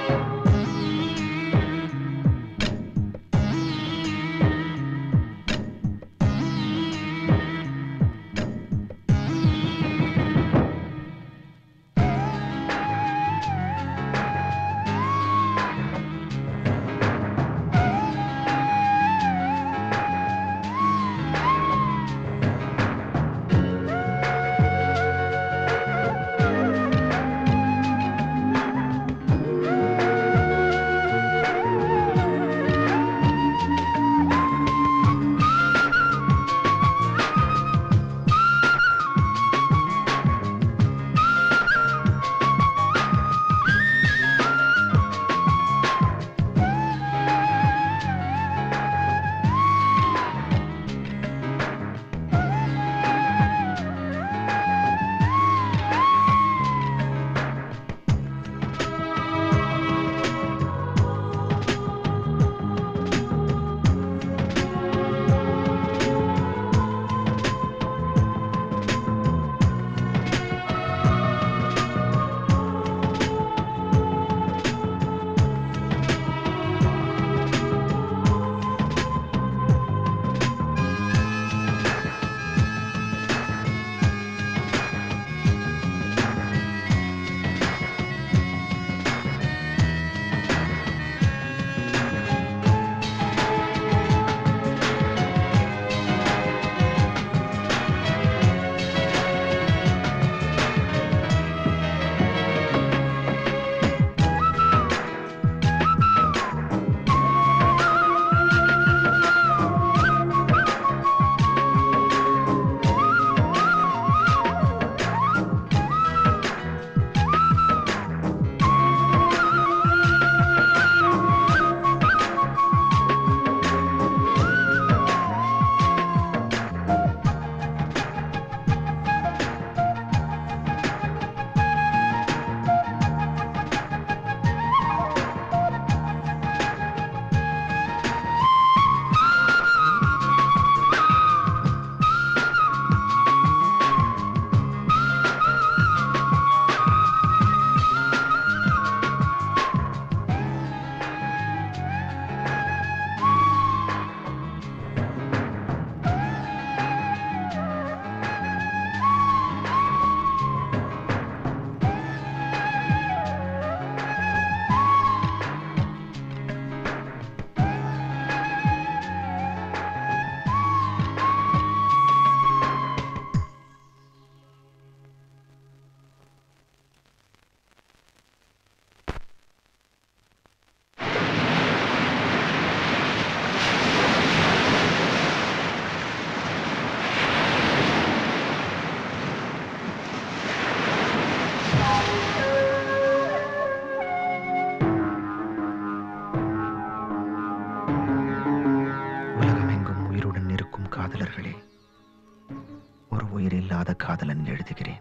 இல்லாத காதலன் எழுதுகிறேன்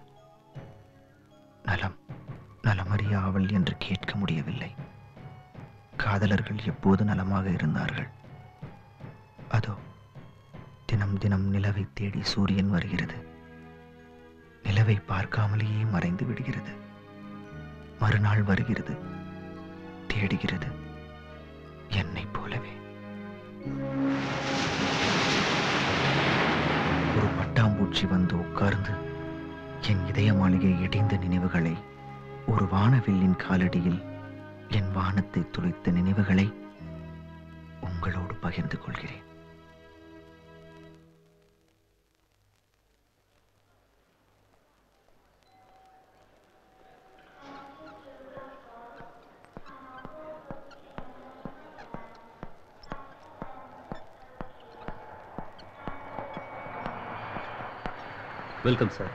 நலம் நலமறிய ஆவல் என்று கேட்க முடியவில்லை காதலர்கள் எப்போது நலமாக இருந்தார்கள் அதோ தினம் தினம் நிலவை தேடி சூரியன் வருகிறது நிலவை பார்க்காமலேயே மறைந்து விடுகிறது மறுநாள் வருகிறது தேடுகிறது என்னைப் போலவே ஒரு பட்டாம்பூச்சி வந்து உட்கார்ந்து என் இதய மாளிகை இடிந்த நினைவுகளை ஒரு வானவில்லின் காலடியில் என் வானத்தை துளைத்த நினைவுகளை உங்களோடு பகிர்ந்து கொள்கிறேன் வெல்கம் சார்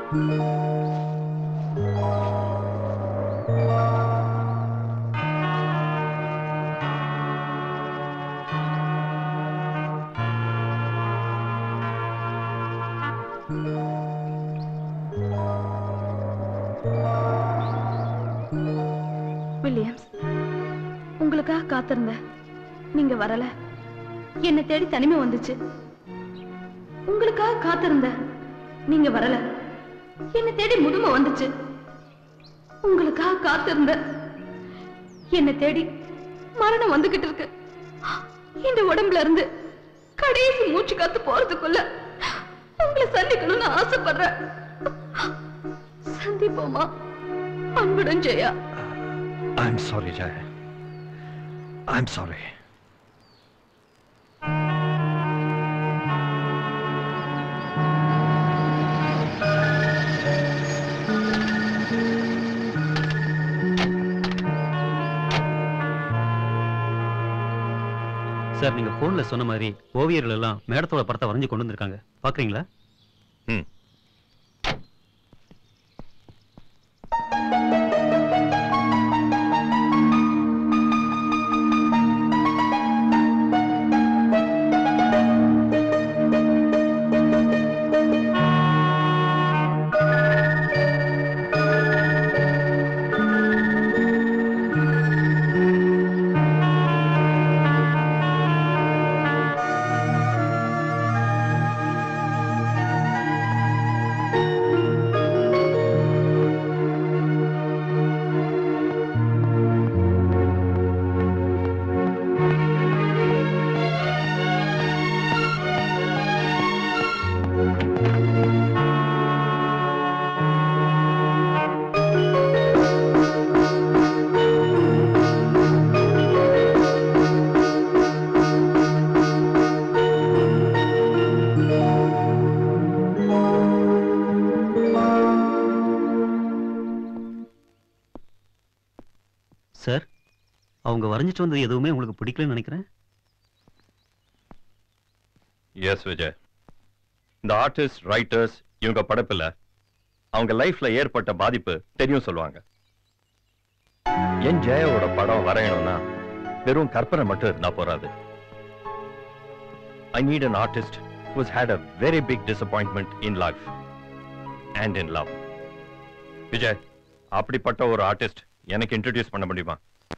வில்லியம்ஸ் உங்களுக்காக காத்திருந்தேன் நீங்க வரல என்னை தேடி தனிமை வந்துச்சு உங்களுக்காக காத்திருந்தேன் நீங்க வரல என்னை தேடி முதுமை வந்துச்சு உங்களுக்காக காத்திருந்த என்னை தேடி மரணம் வந்துகிட்டு இருக்கு இந்த உடம்புல இருந்து கடைசி மூச்சு காத்து போறதுக்குள்ள உங்களை சந்திக்கணும்னு ஆசைப்படுறேன் சந்திப்போமா அன்புடன் Jaya I'm sorry, Jay. I'm sorry. Sir நீங்க போன்ல சொன்ன மாதிரி ஓவியர்கள் எல்லாம் மேடத்தோட படத்தை வரைஞ்சு கொண்டு வந்திருக்காங்க பாக்குறீங்களா ம் சார் அவங்க வரைஞ்சிட்டு வந்தது எதுவுமே உங்களுக்கு பிடிக்கலன்னு நினைக்கிறேன் எஸ் விஜய் இந்த ஆர்டிஸ்ட் ரைட்டர்ஸ் இவங்க படைப்புல அவங்க லைஃப்ல ஏற்பட்ட பாதிப்பு தெரியும் சொல்லுவாங்க என் ஜெயாவோட படம் வரையணும்னா வெறும் கற்பனை மட்டும் இருந்தா போறாது I need an artist who's had a very big disappointment in life and in love Vijay அப்படிப்பட்ட ஒரு ஆர்டிஸ்ட் எனக்கு இன்ட்ரடியூஸ் பண்ண முடியுமா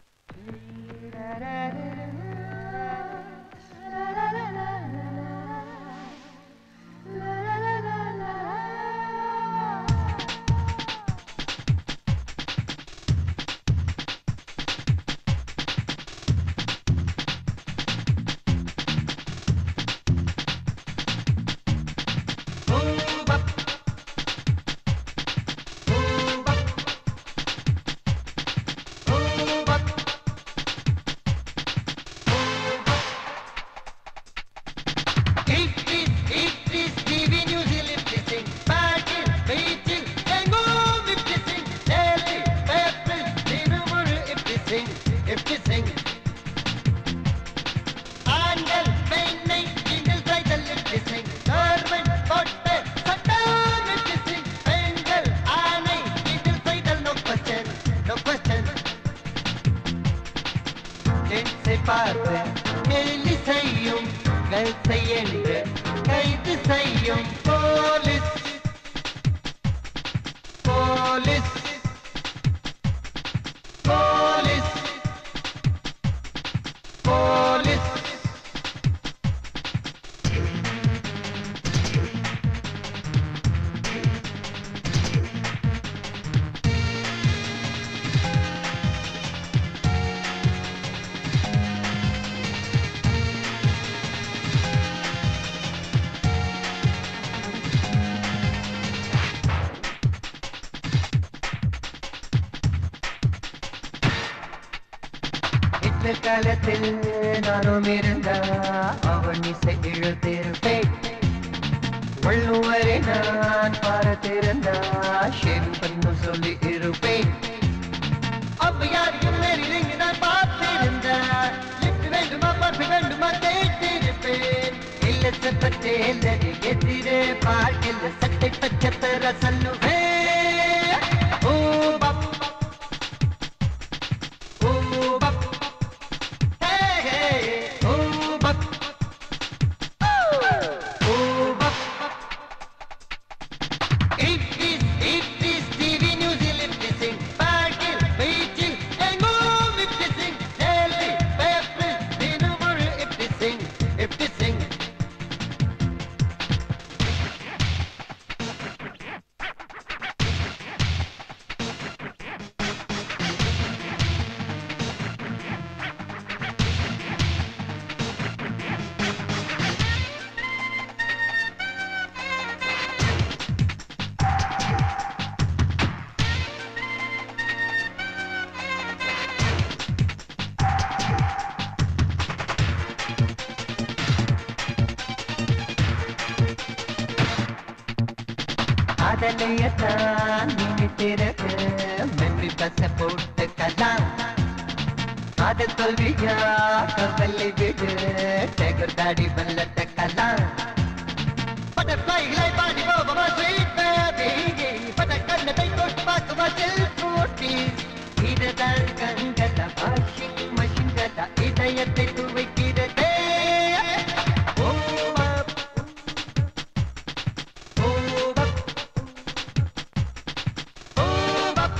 பார்த்து கேலி செய்யும் கல்சை என்று கைது செய்யும் police police police police Hitler காலத்தில் நானும் இருந்தா அவன் இசை இழுத்திருப்பேன் வள்ளுவரை நான் பார்த்திருந்தா ஷேவ் பண்ணு சொல்லி இருப்பேன் ஔவையாரையும் நேரில் நான் பார்த்திருந்தா லிப்ட் வேண்டுமா பர்ஃபி வேண்டுமா கேட்டிருப்பேன் இல்லத்தை பற்றி எதிரே பாட்டில் சட்டை பச்சத்தர சொல்லுவே ஓ பப் ஓ பப் ஹே ஹே ஓ பப் ஓ பப் It is, it is TV news lip-kissing, பாட்டில் பீச்சில் எங்கும் lip-kissing, டெல்லி பேப்பரில் தினமொரு lip-kissing, lip-kissing. காதலையத்தான் நினைத்திருக்கு மெமரி பச போட்டு கலாம் காதல் தோல்வியா கவலை விடு டேகர் தாடி வல்லட்ட கலாம் பட்டர்ஃப்ளைகளை பாடி போபவா ஸ்வீட் பேபி பட்டக்கண்ணத்தை தொட்டு பார்க்குவா செல் போட்டி இதுதான் கண்கத வாஷிங் மஷின் கதா இதயத்தை துவைக்கிறதே ஓ பப், ஓ பப், ஓ பப்,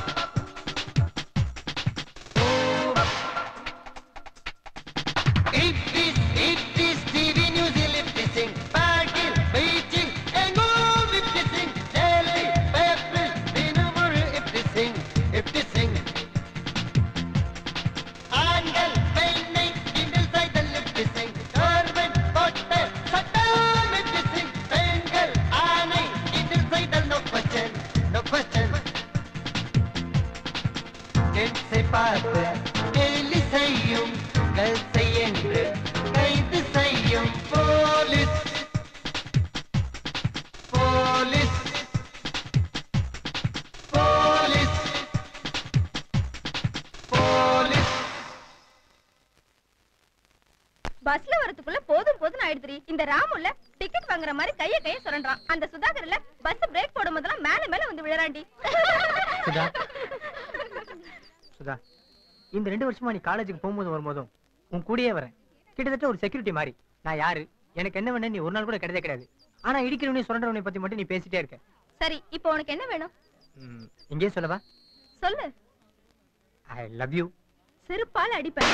ஓ பப். It is, it is TV news lip-kissing, பாட்டில் பீச்சில் எங்கும் lip-kissing, டெல்லி பேப்பரில் தினமொரு lip-kissing, lip-kissing. ஆண்கள் பெண்ணை கிண்டல் செய்தல் lip-kissing, government போட்ட சட்டம் lip-kissing, பெண்கள் ஆணை கிண்டல் செய்தல் no question, no question. கெட்ஸை பார்த்து கேலி செய்யும் கல்சை என்று கைது செய்யும் போலீஸ் போலீஸ் போலீஸ் போலீஸ் பஸ்ல வரதுக்குள்ள போதும் போதும் ஆயிடுதுரி இந்த ராமுல டிக்கெட் வாங்குற மாதிரி கைய கைய சுரண்டான் அந்த சுதாகர்ல பஸ் பிரேக் போடும் போதெல்லாம் மேல மேல வந்து விழறாண்டி சுதா சுதா இந்த ரெண்டு வருஷமா நீ காலேஜுக்கு போகும்போது வரும்போதும் உன் கூடயே வரேன் கிட்டத்தட்ட ஒரு செக்யூரிட்டி மாதிரி நான் யாரு எனக்கு என்ன வேணும் நீ ஒரு நாள் கூட கிடையவே கிடையாது ஆனா இடிக்கிறவனே சுரண்டவனை பத்தி மட்டும் நீ பேசிட்டே இருக்க சரி இப்போ உனக்கு என்ன வேணும் ம், இங்கேயே சொல்லவா சொல்லு ஐ லவ் யூ செருப்பால் அடிப்பேன்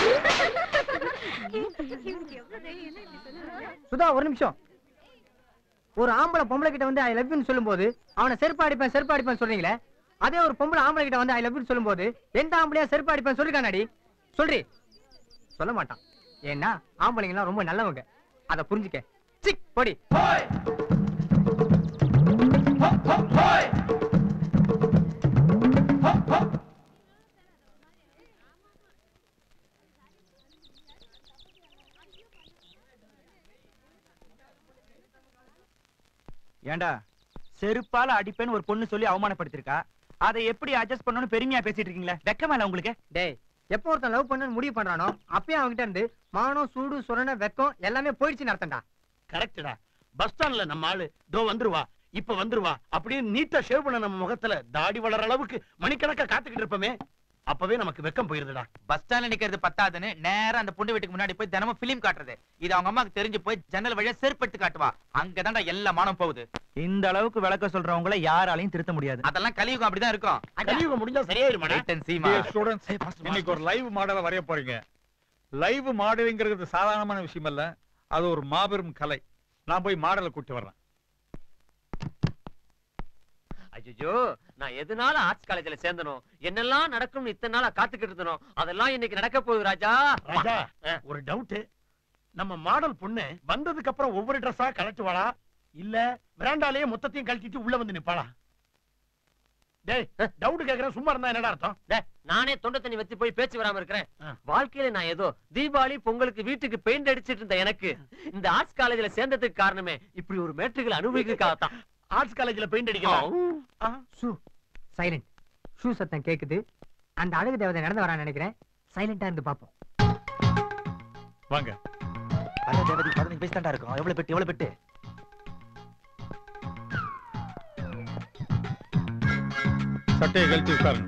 சுதா ஒரு நிமிஷம் ஒரு ஆம்பளை பொம்பளை கிட்ட வந்து ஐ லவ் யூன்னு சொல்லும்போது அவனை செருப்பு அடிப்பேன் செருப்பு அடிப்பேன் சொல்றீங்களே அதே ஒரு பொம்பளை ஆம்பளை கிட்ட வந்து ஐ லவ் யூன்னு சொல்லும்போது எந்த ஆம்பளையா செருப்பு அடிப்பேன் சொல்லிருக்கானாடி சொல்றி சொல்ல மாட்டான் ஏன்னா ஆம்பளைங்க எல்லாம் ரொம்ப நல்லவங்க அத புரிஞ்சுக்க சிக் போடி ஏண்டா செருப்பால அடிப்பேன்னு ஒரு பொண்ணு சொல்லி அவமானப்படுத்திருக்கா அதை எப்படி அட்ஜஸ்ட் பண்ணணும்னு பெருமையா பேசிட்டு இருக்கீங்களே வெக்கமா இல்ல உங்களுக்கு டேய் எப்போ ஒருத்தன் லவ் பண்ணணும்னு முடிவு பண்றானோ அப்பயே அவன்கிட்ட இருந்து மானம் சூடு சுரண வெக்கம் எல்லாமே போயிடுச்சுன்னு அர்த்தம்டா கரெக்டடா பஸ் ஸ்டாண்ட்ல நம்ம ஆளு தோ வந்துருவா இப்ப வந்துருவா அப்படின்னு நீட்டா ஷேவ் பண்ண நம்ம முகத்துல தாடி வளர அளவுக்கு மணிக்கணக்கா காத்துக்கிட்டு இருப்போமே அப்பவே நமக்கு வெக்கம் போயிருதுடா பஸ் ஸ்டாண்ட்ல நிக்கிறது பத்தாதுன்னு நேரா அந்த பொண்ணு வீட்டுக்கு முன்னாடி போய் தினமும் பிலிம் காட்டுறது இது அவங்க அம்மாக்கு தெரிஞ்சு போய் ஜன்னல் வழியா செருப்படுத்து காட்டுவா அங்கதான்டா எல்லா மானம் போகுது இந்த அளவுக்கு விளக்க சொல்றவங்கள யாராலையும் திருத்த முடியாது அதெல்லாம் கலியுகம் அப்படிதான் இருக்கும் கலியுகம் முடிஞ்சா சரியாயிருமாடா Wait and see, மா. ஸ்டூடெண்ட்ஸ் இன்னைக்கு ஒரு லைவ் மாடலை வரைய போறீங்க லைவ் மாடலிங்கிறது சாதாரணமான விஷயம் அல்ல அது ஒரு மாபெரும் கலை நான் போய் மாடலை கூட்டி வர்றேன் ஐயோ நான் எதனால ஆர்ட்ஸ் காலேஜ்ல சேர்ந்தனோ என்னெல்லாம் நடக்கும்னு இத்தனை நாளா காத்துக்கிட்டு இருந்தனோ அதெல்லாம் இன்னைக்கு நடக்க போகுது ராஜா ராஜா ஒரு டவுட் நம்ம மாடல் பொண்ணு வந்ததுக்கு அப்புறம் ஒவ்வொரு ட்ரெஸ்ஸா கலட்டுவாளா இல்ல விராண்டாலேயே மொத்தத்தையும் கழட்டிட்டு உள்ள வந்து நிப்பாளா டேய் டவுட் கேக்குறேன் சும்மா இருந்தா என்னடா அர்த்தம் டேய், நானே தொண்டை தண்ணி வத்தி போய் பேச்சு வராம இருக்கிறேன் ஆ. வாழ்க்கையில நான் ஏதோ தீபாவளி பொங்கலுக்கு வீட்டுக்கு பெயிண்ட் அடிச்சிட்டு இருந்த எனக்கு இந்த ஆர்ட்ஸ் காலேஜ்ல சேர்ந்ததுக்கு காரணமே இப்படி ஒரு மேட்ருகளை அனுபவிக்கிறதுக்காகத்தான் ஆர்ட்ஸ் காலேஜ்ல பெயிண்ட் அடிக்கலாம் ஆ. ஷூ சைலண்ட் ஷூ சத்தம் கேக்குது அந்த அழகு தேவதை நடந்து வரான்னு நினைக்கிறேன் சைலண்டா இருந்து பாப்போம் வாங்க தேவதி பதினஞ்சு வயசு தாண்டா இருக்கும் எவ்வளவு பெட்டு எவ்வளவு பெட்டு சட்டையை கழட்டி உட்காருங்க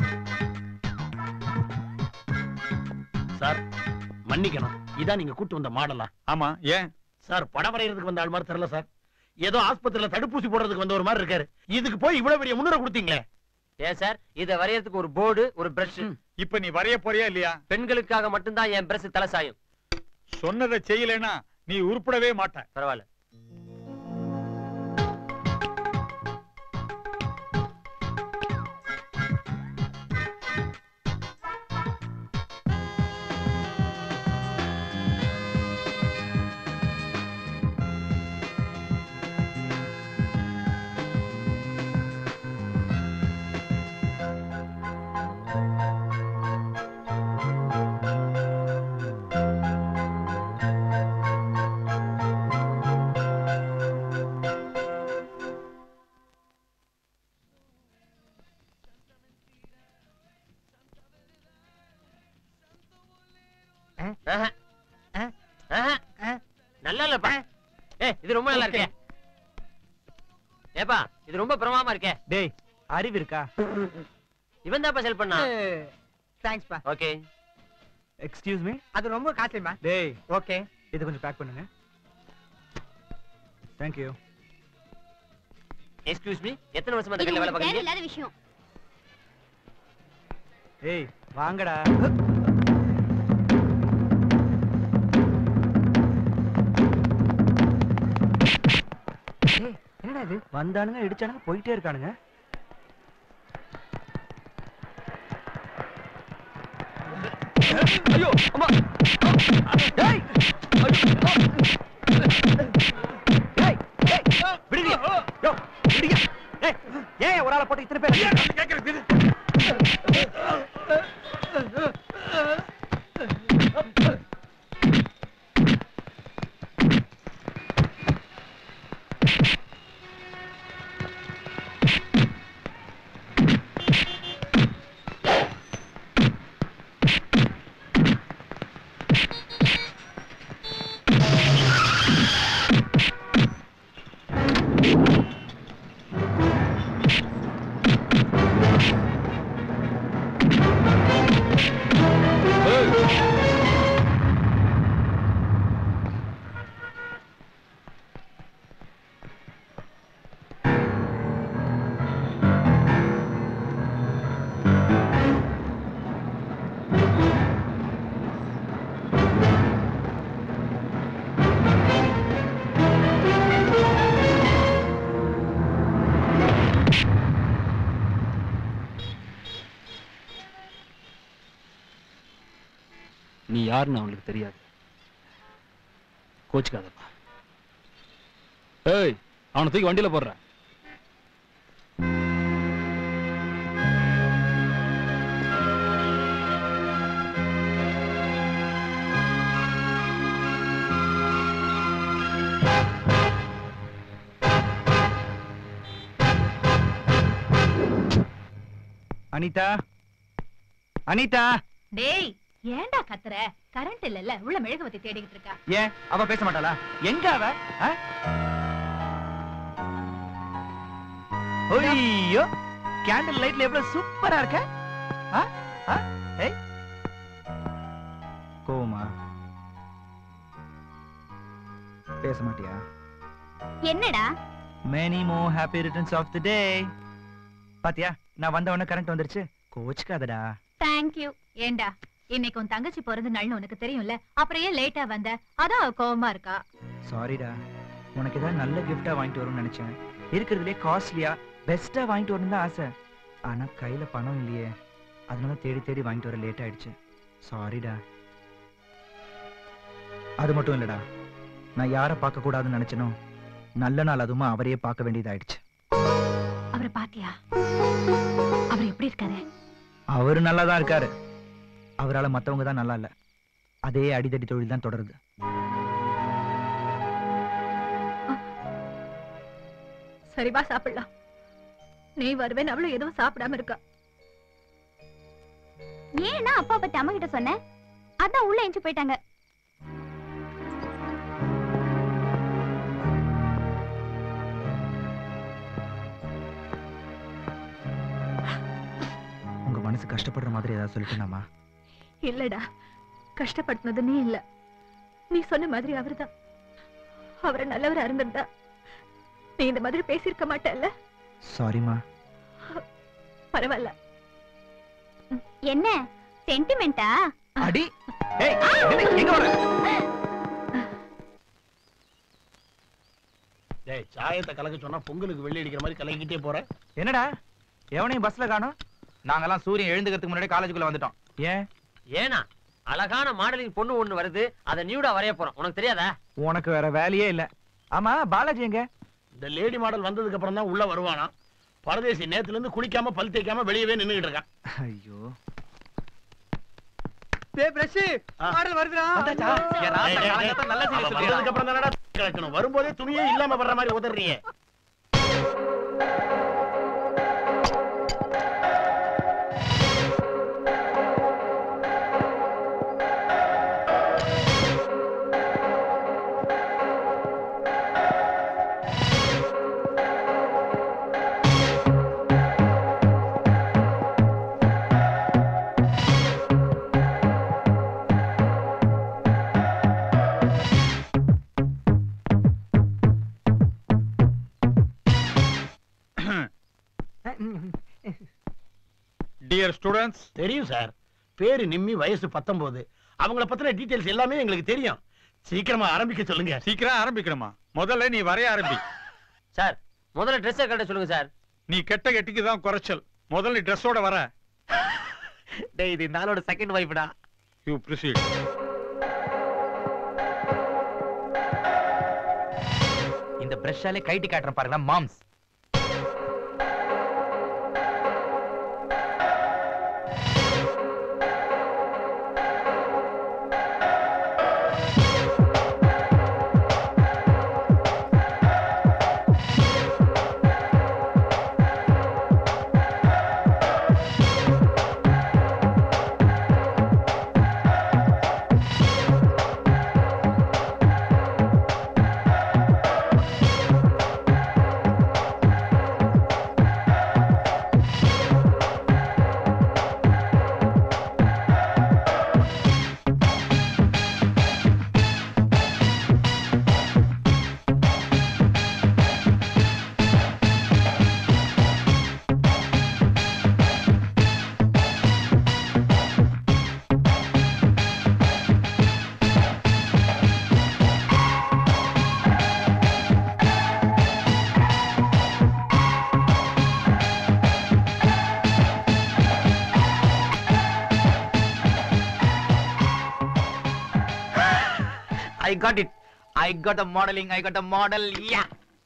சார் மன்னிக்கணும் இதான் நீங்க கூட்டு வந்த மாடலா ஆமா ஏன் சார் படம் வரையறதுக்கு வந்த ஆள் மாதிரி தெரியல சார் ஏதோ ஆஸ்பத்திரியில தடுப்பூசி போடுறதுக்கு வந்த ஒரு மாதிரி இருக்காரு இதுக்கு போய் இவ்வளவு பெரிய முன்னுரை கொடுத்தீங்களே ஏன் சார் இத வரையறதுக்கு ஒரு போர்டு ஒரு பிரஷ் இப்ப நீ வரைய போறியா இல்லையா பெண்களுக்காக மட்டும்தான் என் பிரஷ் தலை சாயும் சொன்னதை செய்யலைன்னா நீ உருப்படவே மாட்ட பரவாயில்ல ஆஹா. ஆஹா. நல்லா இல்லப்பா ஏய் இது ரொம்ப நல்லா இருக்கே ஏப்பா இது ரொம்ப பிரமாமா இருக்கே டேய் அறிவு இருக்கா இவன் தான் செல் பண்ணா தேங்க்ஸ்ப்பா ஓகே எக்ஸ்கியூஸ் மீ அது ரொம்ப காஸ்ட்லிமா டேய் ஓகே இது கொஞ்சம் பேக் பண்ணுங்க தேங்க் யூ எக்ஸ்கியூஸ் மீ எத்தனை வருஷமா இந்த இது கடையில வேலை உங்களுக்கு பார்க்கறீங்க தேவையில்லாத விஷயம் ஏய் வாங்கடா ஏய் என்னடா இது வந்தானுங்க இடிச்சானுங்க போயிட்டே இருக்கானுங்க ஐயோ அம்மா டேய் டேய் டேய் விடுங்க யோ விடுங்க ஏய் ஏன் ஒரு ஆளை போட்டு இத்தனை பேர் நீ யாருன்னு அவங்களுக்கு தெரியாது கோச்சுக்காதப்பா ஏய் அவனை தூக்கி வண்டியில போடுற அனிதா அனிதா டேய் ஏன்டா கத்துற கரண்ட் இல்லல்ல உள்ள மெழுகுவத்தி தேடிக்கிட்டு இருக்கா ஏன் அவ பேச மாட்டாளா எங்க அவ ஆ? ஐயோ கேண்டில் லைட்ல எவ்வளவு சூப்பரா இருக்க ஆ? ஆ? ஏய் கோமா பேச மாட்டியா என்னடா many more happy returns of the day பாத்தியா நான் வந்த உடனே கரண்ட் வந்துருச்சு கோச்சுக்காதடா தேங்க் யூ ஏண்டா இன்னைக்கு உன் தங்கச்சி பிறந்த நாள்னு உனக்கு தெரியும்ல அப்புறம் ஏன் லேட்டா வந்த அதான் அவ கோவமா இருக்கா சாரிடா உனக்கு ஏதாவது நல்ல கிஃப்டா வாங்கிட்டு வரும்னு நினைச்சேன் இருக்கிறதுலே காஸ்ட்லியா பெஸ்டா வாங்கிட்டு வரணும் தான் ஆசை ஆனா கையில பணம் இல்லையே அதனால தேடி தேடி வாங்கிட்டு வர லேட் ஆயிடுச்சு சாரிடா அது மட்டும் இல்லடா நான் யாரை பார்க்க கூடாதுன்னு நினைச்சனோ நல்ல நாள் அதுமா அவரையே பார்க்க வேண்டியதாயிடுச்சு அவரை பாத்தியா அவர் எப்படி இருக்காரு அவரு நல்லா தான் இருக்காரு அவரால மத்தவங்க தான் நல்லா இல்ல அதே அடிதடி தொழில் தான் தொடருது சரி வா சாப்பிடலாம் நீ வருவேன் அவளும் எதுவும் சாப்பிடாம இருக்கா ஏன்னா அப்பா பத்தி அம்மா கிட்ட சொன்னேன் அதான் உள்ள எஞ்சி போயிட்டாங்க மனசு கஷ்டப்படுற மாதிரி ஏதாவது சொல்லிட்டேனாமா இல்லடா கஷ்டப்படுத்தினது நீ இல்ல நீ சொன்ன மாதிரி அவர்தான் அவரை நல்லவரா இருந்திருந்தா நீ இந்த மாதிரி பேசியிருக்க மாட்டல்ல சாரிம்மா பரவாயில்ல என்ன சென்டிமெண்டா அடி ஏய் என்ன- எங்க வர டேய் சாயத்தை கலக்க சொன்னா பொங்கலுக்கு வெள்ளி அடிக்கிற மாதிரி கலக்கிட்டே போற என்னடா எவனையும் பஸ்ல காணோம் நாங்கெல்லாம் சூரியன் எழுந்துக்கிறதுக்கு முன்னாடி காலேஜுக்குள்ள வந்துட்டோம் ஏன் ஏனா அழகான மாடலிங் பொண்ணு ஒண்ணு வருது அதை நியூடா வரைய போறோம் உனக்கு தெரியாதா உனக்கு வேற வேலையே இல்ல ஆமா பாலாஜி எங்க இந்த லேடி மாடல் வந்ததுக்கு அப்புறம் தான் உள்ள வருவானா பரதேசி நேத்துல இருந்து குளிக்காம பல் தேய்க்காம வெளியவே நின்னுகிட்டு இருக்கான் ஐயோ டேய் பிரஷ் மாடல் வருதுடா என் ராசா டேய், டேய், காலங்கத்தான் நல்ல செய்தி அவன் சொல்லிடுறான். வந்ததுக்கு அப்புறம் தானடா கலக்கணும் வரும்போதே துணியே இல்லாம வர்ற மாதிரி உதறியே டியர் ஸ்டூடெண்ட்ஸ் தெரியும் சார் பேரு நிம்மி வயசு பத்தொன்பது அவங்கள பத்தின டீடைல்ஸ் எல்லாமே எங்களுக்கு தெரியும் சீக்கிரமா ஆரம்பிக்க சொல்லுங்க சீக்கிரம் ஆரம்பிக்கணுமா முதல்ல நீ வரைய ஆரம்பி சார் முதல்ல ட்ரெஸ்ஸை கட்ட சொல்லுங்க சார் நீ கெட்ட கெட்டிக்கு தான் குறைச்சல் முதல்ல நீ ட்ரெஸ்ஸோட வர டேய் இது இந்த ஆளோட செகண்ட் வைஃப்டா யூ ப்ரிசீட் இந்த பிரஷ்ஷாலே கைட்டி காட்டுறேன் பாருங்க மாம்ஸ் I got it I got a modelling I got a model yeah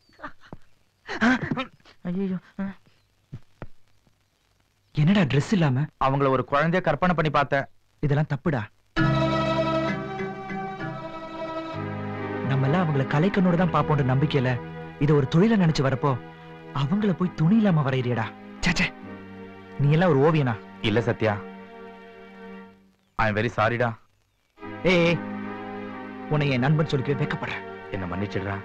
ஐயோ என்னடா Dress இல்லாம அவங்கள ஒரு குழந்தைய கற்பனை பண்ணி பார்த்தேன் இதெல்லாம் தப்புடா நம்ம எல்லாம் அவங்கள கலைக்கண்ணோட தான் பாப்போன்ற நம்பிக்கையில இத ஒரு தொழில நினைச்சு வரப்போ அவங்கள போய் துணி இல்லாம வரையறியடா சேச்சே நீ எல்லாம் ஒரு ஓவியனா இல்ல சத்யா ஐ எம் வெரி சாரிடா ஏய் ஏய், உன்னை என் நண்பன் சொல்லிக்கவே வெக்கப்படுறேன் என்ன மன்னிச்சிடுறா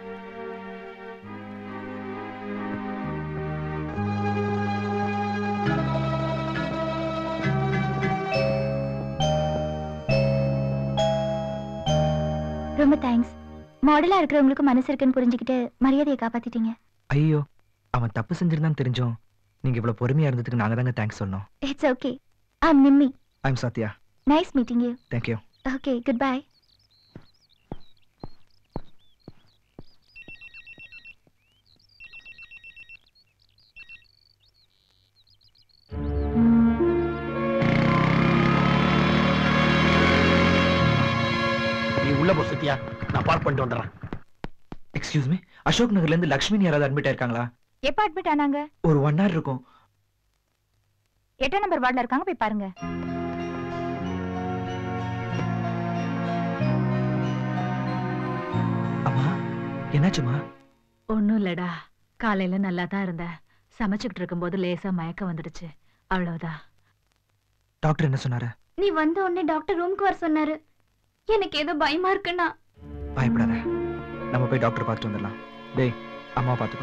ரொம்ப தேங்க்ஸ் மாடலா இருக்கிறவங்களுக்கு மனசு இருக்குன்னு புரிஞ்சுக்கிட்டு மரியாதையை காப்பாத்திட்டீங்க ஐயோ அவன் தப்பு செஞ்சிருந்தான்னு தெரிஞ்சோம் நீங்க இவ்வளவு பொறுமையா இருந்ததுக்கு நாங்க தாங்க தேங்க்ஸ் சொன்னோம் it's okay I'm Nimmi I'm Sathya nice meeting you thank you okay good bye நீ உள்ள போ சத்யா நான் பார்க் பண்ணிட்டு வந்துடுறேன் எக்ஸ்கியூஸ் மீ அசோக் நகர்ல இருந்து லக்ஷ்மி யாராவது அட்மிட் ஆயிருக்காங்களா எப்ப அட்மிட் ஆனாங்க ஒரு ஒன் ஹவர் இருக்கும் எட்டாம் நம்பர் வார்டுல இருக்காங்க போய் பாருங்க அம்மா என்னாச்சுமா ஒண்ணும் இல்லடா காலையில நல்லா தான் இருந்தேன் சமைச்சுக்கிட்டு இருக்கும்போது லேசா மயக்கம் வந்துடுச்சு அவ்வளவுதான் டாக்டர் என்ன சொன்னாரு நீ வந்த உடனே டாக்டர் ரூம்க்கு வர சொன்னாரு எனக்கு ஏதோ பயமா இருக்குண்ணா பயப்படாத நம்ம போய் டாக்டர் பார்த்துட்டு வந்துடலாம் டேய் அம்மா பார்த்துக்கோ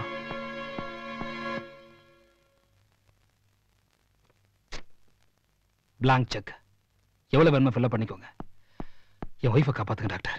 blank செக் எவ்வளவு வேணுமோ ஃபில்அப் பண்ணிக்கோங்க என் ஒய்ஃபை காப்பாத்துங்க டாக்டர்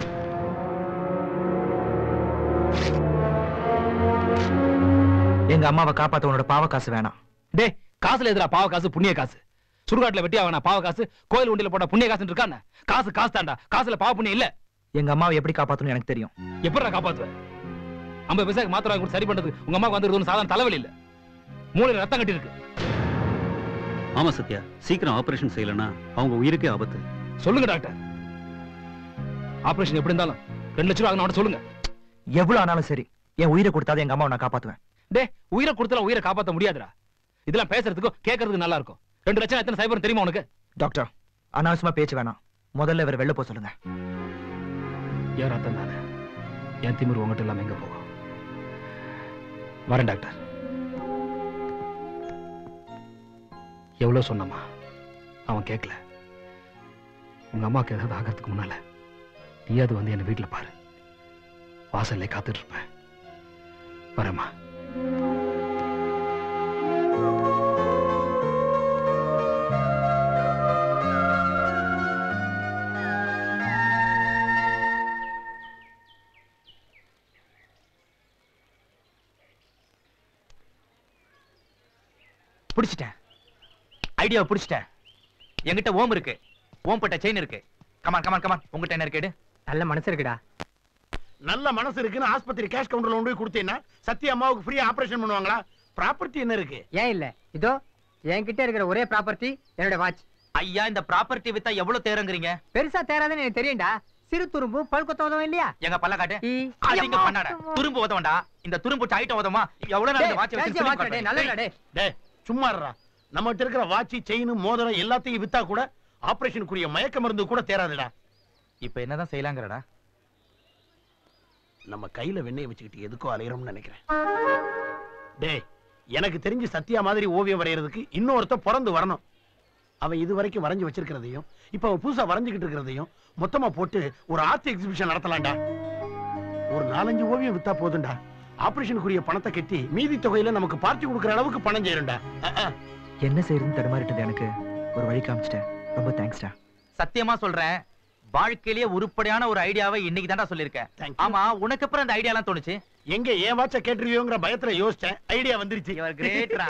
எங்க அம்மாவை காப்பாத்த உன்னோட பாவ காசு வேணாம் டே காசுல எதிரா பாவ காசு புண்ணிய காசு சுடுகாட்டுல வெட்டியா வேணா பாவ காசு கோயில் உண்டியில போட்ட புண்ணிய காசு இருக்கான்னு காசு காசு தாண்டா காசுல பாவ புண்ணியம் இல்ல எங்க அம்மாவை எப்படி காப்பாத்தணும் எனக்கு தெரியும் எப்படி காப்பாத்துவேன் ஐம்பது பைசாக்கு மாத்திரை வாங்கி கொடுத்து சரி பண்றது உங்க அம்மாக்கு வந்துருது சாதாரண தலைவலி இல்ல மூளையில ரத்தம் கட்டி இருக்கு ஆமா சத்யா சீக்கிரம் ஆபரேஷன் செய்யலனா அவங்க உயிருக்கே ஆபத்து சொல்லுங்க டாக்டர் ஆபரேஷன் எப்படி இருந்தாலும் ரெண்டு லட்சம் ரூபா ஆகணும் சொல்லுங்க எவ்வளவு ஆனாலும் சரி என் உயிரை கொடுத்தாது எங்க அம்மாவை நான் காப்பாத்துவேன் டே உயிரை கொடுத்தல உயிரை காப்பாத்த முடியாதுடா இதெல்லாம் பேசுறதுக்கும் கேட்கறதுக்கு நல்லா இருக்கும் ரெண்டு லட்சம் எத்தனை சைபர் தெரியுமா உனக்கு டாக்டர் அனாவசியமா பேச்சு வேணாம் முதல்ல இவர் வெளில போக சொல்லுங்க என் ரத்தம் தானே என் திமிர் உங்ககிட்ட இல்லாம எங்க போகும் வரேன் டாக்டர் எவ்வளவு சொன்னம்மா அவன் கேட்கல உங்க அம்மாவுக்கு ஏதாவது ஆகிறதுக்கு முன்னால நீயாவது வந்து என்ன வீட்டுல பாரு வாசல்ல காத்துட்டு இருப்பேன் வரேம்மா பிடிச்சிட்டேன் ஐடியாவை பிடிச்சிட்டேன் என்கிட்ட ஓம் இருக்கு ஓம் பட்ட செயின் இருக்கு கமான் கமான் கமான் உங்ககிட்ட என்ன இருக்கு எடு. நல்ல மனசு இருக்குடா நல்ல மனசு இருக்குன்னு ஆஸ்பத்திரி கேஷ் கவுண்டர்ல கொண்டு போய் கொடுத்தீங்கன்னா சத்யா அம்மாவுக்கு ஃப்ரீ ஆபரேஷன் பண்ணுவாங்களா ப்ராப்பர்ட்டி என்ன இருக்கு ஏன் இல்ல இதோ என்கிட்ட இருக்கிற ஒரே ப்ராப்பர்ட்டி என்னோட வாட்ச் ஐயா இந்த ப்ராப்பர்ட்டி வித்தா எவ்வளவு தேரங்கிறீங்க பெருசா தேராதுன்னு எனக்கு தெரியும்டா சிறு துரும்பு பல் கொத்த உதவும் இல்லையா எங்க பல்ல காட்டு ஈ. அதிக பண்ணாட துரும்பு உதவண்டா இந்த துரும்பு ஐட்டம் உதவுமா எவ்வளவு நாள் இந்த வாட்ச் டேய், வச்சு watch டேய், நல்லதுடா, டேய். டேய் சும்மா இருடா நம்மகிட்ட இருக்கிற வாட்சி செயின் மோதிரம் எல்லாத்தையும் வித்தா கூட ஆபரேஷனுக்குரிய மயக்க மருந்து கூட தேராதுடா இப்ப என்னதான் செய்யலாங்கறடா நம்ம கையில வெண்ணெய் வச்சுக்கிட்டு எதுக்கோ அலையறோம்னு நினைக்கிறேன் டேய் எனக்கு தெரிஞ்சு சத்யா மாதிரி ஓவியம் வரையறதுக்கு இன்னொருத்த பிறந்து வரணும் அவன் இது வரைக்கும் வரைஞ்சு வச்சிருக்கிறதையும் இப்ப அவன் புதுசா வரைஞ்சுக்கிட்டு இருக்கிறதையும் மொத்தமா போட்டு ஒரு ஆர்ட் எக்ஸிபிஷன் நடத்தலாம்டா ஒரு நாலஞ்சு ஓவியம் வித்தா போதும்டா ஆபரேஷனுக்குரிய பணத்தை கட்டி மீதி தொகையில நமக்கு பார்ட்டி கொடுக்குற அளவுக்கு பணம் சேரும்டா அஹ், அஹ். என்ன செய்யறதுன்னு தடுமாறிட்டது எனக்கு ஒரு வழி காமிச்சிட்டேன் ரொம்ப தேங்க்ஸ்டா சத்தியமா சொல்றேன் வாழ்க்கையிலேயே உருப்படியான ஒரு ஐடியாவை இன்னைக்கு தான்டா சொல்லிருக்கேன் ஆமா உனக்கு அப்புறம் அந்த ஐடியா எல்லாம் தோணுச்சு எங்க ஏன் வாட்ச கேட்டுருவியோங்கிற பயத்துல யோசிச்சேன் ஐடியா வந்துருச்சு கிரேட்ரா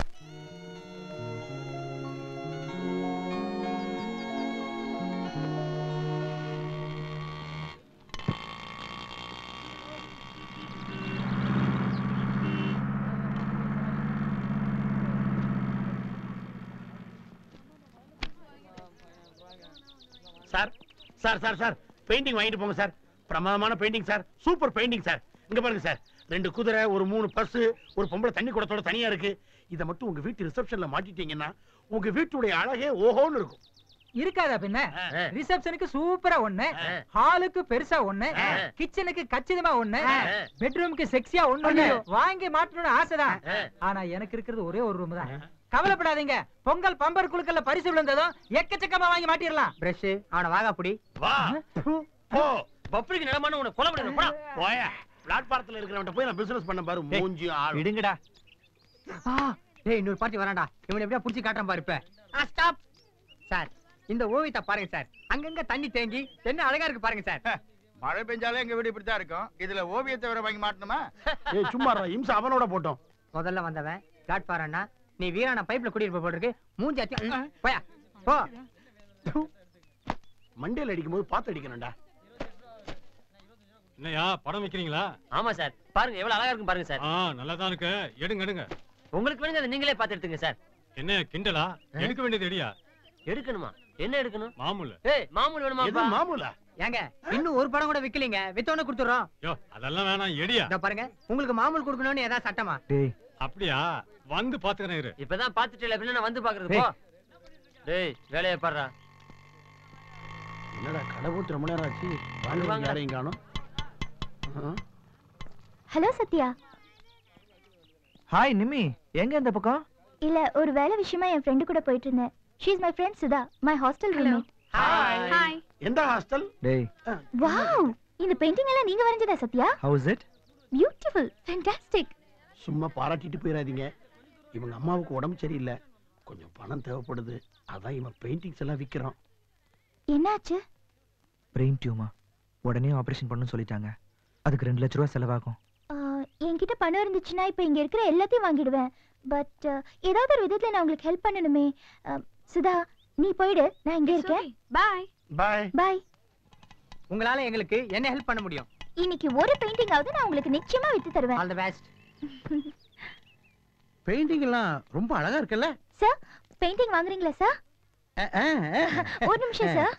sir sir sir sir painting வாங்கிட்டு போங்க சார் பிரமாதமான painting sir super painting sir இங்க பாருங்க சார் ரெண்டு குதிரை ஒரு மூணு பஸ் ஒரு பொம்பளை தண்ணி குடத்தோட தனியா இருக்கு இதை மட்டும் உங்க வீட்டு ரிசப்ஷன்ல மாட்டிட்டீங்கன்னா உங்க வீட்டுடைய அழகே ஓஹோன்னு இருக்கும் இருக்காதா பின்ன ரிசப்ஷனுக்கு சூப்பரா ஒண்ணு ஹாலுக்கு பெருசா ஒண்ணு கிச்சனுக்கு கச்சிதமா ஒண்ணு பெட்ரூமுக்கு செக்ஸியா ஒண்ணு வாங்கி மாட்டணும்னு ஆசைதான் ஆனா எனக்கு இருக்கிறது ஒரே ஒரு ரூம் தான் கவலைப்படாதீங்க பொங்கல் பம்பர் குழுக்கள்ல பரிசு விழுந்ததும் எக்கச்சக்கமா வாங்கி மாட்டிடலாம் பிரஷ் அவன வாங்க புடி வா போ பப்ளிக் நடமான உன்னை கொலை பண்ணுங்க போடா. போயா பிளாட்பாரத்துல இருக்கிறவன்ட்ட போய் நான் பிசினஸ் பண்ண பாரு மூஞ்சி ஆள் விடுங்கடா டேய் இன்னொரு பார்ட்டி வரான்டா இவனை எப்படியா புடிச்சு காட்டுறான் பாரு இப்ப ஸ்டாப் சார் இந்த ஓவியத்தை பாருங்க சார் அங்கங்க தண்ணி தேங்கி என்ன அழகா இருக்கு பாருங்க சார் மழை பெஞ்சாலே எங்க வீடு இப்படித்தான் இருக்கும் இதுல ஓவியத்தை வேற வாங்கி மாட்டணுமா ஏய் சும்மா இருடா, இம்சை அவனோட போட்டோம் முதல்ல வந்தவன் பிளாட்பாரம்னா நீ வீரான பைப்ல குடியிருப்ப போல இருக்கு மூஞ்சி அத்தி போயா போ மண்டையில அடிக்கும் போது பார்த்து அடிக்கணும்டா என்னையா படம் வைக்கிறீங்களா ஆமா சார் பாருங்க எவ்வளவு அழகா இருக்கும் பாருங்க சார் ஆ நல்லா தான் இருக்கு எடுங்க எடுங்க உங்களுக்கு வேணுங்க அதை நீங்களே பார்த்து எடுத்துங்க சார் என்ன கிண்டலா எடுக்க வேண்டியது எடியா எடுக்கணுமா என்ன எடுக்கணும் மாமூல் ஏய் மாமூல் வேணுமா எது மாமூலா ஏங்க இன்னும் ஒரு படம் கூட விக்கலீங்க வித்தவன கொடுத்துறோம் யோ அதெல்லாம் வேணாம் எடியா இதோ பாருங்க உங்களுக்கு மாமூல் கொடுக்கணும்னு ஏதாவது சட்டமா டேய் அப்படியா வந்து பாத்துக்கிறேன் இரு இப்பதான் பாத்துட்டு பின்ன நான் வந்து பாக்குறது போ டேய் வேலையை பாடுறா என்னடா கடை போட்டு ரொம்ப நேரம் ஆச்சு வாழ்க்கை யாரையும் காணும் ஹலோ சத்யா ஹாய் நிம்மி எங்க இந்த பக்கம் இல்ல ஒரு வேலை விஷயமா என் ஃப்ரெண்டு கூட போயிட்டு இருந்தேன் she is my friend Sudha my hostel roommate hi எந்த ஹாஸ்டல் டேய் வாவ் இந்த பெயிண்டிங் எல்லாம் நீங்க வரைஞ்சதா Sathya how's it beautiful fantastic சும்மா பாராட்டிட்டு போயிடாதீங்க இவங்க அம்மாவுக்கு உடம்பு சரியில்லை கொஞ்சம் பணம் தேவைப்படுது அதான் இவன் பெயிண்டிங்ஸ் எல்லாம் விக்கிறான் என்னாச்சு பிரெயின் டியூமா உடனே ஆபரேஷன் பண்ணணும்னு சொல்லிட்டாங்க அதுக்கு ரெண்டு லட்ச ரூபா செலவாகும் ஆ, என்கிட்ட பணம் இருந்துச்சுன்னா இப்போ இங்க இருக்கிற எல்லாத்தையும் வாங்கிடுவேன் பட் ஏதாவது ஒரு விதத்துல நான் உங்களுக்கு ஹெல்ப் பண்ணணுமே ஆ, சுதா நீ போயிடு நான் இங்க இருக்கேன் பாய் பாய் பாய் உங்களால எங்களுக்கு என்ன ஹெல்ப் பண்ண முடியும் இன்னைக்கு ஒரு பெயிண்டிங் ஆவது நான் உங்களுக்கு நிச்சயமா வித்து தருவேன் ஆல் தி பெஸ்ட் பெயிண்டிங் எல்லாம் ரொம்ப அழகா இருக்குல்ல சார் பெயிண்டிங் வாங்குறீங்களா சார் ஒரு நிமிஷம் சார்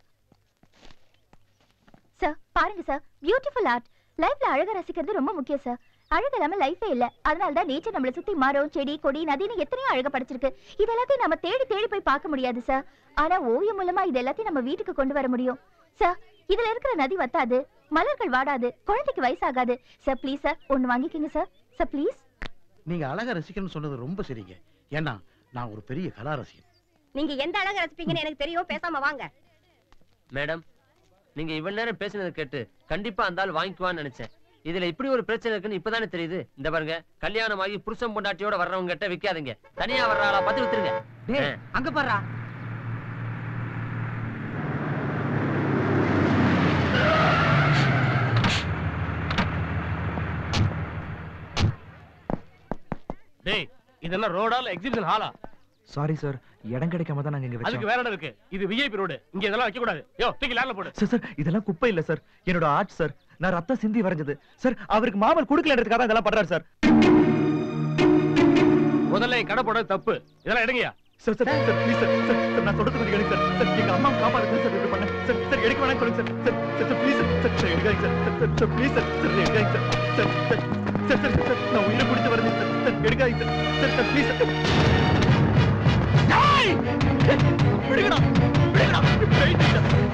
சார் பாருங்க சார் பியூட்டிஃபுல் ஆர்ட் லைஃப்ல அழக ரசிக்கிறது ரொம்ப முக்கியம் சார் அழகு இல்லாம லைஃபே இல்ல அதனால தான் நேச்சர் நம்மளை சுத்தி மரம் செடி கொடி நதின்னு எத்தனையோ அழக படைச்சிருக்கு இது எல்லாத்தையும் நம்ம தேடி தேடி போய் பார்க்க முடியாது சார் ஆனா ஓவியம் மூலமா இது எல்லாத்தையும் நம்ம வீட்டுக்கு கொண்டு வர முடியும் சார் இதுல இருக்கிற நதி வத்தாது மலர்கள் வாடாது குழந்தைக்கு வயசாகாது சார் ப்ளீஸ் சார் ஒன்னு வாங்கிக்கோங்க சார் சார் ப்ளீஸ் நீங்க அழகா ரசிக்கணும்னு சொன்னது ரொம்ப சரிங்க ஏன்னா நான் ஒரு பெரிய கலா ரசிகன் நீங்க எந்த அழக ரசிப்பீங்கன்னு எனக்கு தெரியும் பேசாம வாங்க மேடம் நீங்க இவ்வளவு நேரம் பேசுனதை கேட்டு கண்டிப்பா அந்த ஆள் வாங்கிக்குவான்னு நினைச்சேன் இதுல இப்படி ஒரு பிரச்சனை இருக்குன்னு இப்பதானே தெரியுது இந்த பாருங்க கல்யாணம் ஆகி புருஷன் பொண்டாட்டியோட வர்றவங்க கிட்ட விக்காதீங்க தனியா வர்ற ஆளா பார்த்து வித்துருங்க டேய் அங்க பாருடா டேய் இதெல்லாம் ரோடா இல்ல எக்ஸிபிஷன் ஹாலா சாரி சார் இடம் கிடைக்காம தான் நாங்க இங்க அதுக்கு வச்சோம் வேற இடம் இருக்கு இது விஐபி ரோடு இங்க இதெல்லாம் வைக்க கூடாது யோ தூக்கி லேண்ட்ல போடு சார் சார் இதெல்லாம் குப்பை இல்ல சார் என்னோட ஆர்ட் சார் நான் ரத்தம் சிந்தி வரைஞ்சது சார் அவருக்கு மாமல் கொடுக்கலன்றதுக்காக தான் இதெல்லாம் பண்றாரு சார் முதல்ல என் கடை போடுறது தப்பு இதெல்லாம் எடுங்கயா sir sir sir please sir sir sir நான் சொல்றது கொஞ்சம் கேளுங்க சார் சார் எங்க அம்மா காப்பாடுங்க சார் இப்படி பண்ண சார் சார் எடுக்க வேணாம் சொல்லுங்க sir sir sir sir please sir sir sir எடுக்காதீங்க sir sir sir please sir sir எடுக்காதீங்க sir sir sir sir sir sir நான் உயிரை பிடிச்சு வரேன் சார் சார் எடுக்காதீங்க sir sir sir please sir டேய்! விடுங்கடா விடுங்கடா போயிட்டு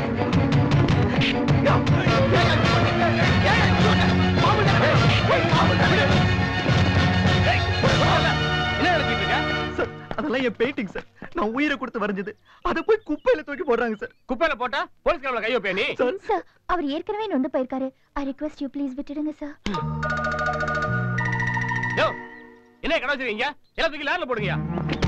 சார் அதெல்லாம் என் பெயிண்டிங் சார் நான் உயிரை கொடுத்து வரைஞ்சது அதை போய் குப்பையில தூக்கி போடுறாங்க சார் குப்பையில போட்டா போலீஸ் கேமரா கை வைப்பியா நீ சார் அவர் ஏற்கனவே நொந்து போயிருக்காரு ஐ ரிக்வெஸ்ட் யூ ப்ளீஸ் விட்டுடுங்க சார் யோ என்ன கடை வச்சிருக்கீங்க எல்லாம் தூக்கி லேண்ட்ல போடுங்கயா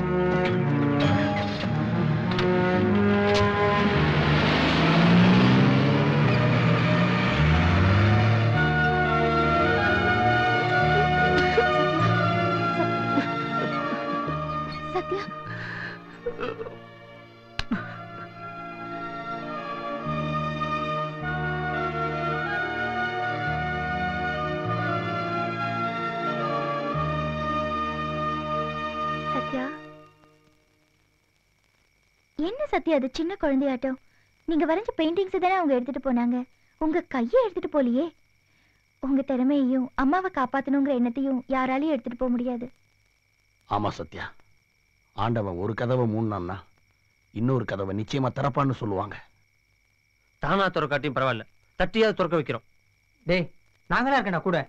சத்யா சத்யா என்ன சத்யா அது சின்ன குழந்தையாட்டம் நீங்க வரைஞ்ச பெயிண்டிங்ஸ் தானே அவங்க எடுத்துட்டு போனாங்க உங்க கையை எடுத்துட்டு போலியே உங்க திறமையையும் அம்மாவை காப்பாத்தணுங்கிற எண்ணத்தையும் யாராலையும் எடுத்துட்டு போக முடியாது ஆமா சத்யா ஆண்டவன் ஒரு கதவை மூடினான்னா இன்னொரு கதவை நிச்சயமா திறப்பான்னு சொல்லுவாங்க தானா திறக்காட்டியும் பரவாயில்ல தட்டியாவது திறக்க வைக்கிறோம் டேய் நாங்களா இருக்கேன்டா கூட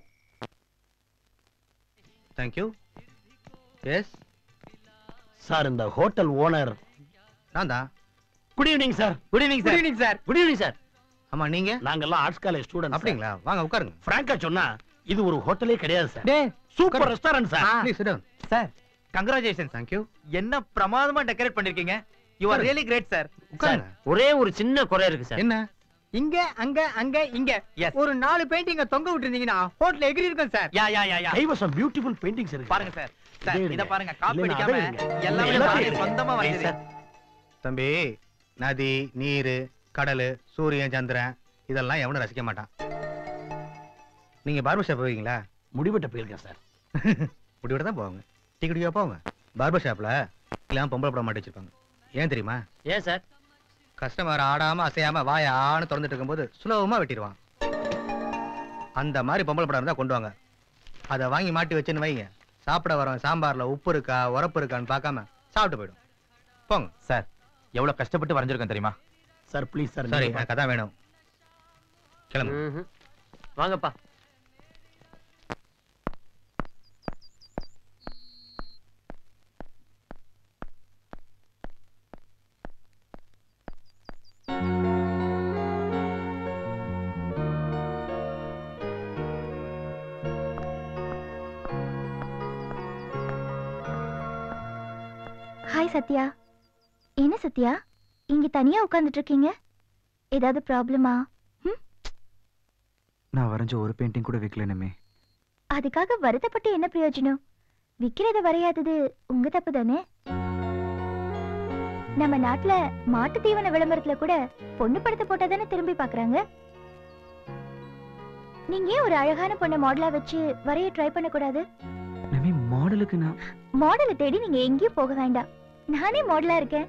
தேங்க்யூ எஸ் சார் இந்த ஹோட்டல் ஓனர் நான் தான் good evening sir good evening good evening sir good evening sir ஆமா நீங்க நாங்கெல்லாம் ஆர்ட்ஸ் காலேஜ் ஸ்டூடெண்ட் அப்படிங்களா வாங்க உட்காருங்க பிராங்கா சொன்னா இது ஒரு ஹோட்டலே கிடையாது சார் டேய் super restaurant sir please sit down sir congratulation thank you என்ன பிரமாதமா டெக்கரேட் பண்ணிருக்கீங்க you are really great sir உட்காருங்க ஒரே ஒரு சின்ன குறை இருக்கு சார் என்ன இங்க அங்க அங்க இங்க Yes. ஒரு நாலு பெயிண்டிங்க தொங்க விட்டுருந்தீங்கன்னா ஹோட்டல் எகிரி இருக்கும் சார் யா யா யா யா கைவசம் பியூட்டிஃபுல் பெயிண்டிங்ஸ் இருக்கு பாருங்க சார் சார் இதே இத எடுங்க. பாருங்க காப்பி இல்லைன்னா அடிக்காம அதை எடுங்க. எல்லாமே எல்லாத்தையும் நானே எடுங்க. சொந்தமா Please, வரைஞ்சது sir. தம்பி நதி நீர் கடல் சூரியன் சந்திரன் இதெல்லாம் எவனும் ரசிக்க மாட்டான் நீங்க பார்பர் ஷாப் போவீங்களா முடிவெட்ட போயிருக்கேன் சார் முடிவிட தான் போவாங்க டீ குடிக்கா போவாங்க பார்பர் ஷாப்ல எல்லாம் பொம்பளை படம் மாட்டி வச்சிருப்பாங்க ஏன் தெரியுமா ஏன் சார் கஸ்டமர் ஆடாம அசையாம வாய ஆன்னு திறந்துட்டு இருக்கும்போது சுலபமா வெட்டிடுவான் அந்த மாதிரி பொம்பளை படம் இருந்தா கொண்டு வாங்க அதை வாங்கி மாட்டி வச்சுன்னு வைங்க சாப்பிட வரவன் சாம்பார்ல உப்பு இருக்கா உரப்பு இருக்கான்னு பார்க்காம சாப்பிட்டு போயிடும் போங்க சார் எவ்வளவு கஷ்டப்பட்டு வரைஞ்சிருக்கேன் தெரியுமா சார் ப்ளீஸ் சார் சரி எனக்கு அதான் வேணும் கிளம்பு ம்ஹும். வாங்கப்பா ஹாய் சத்யா என்ன சத்யா இங்க தனியா உட்கார்ந்துட்டு இருக்கீங்க ஏதாவது ப்ராப்ளமா நான் வரைஞ்ச ஒரு பெயிண்டிங் கூட விற்கலனுமே அதுக்காக வருத்தப்பட்டு என்ன பிரயோஜனம் விக்கிறத வரையாதது உங்க தப்பு தானே நம்ம நாட்டுல மாட்டு தீவன விளம்பரத்துல கூட பொண்ணு படத்தை போட்டா தானே திரும்பி பாக்குறாங்க நீங்க ஏன் ஒரு அழகான பொண்ணை மாடலா வச்சு வரைய ட்ரை பண்ண கூடாது நமி மாடலுக்கு நான் மாடலை தேடி நீங்க எங்கேயும் போக வேண்டாம் நானே மாடலா இருக்கேன்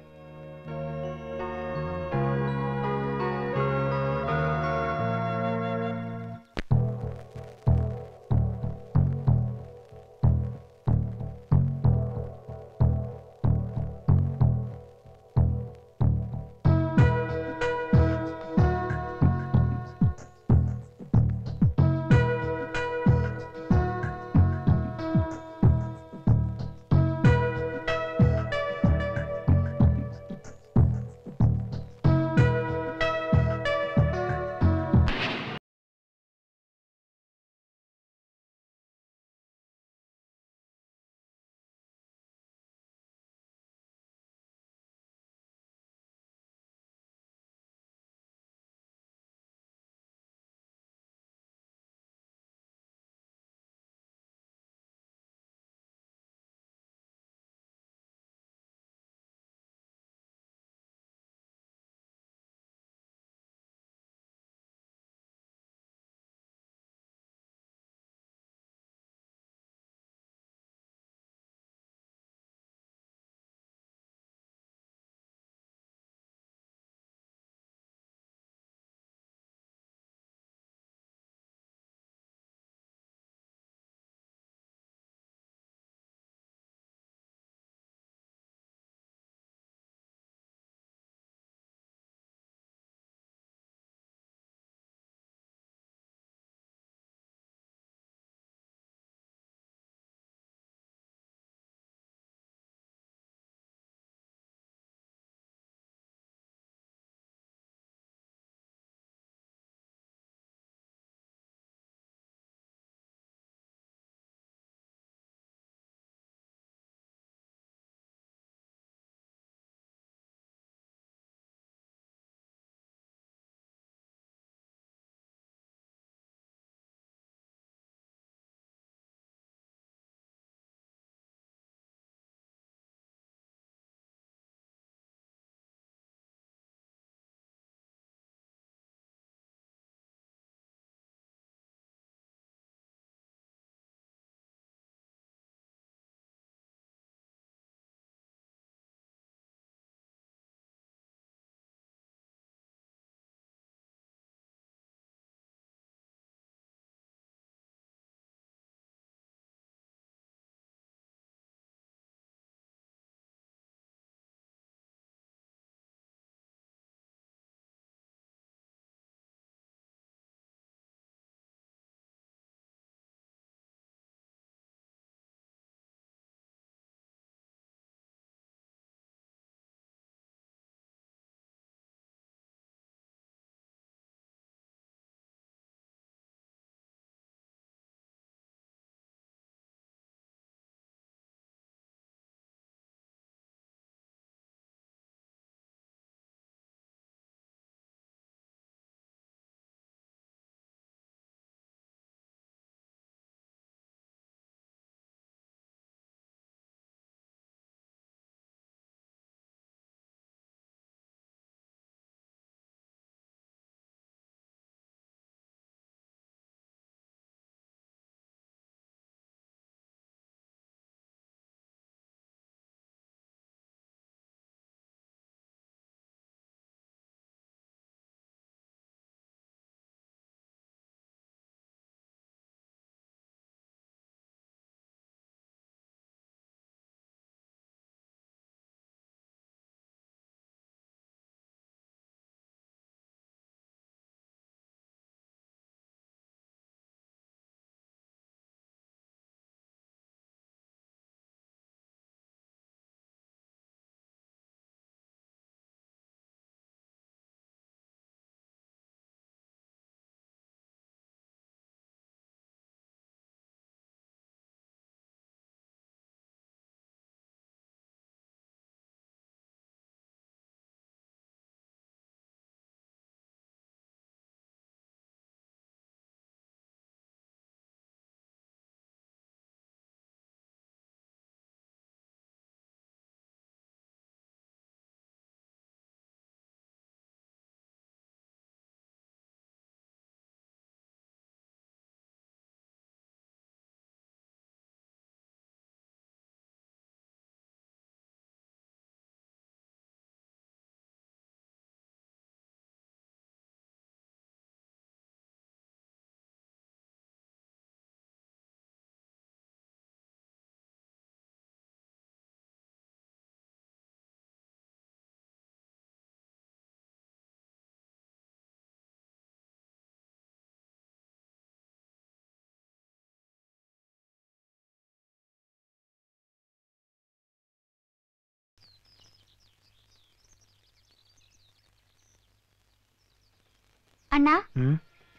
அண்ணா ம்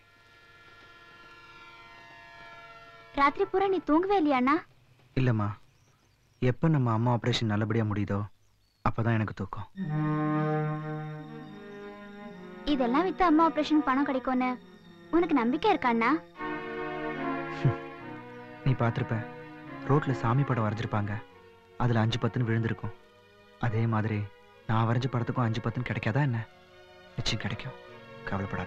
ராத்திரி பூரா நீ தூங்கவே இல்லையா அண்ணா இல்லைம்மா எப்போ நம்ம அம்மா ஆப்ரேஷன் நல்லபடியாக முடியுதோ அப்பதான் எனக்கு தூக்கம் இதெல்லாம் வித்து அம்மா ஆபரேஷன் பணம் கிடைக்கும்னு உனக்கு நம்பிக்கை இருக்கா அண்ணா நீ பார்த்துருப்ப ரோட்டில் சாமி படம் வரைஞ்சிருப்பாங்க அதில் அஞ்சு பத்துன்னு விழுந்திருக்கும் அதே மாதிரி நான் வரைஞ்ச படத்துக்கும் அஞ்சு பத்துன்னு கிடைக்காதா என்ன நிச்சயம் கிடைக்கும் கவலைப்படாத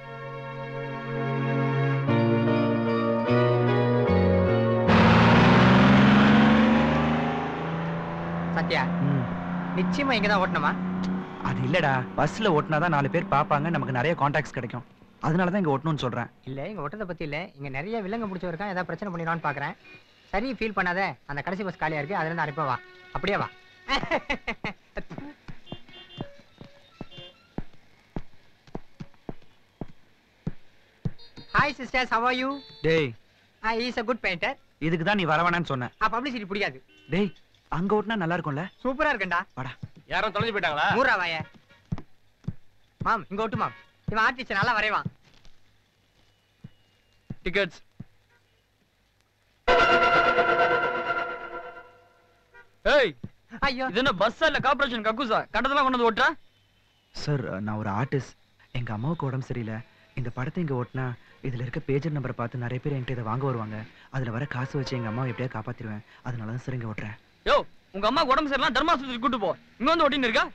சத்யா நிச்சயமா இங்க தான் ஓட்டணுமா அது இல்லடா பஸ்ல ஓட்டினா தான் நாலு பேர் பார்ப்பாங்க நமக்கு நிறைய காண்டாக்ட்ஸ் கிடைக்கும் அதனால தான் இங்க ஓட்டணும்னு சொல்றேன் இல்ல இங்க ஓட்டத்தை பத்தி இல்ல இங்க நிறைய விலங்கு பிடிச்சவருக்கா ஏதாவது பிரச்சனை பண்ணிடுவான்னு பாக்குறேன் சரி ஃபீல் பண்ணாத அந்த கடைசி பஸ் காலியா இருக்கு அதுல இருந்து அரைப்பா வா அப்படியே வா hi sisters how are you டேய் I is a good painter இதுக்கு தான் நீ வர வேணாம்னு சொன்ன ஆ பப்ளிசிட்டி பிடிக்காது டேய் அங்க ஓட்டினா நல்லா இருக்கும்ல சூப்பரா இருக்கேன்டா வாடா யாரும் தொலைஞ்சு போயிட்டாங்களா மூரா வாய மாம் இங்க ஓட்டு மாம் இவன் ஆர்டிஸ்ட் நல்லா வரைவான் டிக்கெட்ஸ் ஏய் ஐயோ இது என்ன பஸ்ஸா இல்ல கார்ப்பரேஷன் கக்கூசா கண்டதெல்லாம் கொண்டு வந்து ஓட்டுறா சார் நான் ஒரு ஆர்டிஸ்ட் எங்க அம்மாவுக்கு உடம்பு சரியில்லை இந்த படத்தை இங்க ஓட்டினா இதுல இருக்க பேஜர் நம்பரை பார்த்து நிறைய பேர் என்கிட்ட இதை வாங்க வருவாங்க அதுல வர காசு வச்சு எங்க அம்மாவை எப்படியா காப்பாத்திருவேன் அதனால தான் சார் இங்க ஓட்டுறேன் யோ உங்க அம்மா உடம்பு சரியில்லாம் தர்மாஸ்பத்திரி கூட்டு போ இங்க வந்து ஓட்டின்னு இருக்கா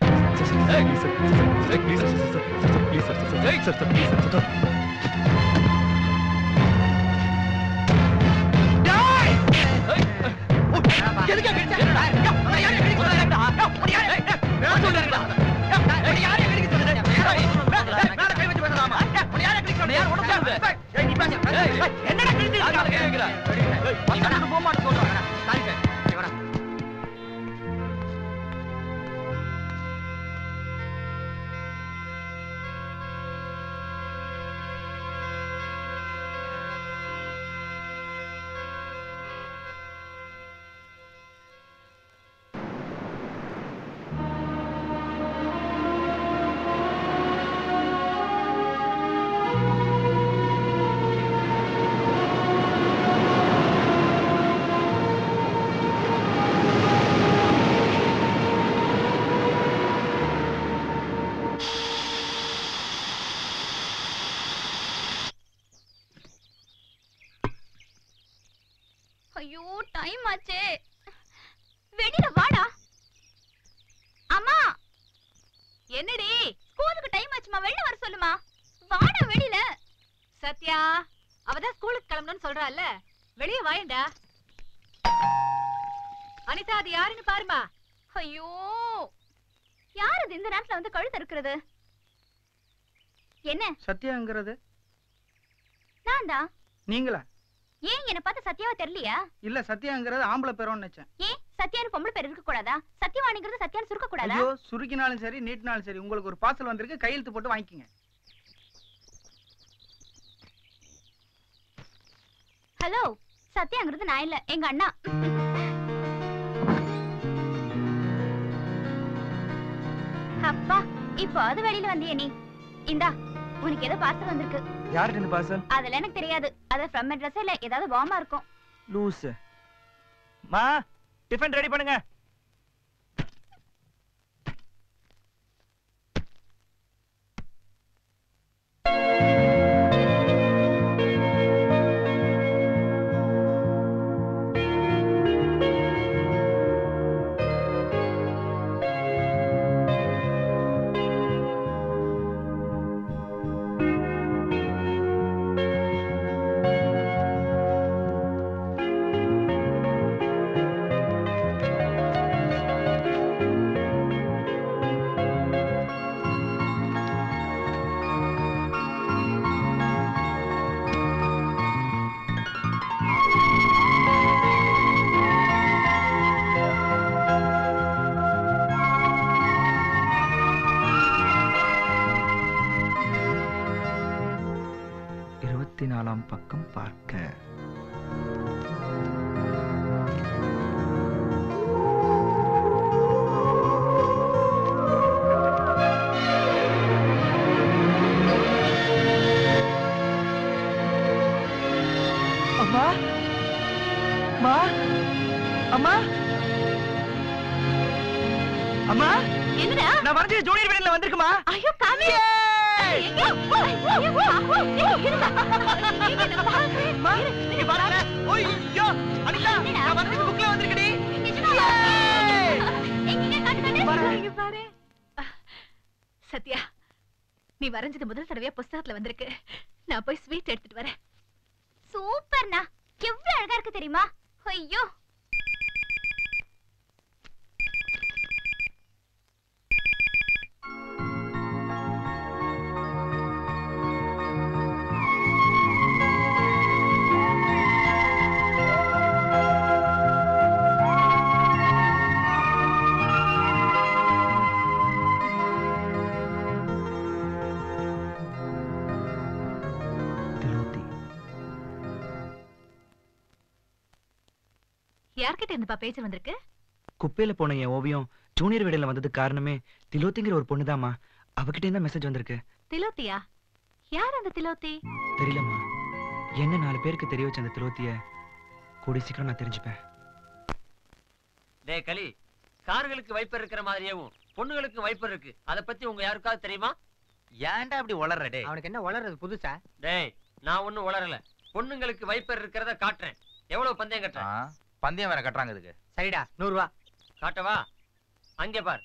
ஐயோ டைம் ஆச்சே வெளியில வாடா அம்மா என்னடி ஸ்கூலுக்கு டைம் ஆச்சுமா வெளில வர சொல்லுமா வாடா வெளியில சத்யா அவதான் ஸ்கூலுக்கு கிளம்பணும்னு சொல்றால வெளியே வாயண்டா அனிதா அது யாருன்னு பாருமா ஐயோ யார் அது இந்த நேரத்துல வந்து கழுத்து இருக்கிறது என்ன சத்யாங்கிறது நான் தான் நீங்களா ஏன் என்ன பார்த்து சத்யாவை தெரியலையா இல்ல சத்யாங்கிறது ஆம்பளை பேரோன்னு நினைச்சேன் ஏன் சத்யான்னு பொம்பளை பேர் இருக்க கூடாதா சத்யவாணிங்கிறது சத்யான்னு சுருக்க கூடாதா ஐயோ சுருக்கினாலும் சரி நீட்டினாலும் சரி உங்களுக்கு ஒரு பார்சல் வந்திருக்கு கையெழுத்து போட்டு வாங்கிக்கங்க ஹலோ சத்யாங்கிறது நான் இல்ல எங்க அண்ணா அப்பா இப்போ அது வெளியில வந்தியே நீ இந்தா உனக்கு ஏதோ பார்சல் வந்திருக்கு யார்கிட்ட இந்த பார்சல் அதெல்லாம் எனக்கு தெரியாது அது ஃப்ரம் அட்ரஸ் இல்ல ஏதாவது வார்மா இருக்கும் லூஸ் மா டிஃபன் ரெடி பண்ணுங்க ஆ அம்மா என்னடா நான் வரைஞ்ச ஜூனியர் வீடுல வந்திருக்குமா ஐயோ காமி எங்க? ஐயோ, ஏய், இருடா. நீங்க என்ன பாரு. இரு, இங்க பாருங்க ஓய்யோ அனிதா நான் வரைஞ்ச புக்ல வந்திருக்கடி இங்க பாரு சத்யா நீ வரைஞ்சது முதல் தடவையா புஸ்தகத்துல வந்திருக்கு நான் போய் ஸ்வீட் எடுத்துட்டு வரேன் சூப்பர்ண்ணா எவ்வளவு அழகா இருக்கு தெரியுமா ஐயோ யார்கிட்ட இருந்துப்பா பேச வந்திருக்கு குப்பையில போன என் ஓவியம் ஜூனியர் வீடுல வந்ததுக்கு காரணமே திலோத்திங்கிற ஒரு பொண்ணுதாம்மா அவகிட்ட இருந்தா மெசேஜ் வந்திருக்கு திலோத்தியா யார் அந்த திலோத்தி தெரியலம்மா என்ன நாலு பேருக்கு தெரிய வச்ச அந்த திலோத்திய கூடி சீக்கிரம் நான் தெரிஞ்சுப்பேன் டேய் களி கார்களுக்கு வைப்பர் இருக்கிற மாதிரியாவும் பொண்ணுங்களுக்கு வைப்பர் இருக்கு அத பத்தி உங்க யாருக்காவது தெரியுமா ஏன்டா அப்படி வளர்ற டே அவனுக்கு என்ன வளர்றது புதுசா டேய் நான் ஒண்ணும் உளரல பொண்ணுங்களுக்கு வைப்பர் இருக்கிறத காட்டுறேன் எவ்வளவு பந்தயம் கட்டுறேன் பந்தயம் வேற கட்டுறாங்க இதுக்கு சரிடா நூறு ரூபா காட்டவா அங்கே பார்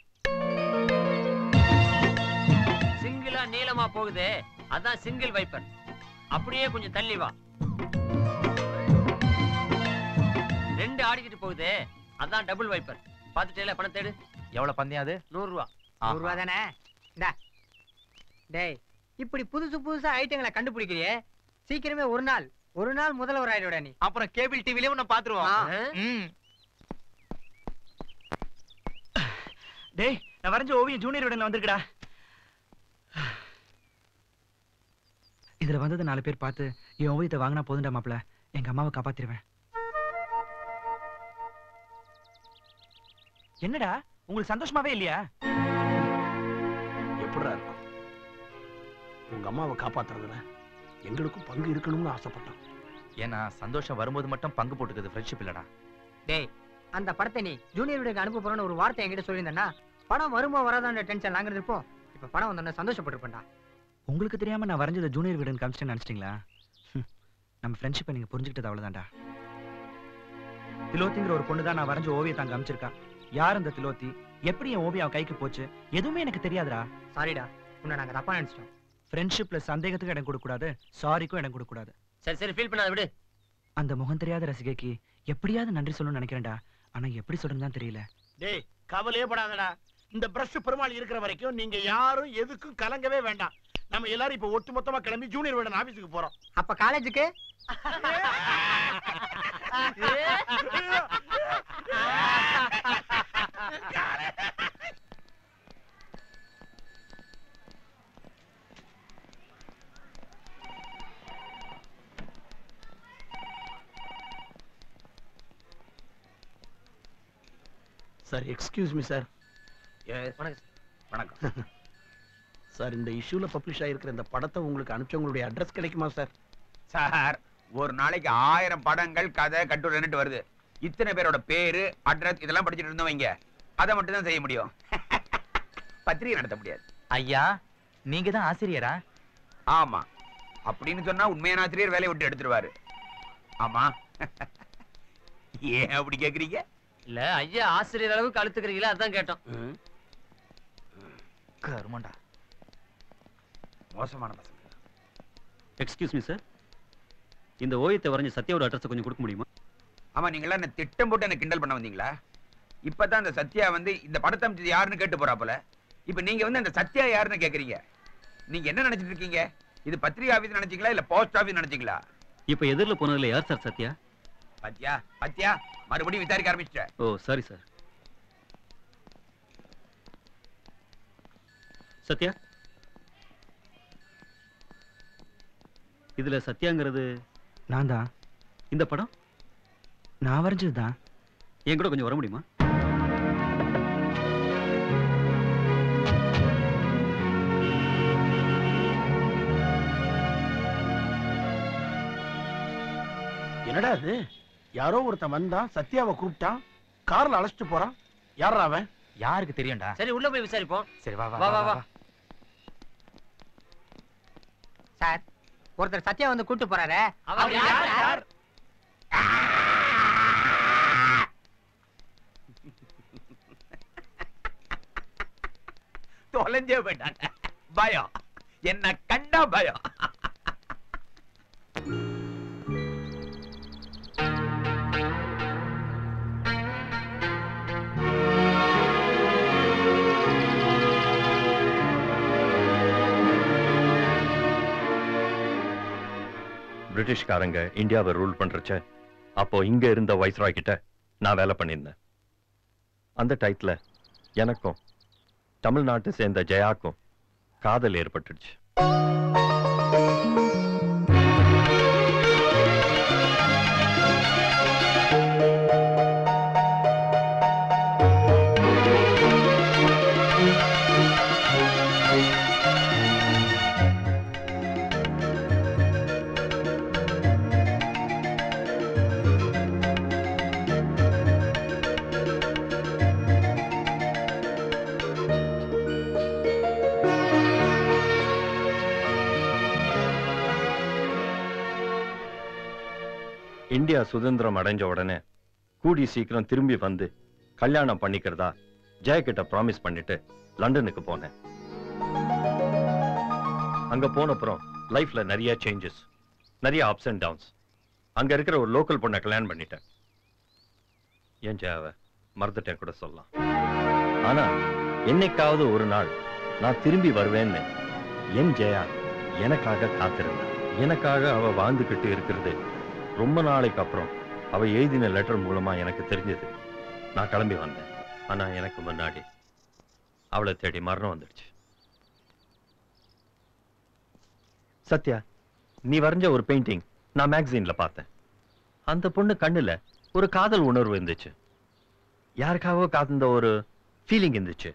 சிங்கிளா நீளமா போகுதே அதான் சிங்கிள் வைப்பர் அப்படியே கொஞ்சம் தள்ளி வா ரெண்டு ஆடிக்கிட்டு போகுதே அதான் டபுள் வைப்பர் பாத்துட்டேல பணம் தேடு எவ்வளவு பந்தயம் அது நூறு ரூபா நூறு ரூபா தானே இந்தா டேய் இப்படி புதுசு புதுசா ஐட்டங்களை கண்டுபிடிக்கிறியே சீக்கிரமே ஒரு நாள் ஒரு நாள் முதல்வர் ஆயிடுடா நீ அப்புறம் கேபிள் டிவிலே உன்னை பாத்துருவோம் ம். டேய் நான் வரைஞ்ச ஓவியம் ஜூனியர் வீடுல வந்திருக்குடா இதுல வந்தது நாலு பேர் பார்த்து என் ஓவியத்தை வாங்கினா போதும்டா மாப்ள எங்க அம்மாவை காப்பாத்திருவேன் என்னடா உங்களுக்கு சந்தோஷமாவே இல்லையா எப்படிடா இருக்கும் உங்க அம்மாவை காப்பாத்துறதுல எங்களுக்கும் பங்கு இருக்கணும்னு ஆசைப்பட்டோம் ஏன்னா சந்தோஷம் வரும்போது மட்டும் பங்கு போட்டுக்கிறது ஃப்ரெண்ட்ஷிப் இல்லடா டேய் அந்த படத்தை நீ ஜூனியர் வீடுக்கு அனுப்ப போறேன்னு ஒரு வார்த்தை என்கிட்ட சொல்லியிருந்தேன்னா படம் வருமா வராதான்ற டென்ஷன் நாங்க இருப்போம் இப்ப படம் வந்தோன்னு சந்தோஷப்பட்டிருப்பேன்டா உங்களுக்கு தெரியாம நான் வரைஞ்சது ஜூனியர் வீடுன்னு காமிச்சிட்டேன்னு நினைச்சிட்டீங்களா ஹம், நம்ம ஃப்ரெண்ட்ஷிப்பை நீங்க புரிஞ்சுக்கிட்டது அவ்வளவுதான்டா திலோத்திங்கிற ஒரு பொண்ணு தான் நான் வரைஞ்ச ஓவியத்தை அங்க அமைச்சிருக்கா யார் அந்த திலோத்தி எப்படி என் ஓவியம் அவ கைக்கு போச்சு எதுவுமே எனக்கு தெரியாதுடா சாரிடா உன்னை நாங்க தப்பா நினைச்சிட்டோம் ஃப்ரெண்ட்ஷிப்ல சந்தேகத்துக்கு இடம் கொடுக்க கூடாது சாரிக்கும் இடம் கொடுக்க கூடாது சரி சரி ஃபீல் பண்ணாத விடு அந்த முகம் தெரியாத ரசிகைக்கு எப்படியாவது நன்றி சொல்லணும்னு நினைக்கிறேன்டா ஆனா எப்படி சொல்லணும்னு தான் தெரியல டேய் கவலையே படாதடா இந்த பிரஷ் பெருமாள் இருக்கிற வரைக்கும் நீங்க யாரும் எதுக்கும் கலங்கவே வேண்டாம் நம்ம எல்லாரும் இப்ப ஒட்டு மொத்தமா கிளம்பி ஜூனியர் வீடன் ஆபீஸுக்கு போறோம் அப்ப காலேஜுக்கு சார் எக்ஸ்கியூஸ் மீ சார் வணக்கம் சார் இந்த இஷ்யூல பப்ளிஷ் ஆயிருக்கிற இந்த படத்தை உங்களுக்கு அனுப்பிச்சவங்களுடைய அட்ரஸ் கிடைக்குமா சார் சார் ஒரு நாளைக்கு ஆயிரம் படங்கள் கதை கட்டுரைன்னுட்டு வருது இத்தனை பேரோட பேரு அட்ரஸ் இதெல்லாம் படிச்சுட்டு இருந்தோம் வைங்க அதை மட்டும் தான் செய்ய முடியும் பத்திரிகை நடத்த முடியாது ஐயா நீங்க தான் ஆசிரியரா ஆமா அப்படின்னு சொன்னா உண்மையான ஆசிரியர் வேலையை விட்டு எடுத்துருவாரு ஆமா ஏன் அப்படி கேக்குறீங்க இல்ல ஐயா ஆசிரியர் அளவுக்கு அழுத்துக்கிறீங்களா அதான் கேட்டோம் கருமண்டா மோசமான பசங்க எக்ஸ்கியூஸ் மீ சார் இந்த ஓவியத்தை வரைஞ்ச சத்யாவோட அட்ரஸ் கொஞ்சம் கொடுக்க முடியுமா ஆமா நீங்களா என்ன திட்டம் போட்டு என்ன கிண்டல் பண்ண வந்தீங்களா இப்பதான் அந்த சத்யா வந்து இந்த படத்தை அமைச்சது யாருன்னு கேட்டு போறா போல இப்ப நீங்க வந்து அந்த சத்யா யாருன்னு கேக்குறீங்க நீங்க என்ன நினைச்சிட்டு இருக்கீங்க இது பத்திரிகை ஆபீஸ் நினைச்சீங்களா இல்ல போஸ்ட் ஆபீஸ் நினைச்சீங்களா இப்போ எதிரில் போனதுல யார் சார் சத்யா பத்தியா பத்தியா மறுபடியும் விசாரிக்க ஆரம்பிச்சிட்டேன் ஓ சாரி சார் சத்யா இதுல சத்யாங்கிறது நான் தான் இந்த படம் நான் வரைஞ்சது தான் என் கூட கொஞ்சம் வர முடியுமா என்னடா இது யாரோ ஒருத்தன் வந்தான் சத்யாவை கூப்பிட்டான் கார்ல அழைச்சிட்டு போறான் யாரா அவன் யாருக்கு தெரியும்டா சரி உள்ள போய் விசாரிப்போம் சரி வா வா வா வா சார் ஒருத்தர் சத்யா வந்து கூட்டு போறாரு அவர் யார் சார் தொலைஞ்சே போயிட்டாங்க பயம் என்ன கண்டா பயம் பிரிட்டிஷ்காரங்க இந்தியாவை ரூல் பண்றச்ச அப்போ இங்க இருந்த வைஸ்ராய் கிட்ட நான் வேலை பண்ணியிருந்தேன் அந்த டயத்துல எனக்கும் தமிழ்நாட்டை சேர்ந்த ஜெயாக்கும் காதல் ஏற்பட்டுடுச்சு இந்தியா சுதந்திரம் அடைஞ்ச உடனே கூடி சீக்கிரம் திரும்பி வந்து கல்யாணம் பண்ணிக்கிறதா ஜெயகிட்ட ப்ராமிஸ் பண்ணிட்டு லண்டனுக்கு போனேன் அங்க போனப்புறம் லைஃப்ல நிறைய சேஞ்சஸ் நிறைய அப்ஸ் அண்ட் டவுன்ஸ் அங்க இருக்கிற ஒரு லோக்கல் பொண்ணை கல்யாணம் பண்ணிட்டேன் ஏன் ஜெயாவ மறந்துட்டேன் கூட சொல்லலாம் ஆனா என்னைக்காவது ஒரு நாள் நான் திரும்பி வருவேன்னு என் ஜெயா எனக்காக காத்திருந்தா எனக்காக அவ வாழ்ந்துகிட்டு இருக்கிறது ரொம்ப நாளைக்கு அப்புறம் அவ எழுதின லெட்டர் மூலமா எனக்கு தெரிஞ்சது நான் கிளம்பி வந்தேன் ஆனா எனக்கு முன்னாடி அவளை தேடி மரணம் வந்துடுச்சு சத்யா நீ வரைஞ்ச ஒரு பெயிண்டிங் நான் மேகசீன்ல பார்த்தேன் அந்த பொண்ணு கண்ணுல ஒரு காதல் உணர்வு இருந்துச்சு யாருக்காகவோ காந்த ஒரு ஃபீலிங் இருந்துச்சு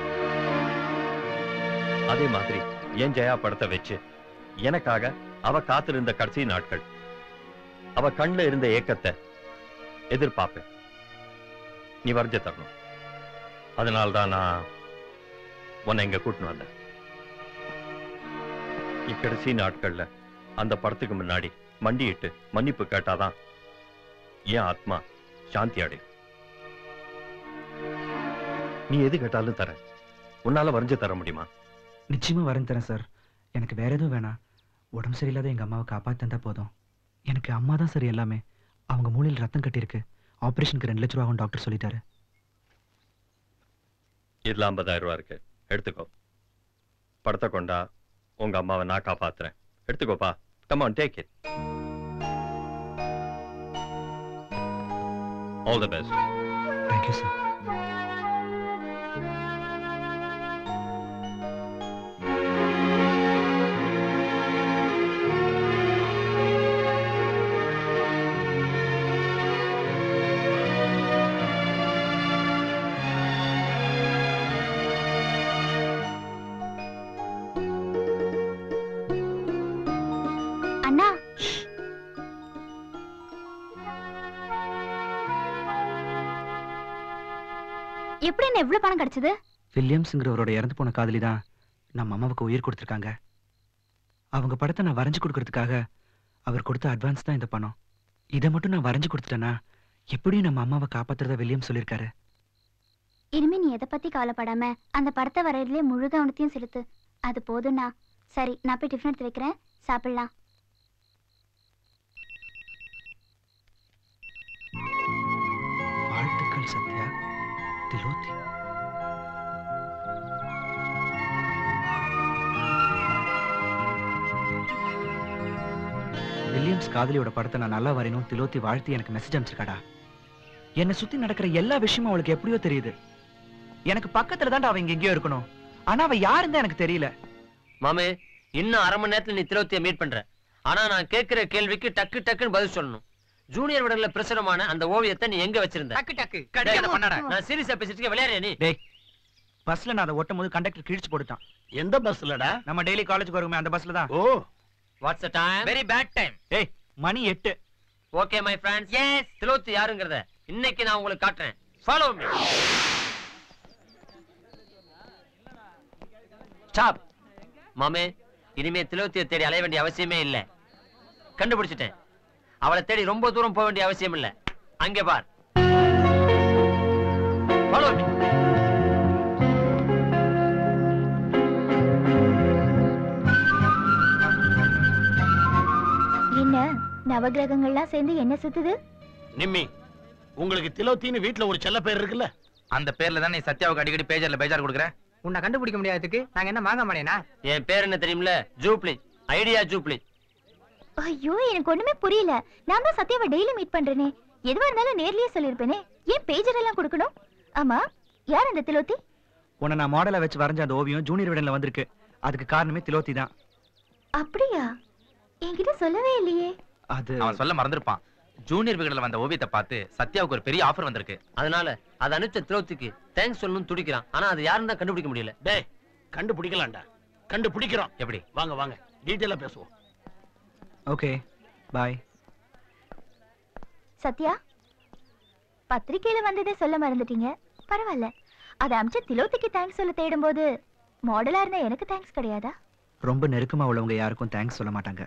அதே மாதிரி என் ஜெயா படத்தை வச்சு எனக்காக அவ காத்திருந்த கடைசி நாட்கள் அவ கண்ணுல இருந்த ஏக்கத்தை எதிர்பார்ப்பேன் நீ வரைஞ்ச தரணும் அதனால்தான் நான் உன்னை இங்க கூட்டின்னு வந்தேன் இக்கடைசி நாட்கள்ல அந்த படத்துக்கு முன்னாடி மண்டியிட்டு மன்னிப்பு கேட்டாதான் என் ஆத்மா சாந்தி அடையும் நீ எது கேட்டாலும் தரேன் உன்னால வரைஞ்சு தர முடியுமா நிச்சயமா வரேன் தரேன் சார் எனக்கு வேற எதுவும் வேணாம் உடம்பு சரியில்லாத எங்க அம்மாவை காப்பாத்தந்தா போதும் எனக்கு அம்மா தான் சரி எல்லாமே அவங்க மூளையில் ரத்தம் கட்டியிருக்கு ஆபரேஷனுக்கு ரெண்டு லட்ச ரூபா ஆகும் டாக்டர் சொல்லிட்டாரு இதுல ஐம்பதாயிரம் ரூபா இருக்கு எடுத்துக்கோ படத்தை கொண்டா உங்க அம்மாவை நான் காப்பாத்துறேன் எடுத்துக்கோப்பா come on take it all the best thank you sir அண்ணா எப்படி என்ன எவ்வளவு பணம் கிடைச்சது வில்லியம்ஸுங்கிறவரோட இறந்து போன காதலி தான் நம்ம அம்மாவுக்கு உயிர் கொடுத்துருக்காங்க அவங்க படத்தை நான் வரைஞ்சு கொடுக்கறதுக்காக அவர் கொடுத்த அட்வான்ஸ் தான் இந்த பணம் இதை மட்டும் நான் வரைஞ்சு கொடுத்துட்டேன்னா எப்படியும் நம்ம அம்மாவை காப்பாத்துறதா வில்லியம் சொல்லியிருக்காரு இனிமே நீ எதை பத்தி கவலைப்படாம அந்த படத்தை வரையிலே முழு கவனத்தையும் செலுத்து அது போதும்ண்ணா சரி நான் போய் டிஃபன் எடுத்து வைக்கிறேன் சாப்பிடலாம் வாழ்த்துக்கள் சத்யா திலோத்தி வில்லியம்ஸ் காதலியோட படத்தை நான் நல்லா வரையணும் திலோத்தி வாழ்த்தி எனக்கு மெசேஜ் அனுப்பிச்சிருக்காடா என்னை சுத்தி நடக்கிற எல்லா விஷயமும் அவளுக்கு எப்படியோ தெரியுது எனக்கு பக்கத்துல தான்டா அவ இங்க எங்கேயோ இருக்கணும் ஆனா அவ யாருன்னு தான் எனக்கு தெரியல மாமே இன்னும் அரை மணி நேரத்துல நீ திலோத்திய மீட் பண்ற ஆனா நான் கேட்கிற கேள்விக்கு டக்கு டக்குன்னு பதில் சொல்லணும் ஜூனியர் விடல பிரசுரமான அந்த ஓவியத்தை நீ எங்க வச்சிருந்த டக்கு டக்கு டேய், நான் சீரியஸா பேசிட்டு இருக்கேன், விளையாடுறியா நீ டேய் பஸ்ல நான் அதை ஒட்டும் போது கண்டக்டர் கிழிச்சு போட்டுட்டான் எந்த பஸ்லடா நம்ம டெய்லி காலேஜ் வருமே அந்த பஸ்ல தான் oh what's time very bad time ஏய் மணி எட்டு ஓகே மை ஃப்ரெண்ட்ஸ் எஸ் திலோத்தி யாருங்கறத இன்னைக்கு நான் உங்களுக்கு காட்டுறேன் ஃபாலோ மீ ஸ்டாப் மாமே இனிமே திலோத்தியை தேடி அலைய வேண்டிய அவசியமே இல்ல கண்டுபிடிச்சிட்டேன் அவளை தேடி ரொம்ப தூரம் போக வேண்டிய அவசியம் இல்ல அங்கே பார் Follow me. என்ன நவகிரகங்கள்லாம் சேர்ந்து என்ன சுத்துது நிம்மி உங்களுக்கு திலோத்தின்னு வீட்ல ஒரு செல்ல பேர் இருக்குல்ல அந்த பேர்ல தான் நீ சத்யாவுக்கு அடிக்கடி பேஜர்ல பேஜார் கொடுக்குற உன்னை கண்டுபிடிக்க முடியாததுக்கு நாங்க என்ன மாங்க மாட்டேனா என் பேர் என்ன தெரியுமில ஜூப்ளி ஐடியா ஜூப்ளி ஐயோ எனக்கு ஒண்ணுமே புரியல நான் தான் சத்யாவை டெய்லி மீட் பண்றேனே எதுவா இருந்தாலும் நேர்லயே சொல்லிருப்பேனே ஏன் பேஜர் எல்லாம் கொடுக்கணும் ஆமா யார் அந்த திலோத்தி உன்னை நான் மாடலா வச்சு வரைஞ்ச அந்த ஓவியம் ஜூனியர் விடன்ல வந்திருக்கு அதுக்கு காரணமே திலோத்தி தான் அப்படியா என்கிட்ட சொல்லவே இல்லையே அது அவன் சொல்ல மறந்துருப்பான் ஜூனியர் விகடல வந்த ஓவியத்தை பார்த்து சத்யாவுக்கு ஒரு பெரிய ஆஃபர் வந்திருக்கு அதனால அதை அனுப்பிச்ச திலோத்திக்கு தேங்க்ஸ் சொல்லணும்னு துடிக்கிறான் ஆனா அது யாருன்னு தான் கண்டுபிடிக்க முடியல டேய் கண்டுபிடிக்கலாம்டா கண்டுபிடிக்கிறோம் எப்படி வாங்க வாங்க டீட்டெயிலா பேசுவோம் ஓகே பாய் சத்யா பத்திரிக்கையில வந்ததை சொல்ல மறந்துட்டீங்க பரவாயில்ல அதை அமிச்ச திலோத்திக்கு தேங்க்ஸ் சொல்ல தேடும்போது மாடலா இருந்தா எனக்கு தேங்க்ஸ் கிடையாதா ரொம்ப நெருக்கமா உள்ளவங்க யாருக்கும் தேங்க்ஸ் சொல்ல மாட்டாங்க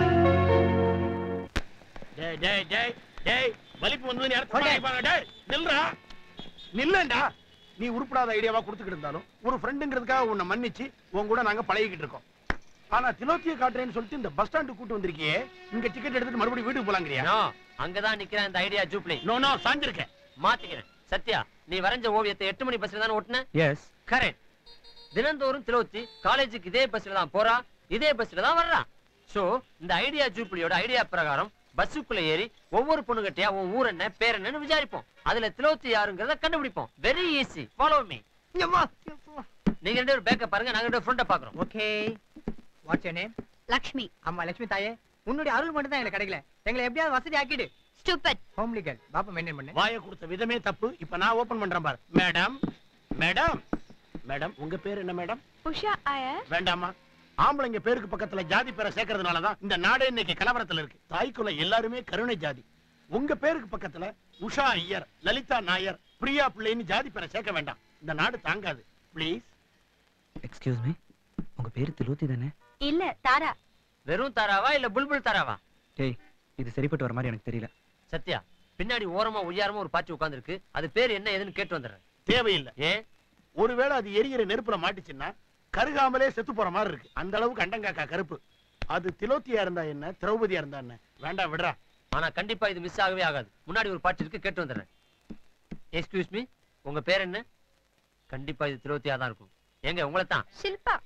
டேய் டேய் டேய் டேய் வலிப்பு வந்து யாரும் டேய் நில்றா நில்லண்டா நீ உருப்படாத ஐடியாவா கொடுத்துக்கிட்டு இருந்தாலும் ஒரு ஃப்ரெண்டுங்கிறதுக்காக உன்னை மன்னிச்சு உன் கூட நாங்க பழகிக்கிட்டு இருக்கோம் ஆனா திலோத்திய காட்டுறேன்னு சொல்லிட்டு இந்த பஸ் ஸ்டாண்டு கூட்டு வந்திருக்கியே இங்க டிக்கெட் எடுத்துட்டு மறுபடியும் வீட்டுக்கு போலாங்கறியா நோ அங்கதான் நிக்கிறேன் இந்த ஐடியா ஜூப்ளி நோ நோ சாஞ்சிருக்கேன் மாத்திக்கிறேன் சத்யா நீ வரைஞ்ச ஓவியத்தை எட்டு மணி பஸ்ல தானே ஓட்டுன எஸ் கரெக்ட் தினந்தோறும் திலோத்தி காலேஜுக்கு இதே பஸ்ல தான் போறா இதே பஸ்ல தான் வர்றா சோ இந்த ஐடியா ஜூப்ளியோட ஐடியா பிரகாரம் பஸ்ஸுக்குள்ள ஏறி ஒவ்வொரு பொண்ணுகிட்டயா உன் ஊர் என்ன பேர் என்னன்னு விசாரிப்போம் அதுல திலோத்தி யாருங்கிறத கண்டுபிடிப்போம் வெரி ஈஸி ஃபாலோ மீ நீங்க ரெண்டு பேரும் பேக்க பாருங்க நாங்க ரெண்டு ஃப்ரண்ட பாக்குறோம் okay what's your name Lakshmi அம்மா லட்சுமி தாயே உன்னுடைய அருள் மட்டும் தான் எங்களுக்கு கிடைக்கல எங்களை எப்படியாவது வசதி ஆக்கிடு ஸ்டூபிட் ஹோம்லி கேர்ள் பாப்பா மெயின்டைன் பண்ணு வாயை கொடுத்த விதமே தப்பு இப்ப நான் ஓபன் பண்றேன் பாரு மேடம் மேடம் மேடம் உங்க பேர் என்ன மேடம் உஷா ஐயர் வேண்டாமா ஆம்பளைங்க பேருக்கு பக்கத்துல ஜாதி பேரை சேர்க்கறதுனால தான் இந்த நாடே இன்னைக்கு கலவரத்துல இருக்கு தாய்க்குள்ள எல்லாருமே கருணை ஜாதி உங்க பேருக்கு பக்கத்துல உஷா ஐயர் லலிதா நாயர் பிரியா பிள்ளைன்னு ஜாதி பேரை சேர்க்க வேண்டாம் இந்த நாடு தாங்காது ப்ளீஸ் எக்ஸ்கியூஸ் மீ உங்க பேரு திலோத்தி தானே இல்ல தாரா வெறும் தாராவா இல்ல புல்புல் தாராவா ஏய் இது சரிப்பட்டு வர மாதிரி எனக்கு தெரியல சத்யா பின்னாடி ஓரமா ஒய்யாரமா ஒரு பாச்சி உட்கார்ந்திருக்கு அது பேர் என்ன ஏதுன்னு கேட்டு வந்துடுறேன் தேவையில்லை ஏன் ஒருவேளை அது எரியிற நெருப்புல மாட்டுச்சுன்னா கருகாமலே செத்து போற மாதிரி இருக்கு அந்த அளவுக்கு அண்டங்காக்கா கருப்பு அது திலோத்தியா இருந்தா என்ன திரௌபதியா இருந்தா என்ன வேண்டாம் விடுறா ஆனா கண்டிப்பா இது மிஸ் ஆகவே ஆகாது முன்னாடி ஒரு பாட்டு இருக்கு கேட்டு வந்துடுறேன் எக்ஸ்கியூஸ் மீ உங்க பேர் என்ன கண்டிப்பா இது திலோத்தியா தான் இருக்கும் எங்க உங்களை தான் ஷில்பா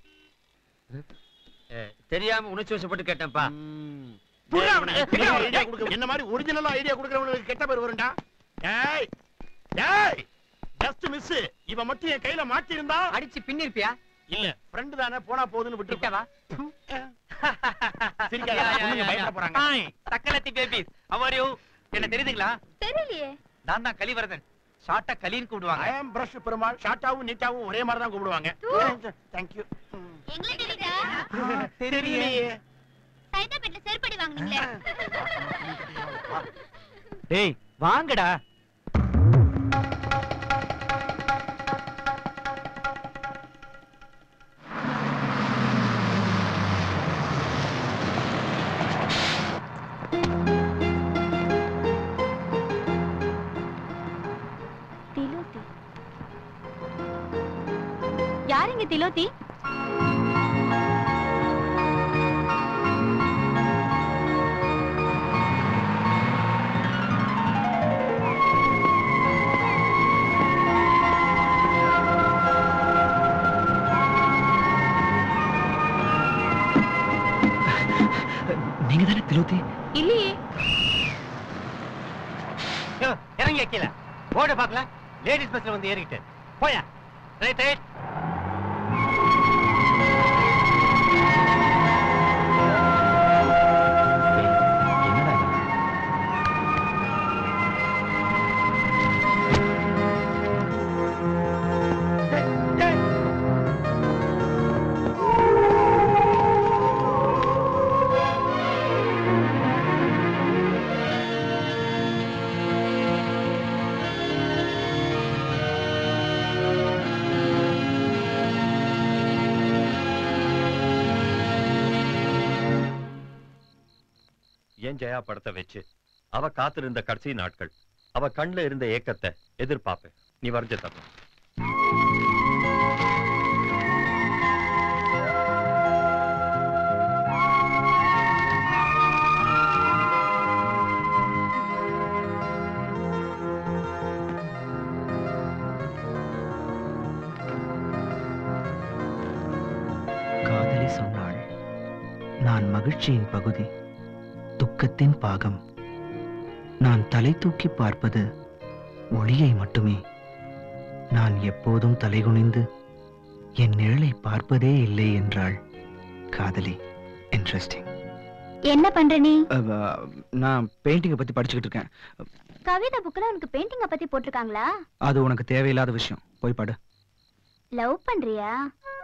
தெரியாம உணர்ச்சி வசப்பட்டு கேட்டேன்ப்பா புறா அவனை. ஐடியா கொடுக்க என்ன மாதிரி ஒரிஜினலா ஐடியா கொடுக்கறவங்களுக்கு கெட்ட பேர் வரும்டா டேய் டேய் ஜஸ்ட் மிஸ் இவன் மட்டும் என் கையில மாட்டி இருந்தா அடிச்சு பின்னிருப்பியா இல்ல ஃப்ரெண்ட் தானே போனா போகுதுன்னு விட்டுருக்கவா சிரிக்காத பொண்ணுங்க பயப்பட போறாங்க ஹாய் தக்கலத்தி பேபிஸ் அவர் யூ என்ன தெரியுதுங்களா தெரியலையே நான் தான் கலிவரதன் ஷார்ட்டா கலின்னு கூப்பிடுவாங்க ஐ அம் பிரஷ் பெருமாள் ஷார்ட்டாவும் நீட்டாவும் ஒரே மாதிரி தான் கூப்பிடுவாங்க தேங்க் யூ எங்களுக்கு தெரியுதா தெரியலையே சைதாப்பேட்ல செருப்படி வாங்குனீங்களே டேய் வாங்கடா திலோத்தி யாருங்க திலோத்தி நீங்க தானே திலோத்தி இல்லையே இறங்கி கீழே போர்டு பார்க்கல லேடிஸ் பஸ்ல வந்து ஏறிக்கிட்டு போயா ரைட் ரைட் என்னடா இது? என் ஜெயா படத்தை வச்சு அவ காத்திருந்த கடைசி நாட்கள் அவ கண்ணுல இருந்த ஏக்கத்தை எதிர்பார்ப்பேன் நீ வரைஞ்ச தரணும் காதலி சொன்னாள் நான் மகிழ்ச்சியின் பகுதி துக்கத்தின் பாகம் நான் தலை தூக்கி பார்ப்பது ஒளியை மட்டுமே நான் எப்போதும் தலைகுனிந்து என் நிழலை பார்ப்பதே இல்லை என்றாள் காதலி இன்ட்ரெஸ்டிங் என்ன பண்ற நீ நான் பெயிண்டிங்கை பத்தி படிச்சுக்கிட்டு இருக்கேன் கவிதா புக்ல உனக்கு பெயிண்டிங்க பத்தி போட்டிருக்காங்களா அது உனக்கு தேவையில்லாத விஷயம் போய் படு லவ் பண்றியா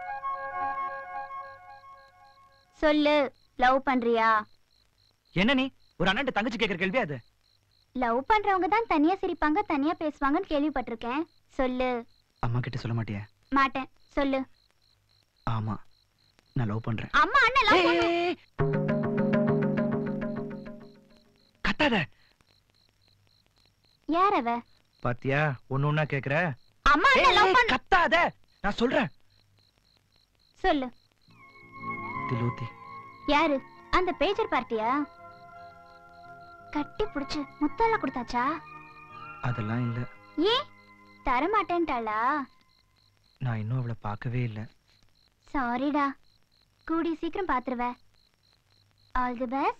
சொல்லு லவ் பண்றியா என்ன நீ ஒரு அண்ணன் தங்கச்சி கேட்கற கேள்வி அது லவ் பண்றவங்க தான் தனியா சிரிப்பாங்க தனியா பேசுவாங்கன்னு கேள்விப்பட்டிருக்கேன் சொல்லு அம்மா கிட்ட சொல்ல மாட்டியா மாட்டேன் சொல்லு ஆமா நான் லவ் பண்றேன் அம்மா அண்ணன் love பண்ணு. கத்தாத யார் அவ பாத்தியா ஒண்ணு ஒண்ணா கேக்குற அம்மா அண்ணன் love பண்ணு. கத்தாத நான் சொல்றேன் சொல்லு திலோத்தி யாரு அந்த பேஜர் பார்ட்டியா கட்டி புடிச்சு முத்தெல்லாம் கொடுத்தாச்சா அதெல்லாம் இல்ல ஏன் தர மாட்டேன்ட்டாளா நான் இன்னும் அவளை பார்க்கவே இல்ல சாரிடா கூடி சீக்கிரம் பாத்துருவ all the best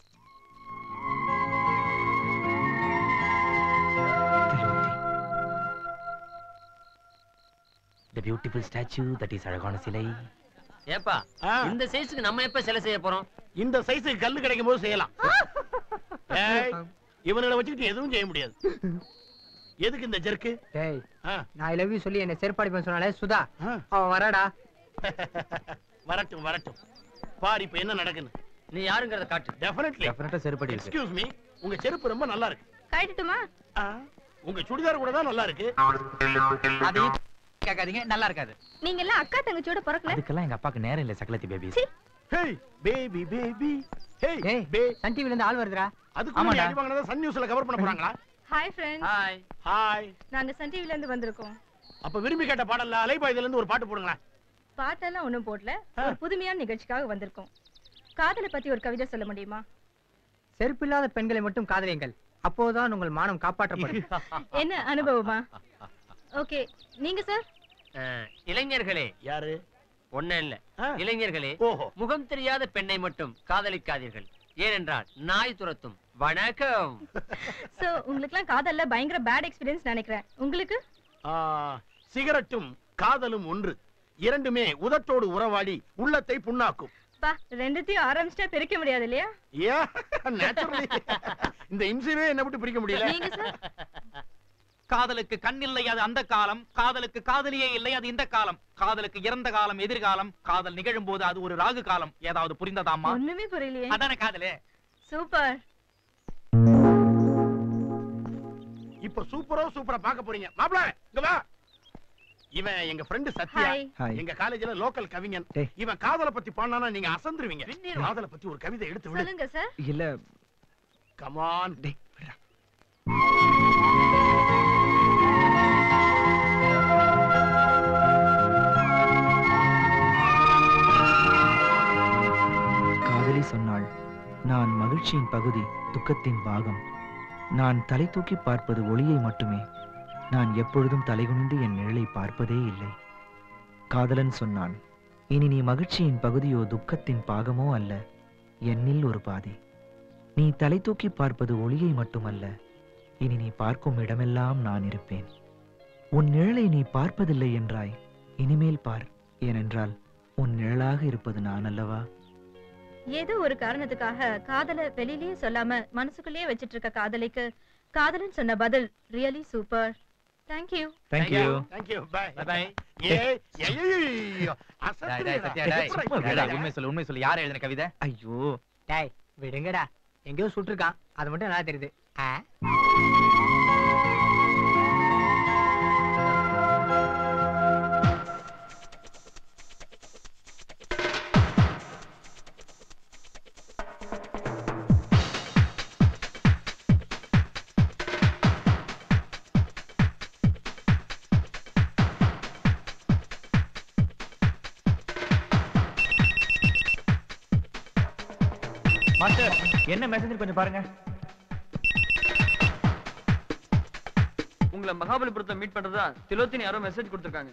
The beautiful statue that is அழகான சிலை ஏப்பா இந்த சைஸ்க்கு நம்ம எப்ப சிலை செய்ய போறோம் இந்த சைஸுக்கு கல்லு கிடைக்கும் போது செய்யலாம் ஏய், இவனுங்களை வச்சுக்கிட்டு எதுவும் செய்ய முடியாது எதுக்கு இந்த ஜெர்க்கு டேய் நான் ஐ லவ் யூ சொல்லி என்ன செருப்பாடிப்பேன் சொன்னாலே சுதா அவன் வராடா வரட்டும் வரட்டும் பாரு இப்ப என்ன நடக்குன்னு நீ யாருங்கறத காட்டு டெஃபினெட்லி டெஃபினட்டா செருப்படி இருக்கு எக்ஸ்கியூஸ் மீ உங்க செருப்பு ரொம்ப நல்லா இருக்கு கழட்டுமா உங்க சுடிதார் கூட தான் நல்லா இருக்கு அதையும் கேட்காதீங்க நல்லா இருக்காது நீங்க எல்லாம் அக்கா தங்கச்சியோட பிறக்கல அதுக்கெல்லாம் எங்க அப்பாக்கு நேரம் இல்ல சக்கலத்தி baby hey baby baby hey ஏய் பே சன் டிவில இருந்து ஆள் வருதுடா அதுக்கு முன்னாடி அடி வாங்குனத சன் நியூஸ்ல கவர் பண்ண போறாங்களா ஹாய் ஃப்ரெண்ட்ஸ் ஹாய் ஹாய் நாங்க சன் டிவில இருந்து வந்திருக்கோம் அப்ப விரும்பி கேட்ட பாடல்ல அலைபாயுதுல இருந்து ஒரு பாட்டு போடுங்களேன் பாட்டெல்லாம் ஒண்ணும் போடல ஒரு புதுமையான நிகழ்ச்சிக்காக வந்திருக்கோம் காதலை பத்தி ஒரு கவிதை சொல்ல முடியுமா செருப்பில்லாத பெண்களை மட்டும் காதலியுங்கள் அப்போதான் உங்கள் மானம் காப்பாற்றப்படும் என்ன அனுபவமா ஓகே நீங்க சார் இளைஞர்களே யாரு ஒண்ணு இல்ல இளைஞர்களே முகம் தெரியாத பெண்ணை மட்டும் காதலிக்காதீர்கள் ஏனென்றால் நாய் துரத்தும் வணக்கம் சோ உங்களுக்குலாம் காதல்ல பயங்கர பேட் எக்ஸ்பீரியன்ஸ் நினைக்கிறேன் உங்களுக்கு ஆ, சிகரெட்டும் காதலும் ஒன்று இரண்டுமே உதட்டோடு உறவாடி உள்ளத்தை புண்ணாக்கும் பா ரெண்டுத்தையும் ஆரம்பிச்சிட்டா பிரிக்க முடியாது இல்லையா ஏ நேச்சுரலி இந்த இம்சையவே என்ன விட்டு பிரிக்க முடியல நீங்க சார் காதலுக்கு கண் இல்லை அது அந்த காலம் காதலுக்கு காதலியே இல்லை அது இந்த காலம் காதலுக்கு இறந்த காலம் எதிர்காலம் காதல் நிகழும் போது அது ஒரு ராகு காலம் ஏதாவது புரிந்ததாமா ஒண்ணுமே புரியலையே அதானே காதலே சூப்பர் இப்ப சூப்பரோ சூப்பரா பார்க்க போறீங்க மாப்ள இங்க வா இவன் எங்க ஃப்ரெண்ட் சத்யா Hi. Hi. எங்க காலேஜ்ல லோக்கல் கவிஞன் டேய். இவன் காதலை பத்தி பாடினா நீங்க அசந்துருவீங்க காதலை பத்தி ஒரு கவிதை எடுத்து விடு சொல்லுங்க சார் இல்ல கமான் டேய் காதலி சொன்னாள் நான் மகிழ்ச்சியின் பகுதி துக்கத்தின் பாகம் நான் தலை தூக்கி பார்ப்பது ஒளியை மட்டுமே நான் எப்பொழுதும் தலைகுனிந்து என் நிழலை பார்ப்பதே இல்லை காதலன் சொன்னான் இனி நீ மகிழ்ச்சியின் பகுதியோ துக்கத்தின் பாகமோ அல்ல என்னில் ஒரு பாதி நீ தலை தூக்கி பார்ப்பது ஒளியை மட்டுமல்ல இனி நீ பார்க்கும் இடமெல்லாம் நான் இருப்பேன் உன் நிழலை நீ பார்ப்பதில்லை என்றாய் இனிமேல் பார் ஏனென்றால் உன் நிழலாக இருப்பது நான் அல்லவா ஏதோ ஒரு காரணத்துக்காக காதலை வெளியிலேயே சொல்லாம மனசுக்குள்ளேயே வச்சிட்டு இருக்க காதலிக்கு காதலன் சொன்ன பதில் really super thank you Thank you. Thank you. Bye. Bye. ஏய், ஐயையையோ, டேய், டேய், சத்யா, டேய். அசத்துறீடா. சும்மா விடுடா, உண்மை சொல்லு உண்மை சொல்லு யார் எழுதின கவிதை ஐயோ டேய் விடுங்கடா எங்கேயோ சுட்டிருக்கான் அது மட்டும் நல்லா தெரியுது ஆ மாஸ்டர் என்ன மெசேஜ் கொஞ்சம் பாருங்க உங்களை மகாபலிபுரத்துல மீட் பண்றதா திலோத்தினி யாரோ மெசேஜ் கொடுத்திருக்காங்க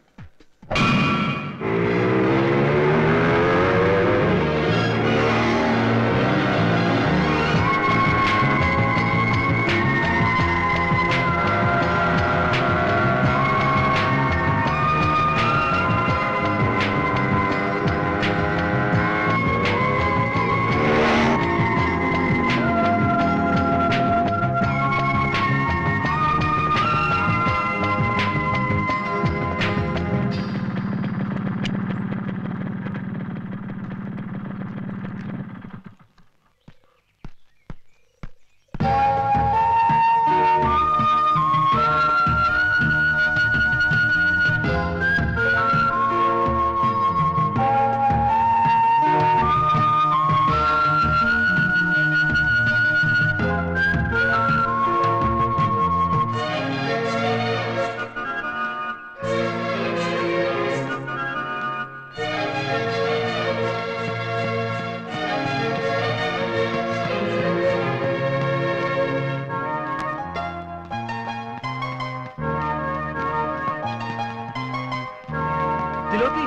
திலோத்தி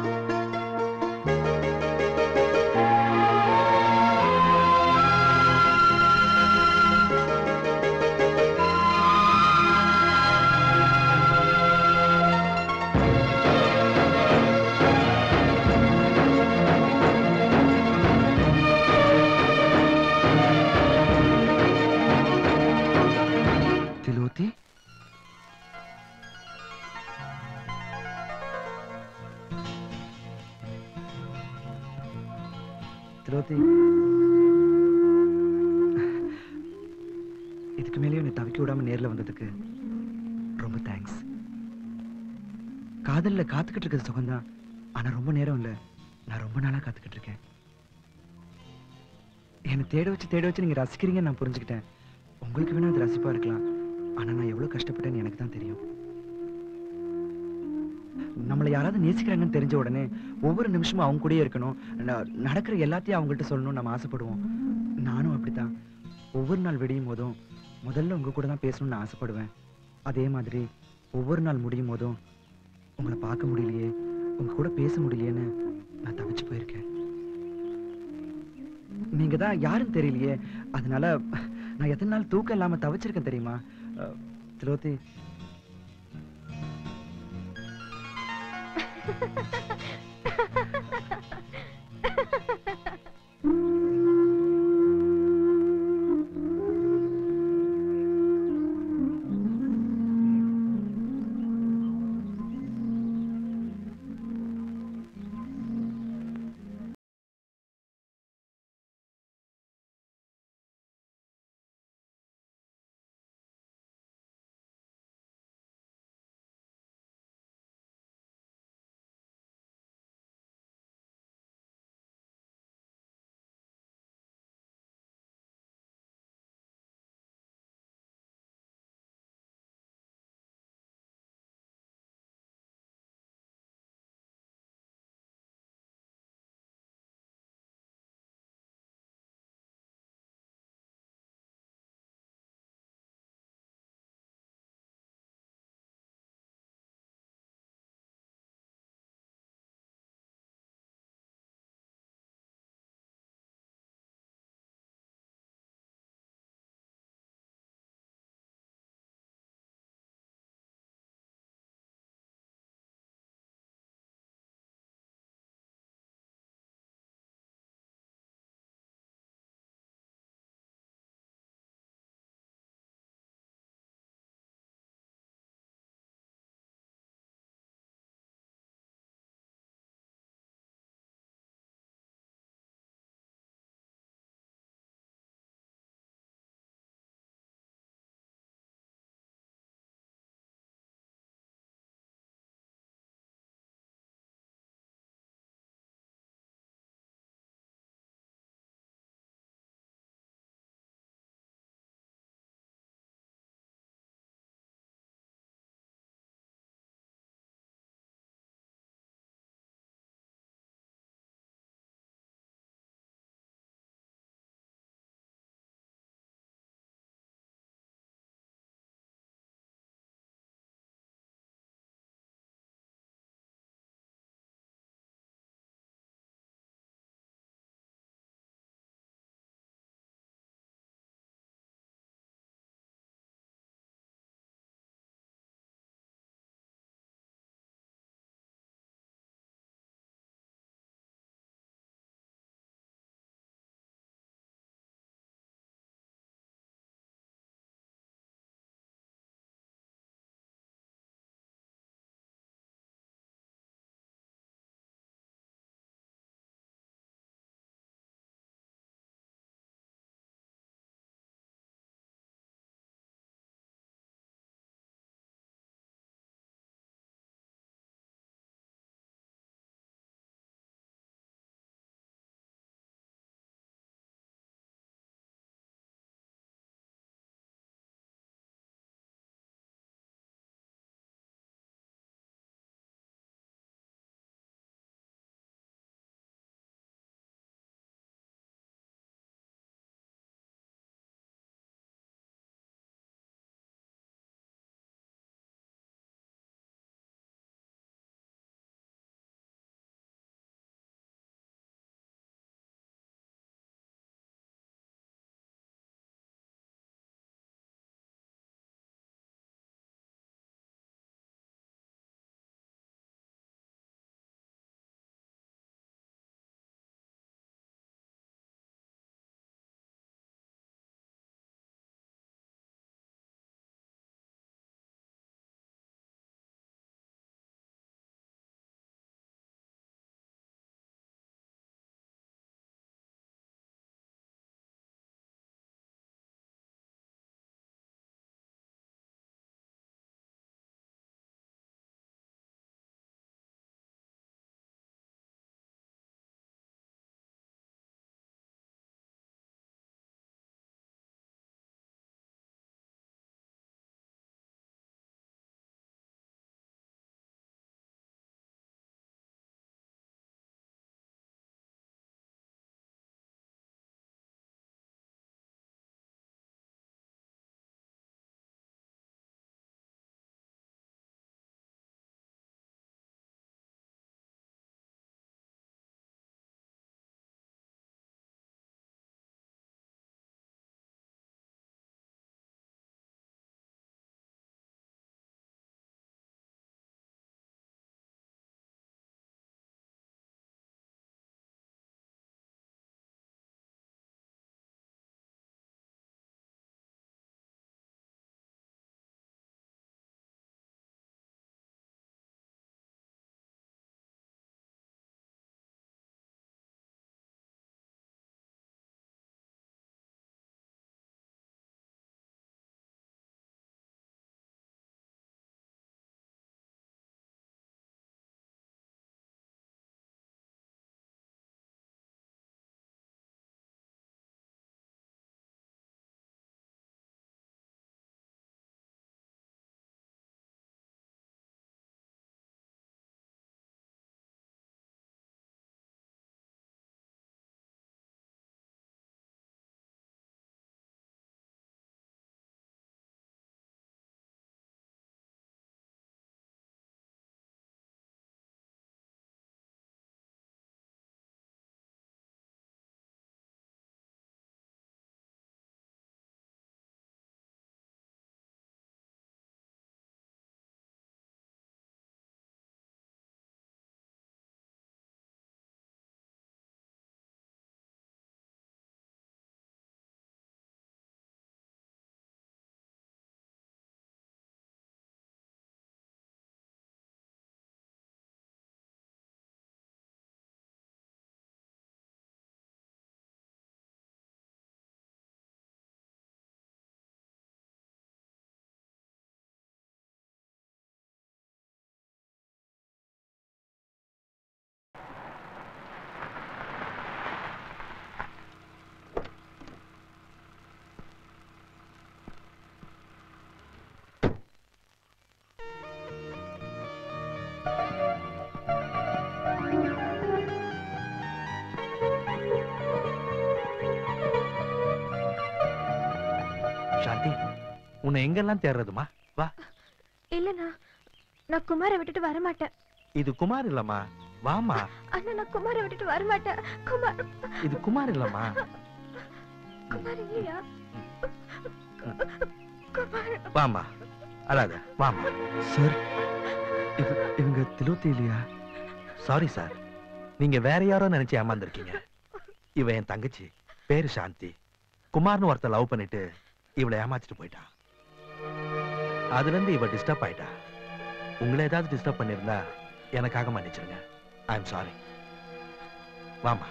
திலோத்தி திலோத்தி இதுக்கு மேலேயும் என்னை தவிக்க விடாம நேர்ல வந்ததுக்கு ரொம்ப தேங்க்ஸ் காதல்ல காத்துக்கிட்டு இருக்கிறது சுகம்தான் ஆனா ரொம்ப நேரம் இல்ல நான் ரொம்ப நாளா காத்துக்கிட்டு இருக்கேன் என்னை தேட வச்சு தேட வச்சு நீங்க ரசிக்கிறீங்கன்னு நான் புரிஞ்சுக்கிட்டேன் உங்களுக்கு வேணா அது ரசிப்பா இருக்கலாம் ஆனா நான் எவ்வளவு கஷ்டப்பட்டேன்னு எனக்கு தான் தெரியும் நம்மளை யாராவது நேசிக்கிறாங்கன்னு தெரிஞ்ச உடனே ஒவ்வொரு நிமிஷமும் அவங்க கூடயே இருக்கணும் ந- நடக்கிற எல்லாத்தையும் அவங்கள்ட்ட சொல்லணும்னு நம்ம ஆசைப்படுவோம் நானும் அப்படித்தான் ஒவ்வொரு நாள் விடியும் போதும் முதல்ல உங்க கூட தான் பேசணும்னு நான் ஆசைப்படுவேன் அதே மாதிரி ஒவ்வொரு நாள் முடியும் போதும் உங்களை பார்க்க முடியலையே உங்க கூட பேச முடியலையேன்னு நான் தவிச்சு போயிருக்கேன் நீங்க தான் யாருன்னு தெரியலையே அதனால நான் எத்தனை நாள் தூக்கம் இல்லாம தவிச்சிருக்கேன் தெரியுமா அஹ், திலோத்தி சாந்தி உன்னை எங்கெல்லாம் தேடுறதுமா வா இல்லண்ணா நான் குமாரை விட்டுட்டு வர மாட்டேன் இது குமார் இல்லம்மா வாமா அண்ணா நான் குமாரை விட்டுட்டு வர மாட்டேன் குமார் இது குமார் இல்லம்மா குமார் இல்லையா குமார் வாமா அழாத வாமா சார் இது இவங்க திலோத்தி இல்லையா சாரி சார் நீங்க வேற யாரோ நினைச்சு ஏமாந்துருக்கீங்க இவ என் தங்கச்சி பேரு சாந்தி குமார்னு ஒருத்தர் லவ் பண்ணிட்டு இவளை ஏமாத்திட்டு போயிட்டான் அதுல இருந்து இவ டிஸ்டர்ப் ஆயிட்டா உங்களை ஏதாவது டிஸ்டர்ப் பண்ணிருந்தா எனக்காக மன்னிச்சிருங்க ஐ எம் சாரி வாமா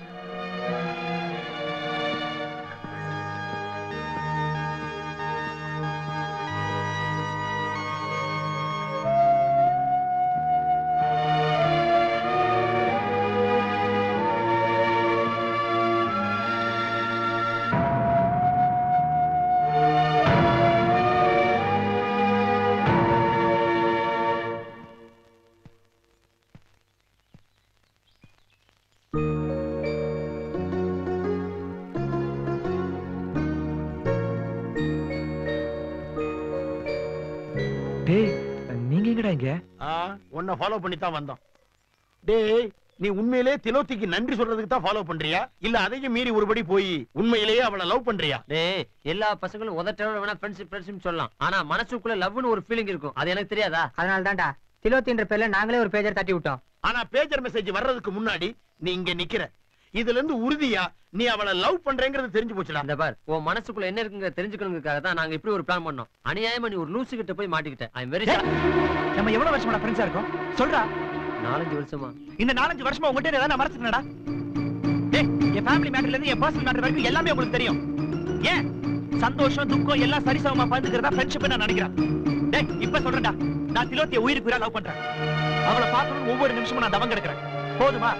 டேய் நீங்க எங்கடா இங்க ஆ, உன்னை ஃபாலோ பண்ணி தான் வந்தோம் டேய் நீ உண்மையிலே திலோத்திக்கு நன்றி சொல்றதுக்கு தான் ஃபாலோ பண்றியா இல்ல அதையும் மீறி ஒருபடி போய் உண்மையிலேயே அவளை லவ் பண்றியா டேய் எல்லா பசங்களும் உதட்டோட வேணா ஃப்ரெண்ட்ஷிப் ஃப்ரெண்ட்ஷிப் சொல்லலாம் ஆனா மனசுக்குள்ள லவ்னு ஒரு ஃபீலிங் இருக்கும் அது எனக்கு தெரியாதா அதனால தான்டா திலோத்தின்ற பேர்ல நாங்களே ஒரு பேஜர் தட்டி விட்டோம் ஆனா பேஜர் மெசேஜ் வர்றதுக்கு முன்னாடி நீ இங்க நிக்கிற இதுல இருந்து உறுதியா நீ அவளை லவ் பண்றேங்கிறது தெரிஞ்சு போச்சுடா இந்த பார் உன் மனசுக்குள்ள என்ன இருக்குங்க தெரிஞ்சுக்கணுங்கிறதுக்காக தான் நாங்க இப்படி ஒரு பிளான் பண்ணோம் அநியாயமா நீ ஒரு லூசு கிட்ட போய் மாட்டிக்கிட்ட ஐ எம் வெரி நம்ம எவ்வளவு வருஷமா ஃப்ரெண்ட்ஸா இருக்கோம் சொல்றா நாலஞ்சு வருஷமா இந்த நாலஞ்சு வருஷமா உங்ககிட்ட ஏதாவது நான் மறைச்சிருந்தா டேய் என் ஃபேமிலி மேட்டர்ல இருந்து என் பர்சனல் மேட்டர் வரைக்கும் எல்லாமே உங்களுக்கு தெரியும் ஏன் சந்தோஷம் துக்கம் எல்லாம் சரிசமமா பகிர்ந்துக்கிறதா ஃப்ரெண்ட்ஷிப் நான் நினைக்கிறேன் டேய் இப்ப சொல்றேன்டா நான் திலோத்திய உயிருக்கு உயிரா லவ் பண்றேன் அவளை பார்க்கணும் ஒவ்வொரு நிமிஷமும் நான் தவம் கிடக்குறேன் போதுமா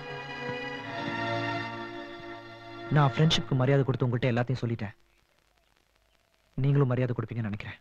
நான் ஃப்ரெண்ட்ஷிப்க்கு மரியாதை கொடுத்து உங்ககிட்ட எல்லாத்தையும் சொல்லிட்டேன் நீங்களும் மரியாதை கொடுப்பீங்கன்னு நினைக்கிறேன்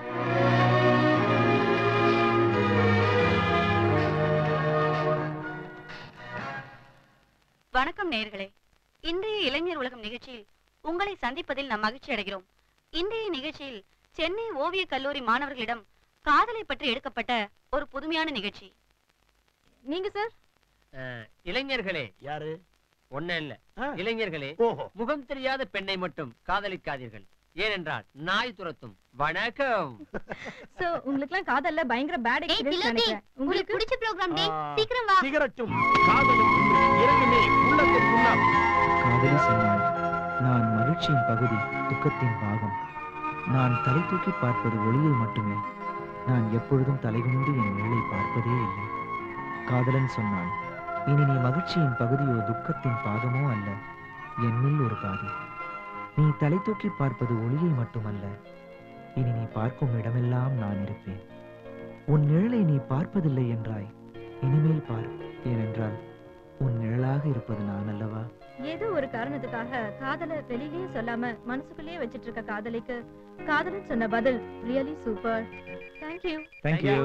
வணக்கம் நேயர்களே இன்றைய இளைஞர் உலகம் நிகழ்ச்சியில் உங்களை சந்திப்பதில் நாம் மகிழ்ச்சி அடைகிறோம் இன்றைய நிகழ்ச்சியில் சென்னை ஓவியக் கல்லூரி மாணவர்களிடம் காதலை பற்றி எடுக்கப்பட்ட ஒரு புதுமையான நிகழ்ச்சி நீங்க சார் இளைஞர்களே யாரு ஒண்ணு இல்ல இளைஞர்களே முகம் தெரியாத பெண்ணை மட்டும் காதலிக்காதீர்கள் ஏனென்றால் நாய் துரத்தும் வணக்கம் சோ உங்களுக்கு எல்லாம் காதல்ல பயங்கர பேட் எக்ஸ்பீரியன்ஸ் நினைக்கிறேன் உங்களுக்கு பிடிச்ச ப்ரோகிராம் டே சீக்கிரம் வா சிகரெட்டும் காதலும் இரண்டுமே உள்ளத்தில் புண்ணாம் காதலி சொன்னாள் நான் மகிழ்ச்சியின் பகுதி துக்கத்தின் பாகம் நான் தலை தூக்கி பார்ப்பது ஒளியை மட்டுமே நான் எப்பொழுதும் தலைகுனிந்து என் நிழலை பார்ப்பதே இல்லை காதலன் சொன்னான் இனி நீ மகிழ்ச்சியின் பகுதியோ துக்கத்தின் பாகமோ அல்ல என்னில் ஒரு பாதி நீ தலை தூக்கி பார்ப்பது ஒளியை மட்டுமல்ல இனி நீ பார்க்கும் இடமெல்லாம் நான் இருப்பேன் உன் நிழலை நீ பார்ப்பதில்லை என்றாய் இனிமேல் பார் ஏனென்றால் உன் நிழலாக இருப்பது நான் அல்லவா ஏதோ ஒரு காரணத்துக்காக காதல வெளியிலேயே சொல்லாம மனசுக்குள்ளேயே வச்சிட்டு இருக்க காதலிக்கு காதலன் சொன்ன பதில் ரியலி சூப்பர் தேங்க்யூ தேங்க்யூ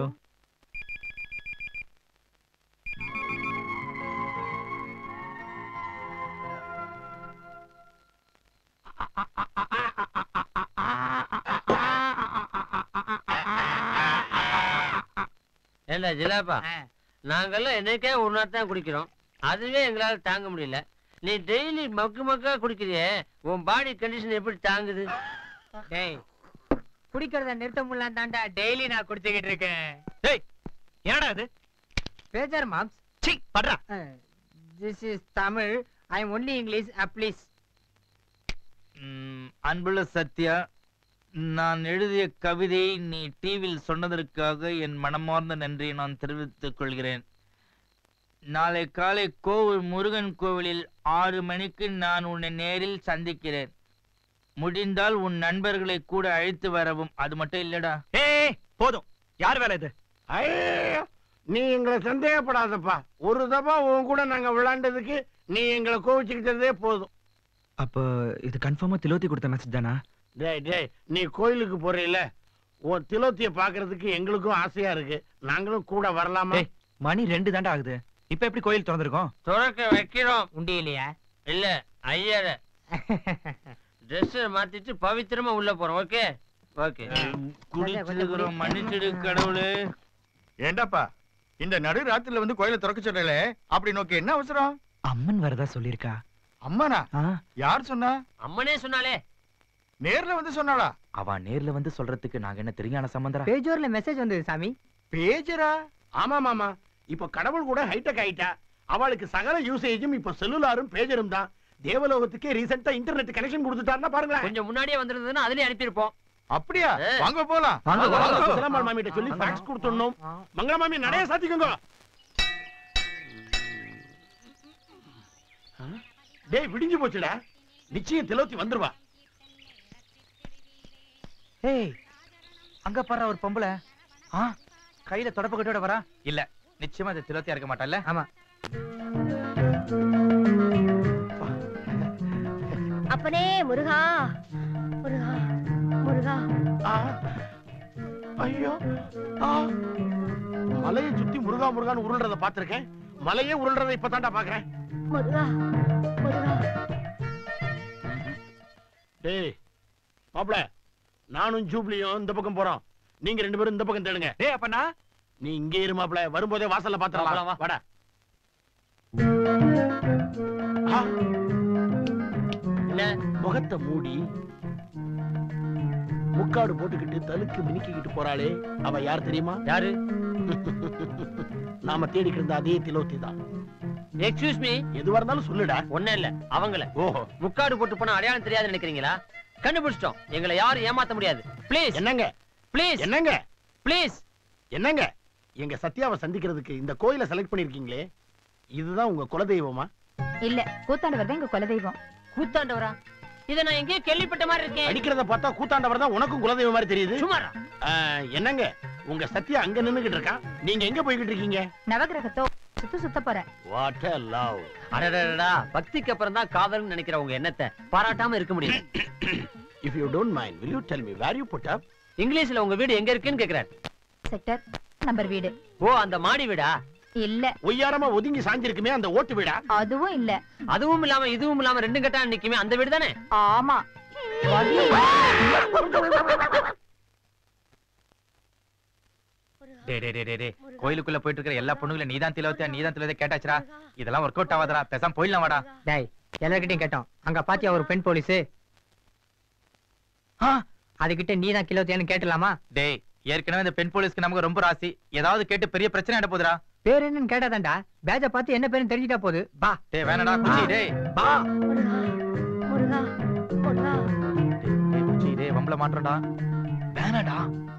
ஏண்டா ஜிலாப்பா நாங்கெல்லாம் என்னைக்கே ஒரு நாள் தான் குடிக்கிறோம் அதுவே எங்களால தாங்க முடியல நீ டெய்லி மக்கு மக்கா குடிக்கிறியே உன் பாடி கண்டிஷன் எப்படி தாங்குது டேய் குடிக்கிறத நிறுத்த முடியலாம் தாண்டா டெய்லி நான் குடிச்சுக்கிட்டு இருக்கேன் டேய் என்னடா இது பேஜர் மாம்ஸ் சி பட்றா this is Tamil I am only English please hmm, அன்புள்ள சத்யா நான் எழுதிய கவிதையை நீ டிவியில் சொன்னதற்காக என் மனமார்ந்த நன்றியை நான் தெரிவித்துக் கொள்கிறேன் நாளை காலை கோவில் முருகன் கோவிலில் ஆறு மணிக்கு நான் உன்னை நேரில் சந்திக்கிறேன் முடிந்தால் உன் நண்பர்களை கூட அழைத்து வரவும் அது மட்டும் இல்லடா ஏய் போதும் யார் வேலை இது ஐயோ, நீ எங்களை சந்தேகப்படாதப்பா ஒரு தப்பா உன் கூட நாங்க விளையாண்டதுக்கு நீ எங்களை கோவிச்சுக்கிட்டதே போதும் அப்ப இது கன்ஃபார்மா திலோத்தி கொடுத்த மெசேஜ் தானா டேய் டேய் நீ கோயிலுக்கு போறீல உன் திலோத்திய பாக்குறதுக்கு எங்களுக்கும் ஆசையா இருக்கு நாங்களும் கூட வரலாமா ஏய் மணி ரெண்டு தாண்டா ஆகுது இப்ப எப்படி கோயில் திறந்திருக்கோம் துறக்க வைக்கிறோம் உண்டியிலையா இல்ல ஐயர ட்ரெஸ் மாத்திட்டு பவித்திரமா உள்ள போறோம் ஓகே ஓகே குடிச்சிருக்கிறோம் மன்னிச்சிடு கடவுளே ஏண்டாப்பா இந்த நடு ராத்திரில வந்து கோயில திறக்க சொல்லல அப்படி நோக்கி என்ன அவசரம் அம்மன் வரதா சொல்லியிருக்கா அம்மானா யார் சொன்னா அம்மனே சொன்னாலே நேர்ல வந்து சொன்னாளா அவ நேர்ல வந்து சொல்றதுக்கு நாங்க என்ன தெரியான சம்பந்தரா பேஜோர்ல மெசேஜ் வந்தது சாமி பேஜரா ஆமா மாமா இப்ப கடவுள் கூட ஹைடெக் ஆயிட்டா அவளுக்கு சகல யூசேஜும் இப்ப செல்லுலாரும் பேஜரும் தான் தேவலோகத்துக்கே ரீசெண்டா இன்டர்நெட் கனெக்ஷன் கொடுத்துட்டாருன்னா பாருங்களேன் கொஞ்சம் முன்னாடியே வந்திருந்ததுன்னா அதுலயே அனுப்பியிருப்போம் அப்படியா வாங்க போலாம் வாங்க வாங்க சுந்தரம்மாள் மாமிட்ட சொல்லி ஃபேக்ஸ் கொடுத்துடணும் மங்கள மாமி நடைய சாத்திக்கோங்க ஆ? டேய் விடிஞ்சு போச்சுடா நிச்சயம் திலோத்தி வந்துருவா ஏய் அங்க பாரு ஒரு பொம்பளை ஆ கையில தொடப்பு கட்டோட வரா இல்ல நிச்சயமா அது திலோத்தியா இருக்க மாட்டல்ல ஆமா அப்பனே முருகா முருகா முருகா ஐயோ ஆ. மலையை சுத்தி முருகா முருகான்னு உருள்றத பாத்திருக்கேன் மலையே உருள்றத இப்பதான்டா பாக்குறேன் முருகா முருகா டேய் மாப்ள நானும் ஜூப்ளியும் இந்த பக்கம் போறோம் நீங்க ரெண்டு பேரும் இந்த பக்கம் தேடுங்க டேய் அப்பனா நீ இங்கே இரு மாப்ள வரும்போதே வாசல்ல பாத்துறலாம் வா. வாடா ஆ. என்ன முகத்தை மூடி முக்காடு போட்டுக்கிட்டு தலுக்கு மினுக்கிக்கிட்டு போறாளே அவ யார் தெரியுமா யாரு நாம தேடிக்கிட்டு இருந்த அதே திலோத்தி தான் எக்ஸ்கியூஸ் மீ எதுவா இருந்தாலும் சொல்லுடா ஒண்ணே இல்ல அவங்கள ஓஹோ முக்காடு போட்டு போனா அடையாளம் தெரியாது நினைக்கிறீங்களா கண்டுபிடிச்சிட்டோம் எங்களை யாரும் ஏமாத்த முடியாது ப்ளீஸ் என்னங்க ப்ளீஸ் என்னங்க ப்ளீஸ் என்னங்க எங்க சத்யாவை சந்திக்கிறதுக்கு இந்த கோயிலை செலக்ட் பண்ணிருக்கீங்களே இதுதான் உங்க குலதெய்வமா இல்ல கூத்தாண்டவர் தான் எங்க குலதெய்வம் கூத்தாண்டவரா இத நான் எங்கேயோ கேள்விப்பட்ட மாதிரி இருக்கேன் அடிக்கிறத பார்த்தா கூத்தாண்டவர் தான் உனக்கும் குலதெய்வம் மாதிரி தெரியுது சுமாரா ஆ, என்னங்க உங்க சத்யா அங்க நின்னுகிட்டு இருக்கான் நீங்க எங்க போய்கிட்டு இருக்கீங்க நவகிரகத்தோ சுத்து சுத்த போறேன் வாட் a love அடடடடா பக்திக்கு அப்புறம் தான் காதல்னு நினைக்கிற உங்க எண்ணத்தை பாராட்டாம இருக்க முடியல if you don't mind will you tell me where you put up இங்கிலீஷ்ல உங்க வீடு எங்க இருக்குன்னு கேக்குறாரு செக்டர் நம்பர் வீடு ஓ அந்த மாடி வீடா இல்ல ஒய்யாரமா ஒதுங்கி சாஞ்சிருக்குமே அந்த ஓட்டு வீடா அதுவும் இல்ல அதுவும் இல்லாம இதுவும் இல்லாம ரெண்டும் கட்டா நிக்குமே அந்த வீடு தானே ஆமா டே டே டே டே டே கோயிலுக்குள்ள போயிட்டு இருக்கிற எல்லா பொண்ணுங்களும் நீதான் திலோத்தியா நீதான் திலோத்தியா கேட்டாச்சுடா இதெல்லாம் ஒர்க் அவுட் ஆகாதடா பேசாம போயிடலாம் வாடா டேய் எல்லார்கிட்டயும் கேட்டோம் அங்க பாத்தியா ஒரு பெண் போலீஸ் அதுகிட்ட நீ தான் கிலோத்தியான்னு கேட்டலாமா டேய் ஏற்கனவே இந்த பெண் போலீஸ்க்கு நமக்கு ரொம்ப ராசி ஏதாவது கேட்டு பெரிய பிரச்சனை ஆயிட போகுதுடா பேர் என்னன்னு கேட்டாதான்டா பேஜ பார்த்து என்ன பேருன்னு தெரிஞ்சிட்டா போகுது பா டேய் வேணாடா குச்சி டேய் பா முருகா முருகா டேய் குச்சி டேய் வம்பல மாட்டறடா வேணாடா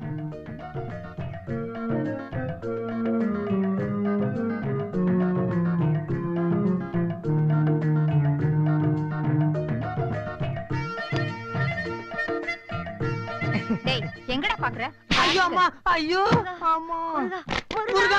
டேய் எங்கடா பாக்குற ஐயோ அம்மா ஐயோ அம்மா முருகா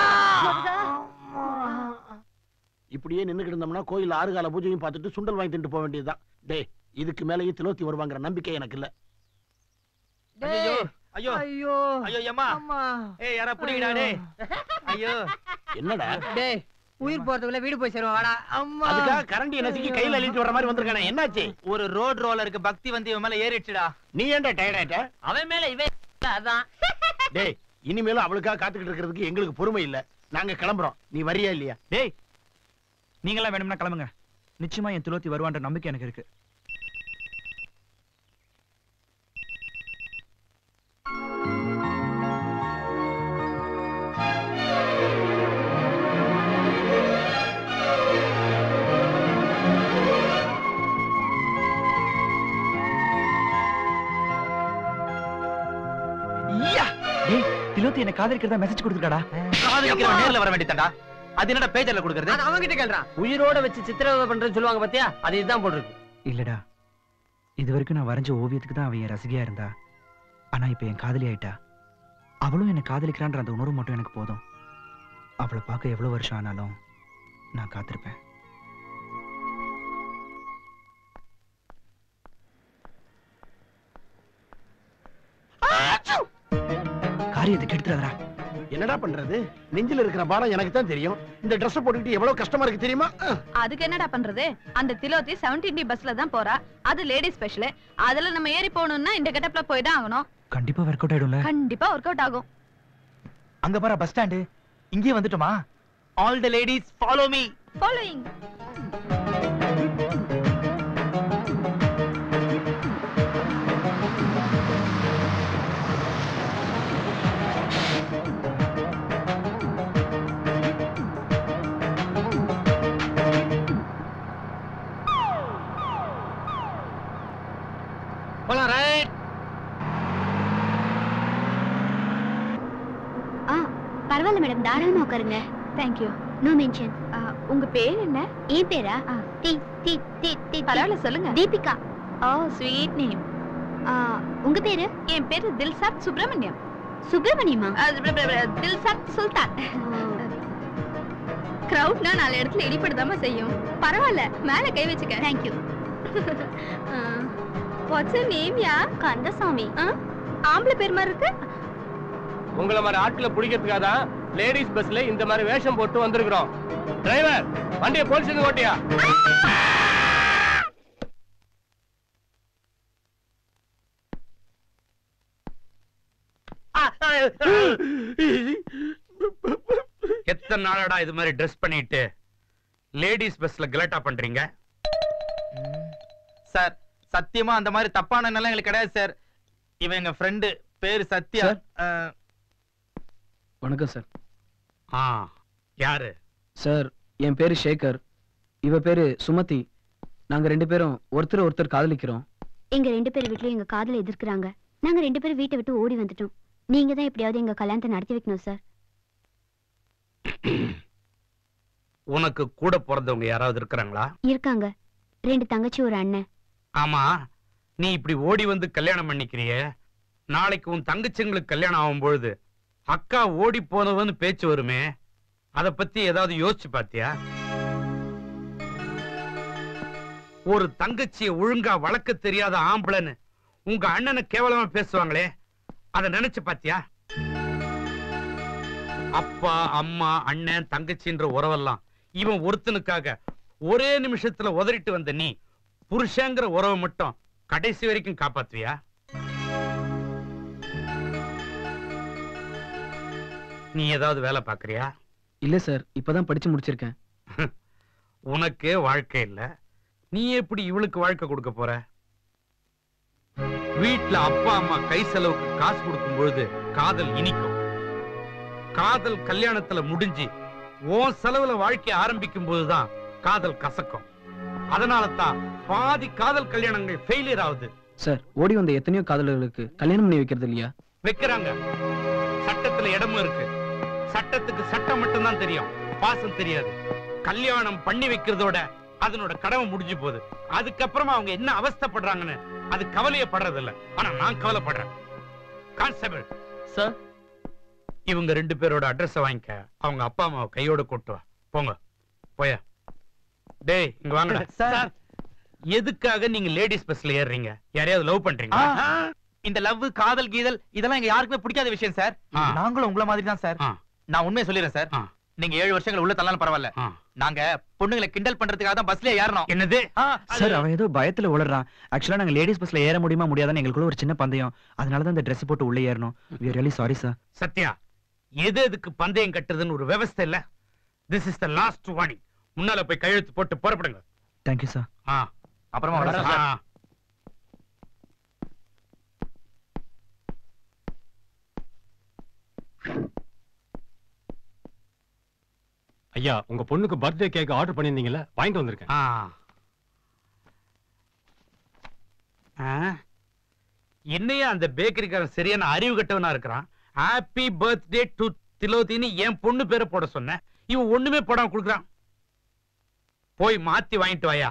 இப்படியே நின்னுக்கிட்டு இருந்தோம்னா கோயில் ஆறு கால பூஜையும் பார்த்துட்டு சுண்டல் வாங்கி தின்ட்டு போக வேண்டியதுதான் டேய் இதுக்கு மேலேயே திலோத்தி வருவாங்கிற நம்பிக்கை எனக்கு இல்ல ஐயோ ஐயோ ஐயோ ஐயோ ஏம்மா அம்மா ஏய் யாரா புடிங்கடா டேய் ஐயோ என்னடா டேய் உயிர் போறதுக்குள்ள வீடு போய் சேருவோம் வாடா அம்மா அதுக்காக கரண்டி நசுக்கி கையில அள்ளிட்டு வர மாதிரி வந்திருக்கானே என்னாச்சு ஒரு ரோட் ரோலருக்கு பக்தி வந்து இவன் மேல ஏறிடுச்சுடா நீ ஏன்டா டயர்ட் ஆயிட்ட அவன் மேல இவன் அதான் டேய் இனிமேலும் அவளுக்காக காத்துக்கிட்டு இருக்கிறதுக்கு எங்களுக்கு பொறுமை இல்ல நாங்க கிளம்புறோம் நீ வரியா இல்லையா டேய் நீங்களாம் வேணும்னா கிளம்புங்க நிச்சயமா என் துளத்தி வருவான்ற நம்பிக்கை எனக்கு இருக்கு ஐயா! டேய் திலோத்தி என்ன காதலிக்கிறதா மெசேஜ் கொடுத்துருக்காடா காதலிக்கிறவன் நேர்ல வர வேண்டியதான்டா அது என்னடா பேஜர்ல கொடுக்கறது அது அவங்கிட்ட கேள்றான் உயிரோட வச்சு சித்திரவதை பண்றேன்னு சொல்லுவாங்க பாத்தியா அது இதுதான் போட்டிருக்கு இல்லடா இது வரைக்கும் நான் வரைஞ்ச ஓவியத்துக்கு தான் அவன் என் ரசிகையா இருந்தா ஆனா இப்ப என் காதலி ஆயிட்டா அவளும் என்னை காதலிக்கிறான்ற அந்த உணர்வு மட்டும் எனக்கு போதும் அவளை பார்க்க எவ்வளவு வருஷம் ஆனாலும் நான் காத்திருப்பேன் காரியத்தை கெடுத்துறாதடா என்னடா பண்றது நெஞ்சில இருக்கிற பாரம் எனக்கு தான் தெரியும் இந்த Dress போட்டுக்கிட்டு எவ்வளவு கஷ்டமா இருக்கு தெரியுமா அஹ். அதுக்கு என்னடா பண்றது அந்த திலோத்தி செவன்டீன் டி பஸ்ல தான் போறா அது லேடி ஸ்பெஷல் அதுல நம்ம ஏறி போகணும்னா இந்த கெட்டப்ல போய் தான் ஆகணும் கண்டிப்பா ஒர்க் அவுட் ஆயிடும்ல கண்டிப்பா ஒர்க் அவுட் ஆகும் அங்க பாரு பஸ் ஸ்டாண்டு இங்கே வந்துட்டோமா all the ladies follow me following போலாம் ரைட் ஆ பரவாயில்ல மேடம் தாராளமா உட்காருங்க தேங்க்யூ நோ மென்ஷன் உங்க பேர் என்ன என் பேரா டி டி டி டி பரவாயில்ல சொல்லுங்க தீபிகா ஓ ஸ்வீட் நேம் உங்க பேரு என் பேரு தில்சாத் சுப்பிரமணியம் சுப்பிரமணியமா அது ப- ப- ப- தில்சாத் சுல்தான் கிரவுட்னா நாலு இடத்துல இடிபடுதாம செய்யும் பரவாயில்ல மேல கை வச்சுக்க தேங்க்யூ வாட்ஸ் நேம் யா கந்தசாமி ஆம்பளை பேர் மாதிரி இருக்கு உங்கள மாதிரி ஆட்களை பிடிக்கிறதுக்காக தான் லேடிஸ் பஸ்ல இந்த மாதிரி வேஷம் போட்டு வந்திருக்கிறோம் டிரைவர் வண்டியை போலீஸ் ஓட்டியா எத்தனை நாளடா இது மாதிரி ட்ரெஸ் பண்ணிட்டு லேடிஸ் பஸ்ல கலாட்டா பண்றீங்க சார் சத்தியமா அந்த மாதிரி தப்பான எண்ணம் எங்களுக்கு கிடையாது சார் இவன் எங்க ஃப்ரெண்டு பேரு சத்யா அஹ், வணக்கம் சார் ஆ யாரு சார் என் பேரு சேகர் இவ பேரு சுமதி நாங்க ரெண்டு பேரும் ஒருத்தர் ஒருத்தர் காதலிக்கிறோம் எங்க ரெண்டு பேர் வீட்லயும் எங்க காதல எதிர்க்கிறாங்க நாங்க ரெண்டு பேரும் வீட்டை விட்டு ஓடி வந்துட்டோம் நீங்க தான் எப்படியாவது எங்க கல்யாணத்தை நடத்தி வைக்கணும் சார் உனக்கு கூட பிறந்தவங்க யாராவது இருக்கிறாங்களா இருக்காங்க ரெண்டு தங்கச்சி ஒரு அண்ணன் ஆமா நீ இப்படி ஓடி வந்து கல்யாணம் பண்ணிக்கிறியே நாளைக்கு உன் தங்கச்சிங்களுக்கு கல்யாணம் ஆகும் பொழுது அக்கா ஓடி போனவன்னு பேச்சு வருமே அத பத்தி ஏதாவது யோசிச்சு பாத்தியா ஒரு தங்கச்சிய ஒழுங்கா வளர்க்க தெரியாத ஆம்பளைன்னு உங்க அண்ணனை கேவலமா பேசுவாங்களே அத நினைச்சு பாத்தியா அப்பா அம்மா அண்ணன் தங்கச்சின்ற உறவெல்லாம் இவன் ஒருத்தனுக்காக ஒரே நிமிஷத்துல உதறிட்டு வந்த நீ புருஷங்கிற உறவை மட்டும் கடைசி வரைக்கும் காப்பாத்துவியா நீ ஏதாவது வேலை பாக்குறியா இல்ல சார் இப்பதான் படிச்சு முடிச்சிருக்கேன் உனக்கே வாழ்க்கை இல்ல நீ எப்படி இவளுக்கு வாழ்க்கை கொடுக்க போற வீட்ல அப்பா அம்மா கை செலவுக்கு காசு கொடுக்கும் பொழுது காதல் இனிக்கும் காதல் கல்யாணத்துல முடிஞ்சு உன் செலவுல வாழ்க்கை ஆரம்பிக்கும் போதுதான் காதல் கசக்கும் அதனால தான் பாதி காதல் கல்யாணங்கள் ஃபெயிலியர் ஆகுது சார் ஓடி வந்த எத்தனையோ காதலர்களுக்கு கல்யாணம் பண்ணி வைக்கிறது இல்லையா வைக்கிறாங்க சட்டத்துல இடமும் இருக்கு சட்டத்துக்கு சட்டம் மட்டும்தான் தெரியும் பாசம் தெரியாது கல்யாணம் பண்ணி வைக்கிறதோட அதனோட கடமை முடிஞ்சு போகுது அதுக்கப்புறமா அவங்க என்ன அவஸ்தைப்படுறாங்கன்னு அது கவலையப்படுறது இல்ல ஆனா நான் கவலைப்படுறேன் கான்ஸ்டபிள் சார் இவங்க ரெண்டு பேரோட அட்ரஸ் வாங்கிக்க அவங்க அப்பா அம்மாவை கையோட கூட்டு வா போங்க போய டேய் இங்க வாங்கடா சார் எதுக்காக நீங்க லேடிஸ் பஸ்ல ஏறுறீங்க யாரையாவது லவ் பண்றீங்க இந்த லவ் காதல் கீதல் இதெல்லாம் எங்க யாருக்குமே பிடிக்காத விஷயம் சார் நாங்களும் உங்கள மாதிரி தான் சார் நான் உண்மையை சொல்லிடுறேன் சார் நீங்க ஏழு வருஷங்கள் உள்ள தள்ளாலும் பரவாயில்ல நாங்க பொண்ணுங்களை கிண்டல் பண்றதுக்காக தான் பஸ்ல ஏறணும் என்னது சார் அவன் ஏதோ பயத்துல உளறான் ஆக்சுவலா நாங்க லேடிஸ் பஸ்ல ஏற முடியுமா முடியாதான்னு எங்களுக்குள்ள ஒரு சின்ன பந்தயம் அதனால தான் இந்த Dress போட்டு உள்ள ஏறணும் we really sorry sir Sathya எது எதுக்கு பந்தயம் கட்டுறதுன்னு ஒரு விவஸ்தை இல்ல this is the last warning முன்னால போய் கையெழுத்து போட்டு புறப்படுங்க தேங்க்யூ சார் ஆ அப்புறமா வரேன் ஆ. சார். ஐயா உங்க பொண்ணுக்கு பர்த்டே கேக் ஆர்டர் பண்ணிருந்தீங்கல்ல வாங்கிட்டு வந்திருக்கேன் ஆ. ஆ? என்னையா அந்த பேக்கரிக்காரன் சரியான அறிவு கட்டவனா இருக்கிறான் ஹாப்பி பர்த்டே டு திலோதின்னு என் பொண்ணு பேரை போட சொன்னேன் இவன் ஒண்ணுமே போடாம கொடுக்குறான் போய் மாத்தி வாங்கிட்டு வாயா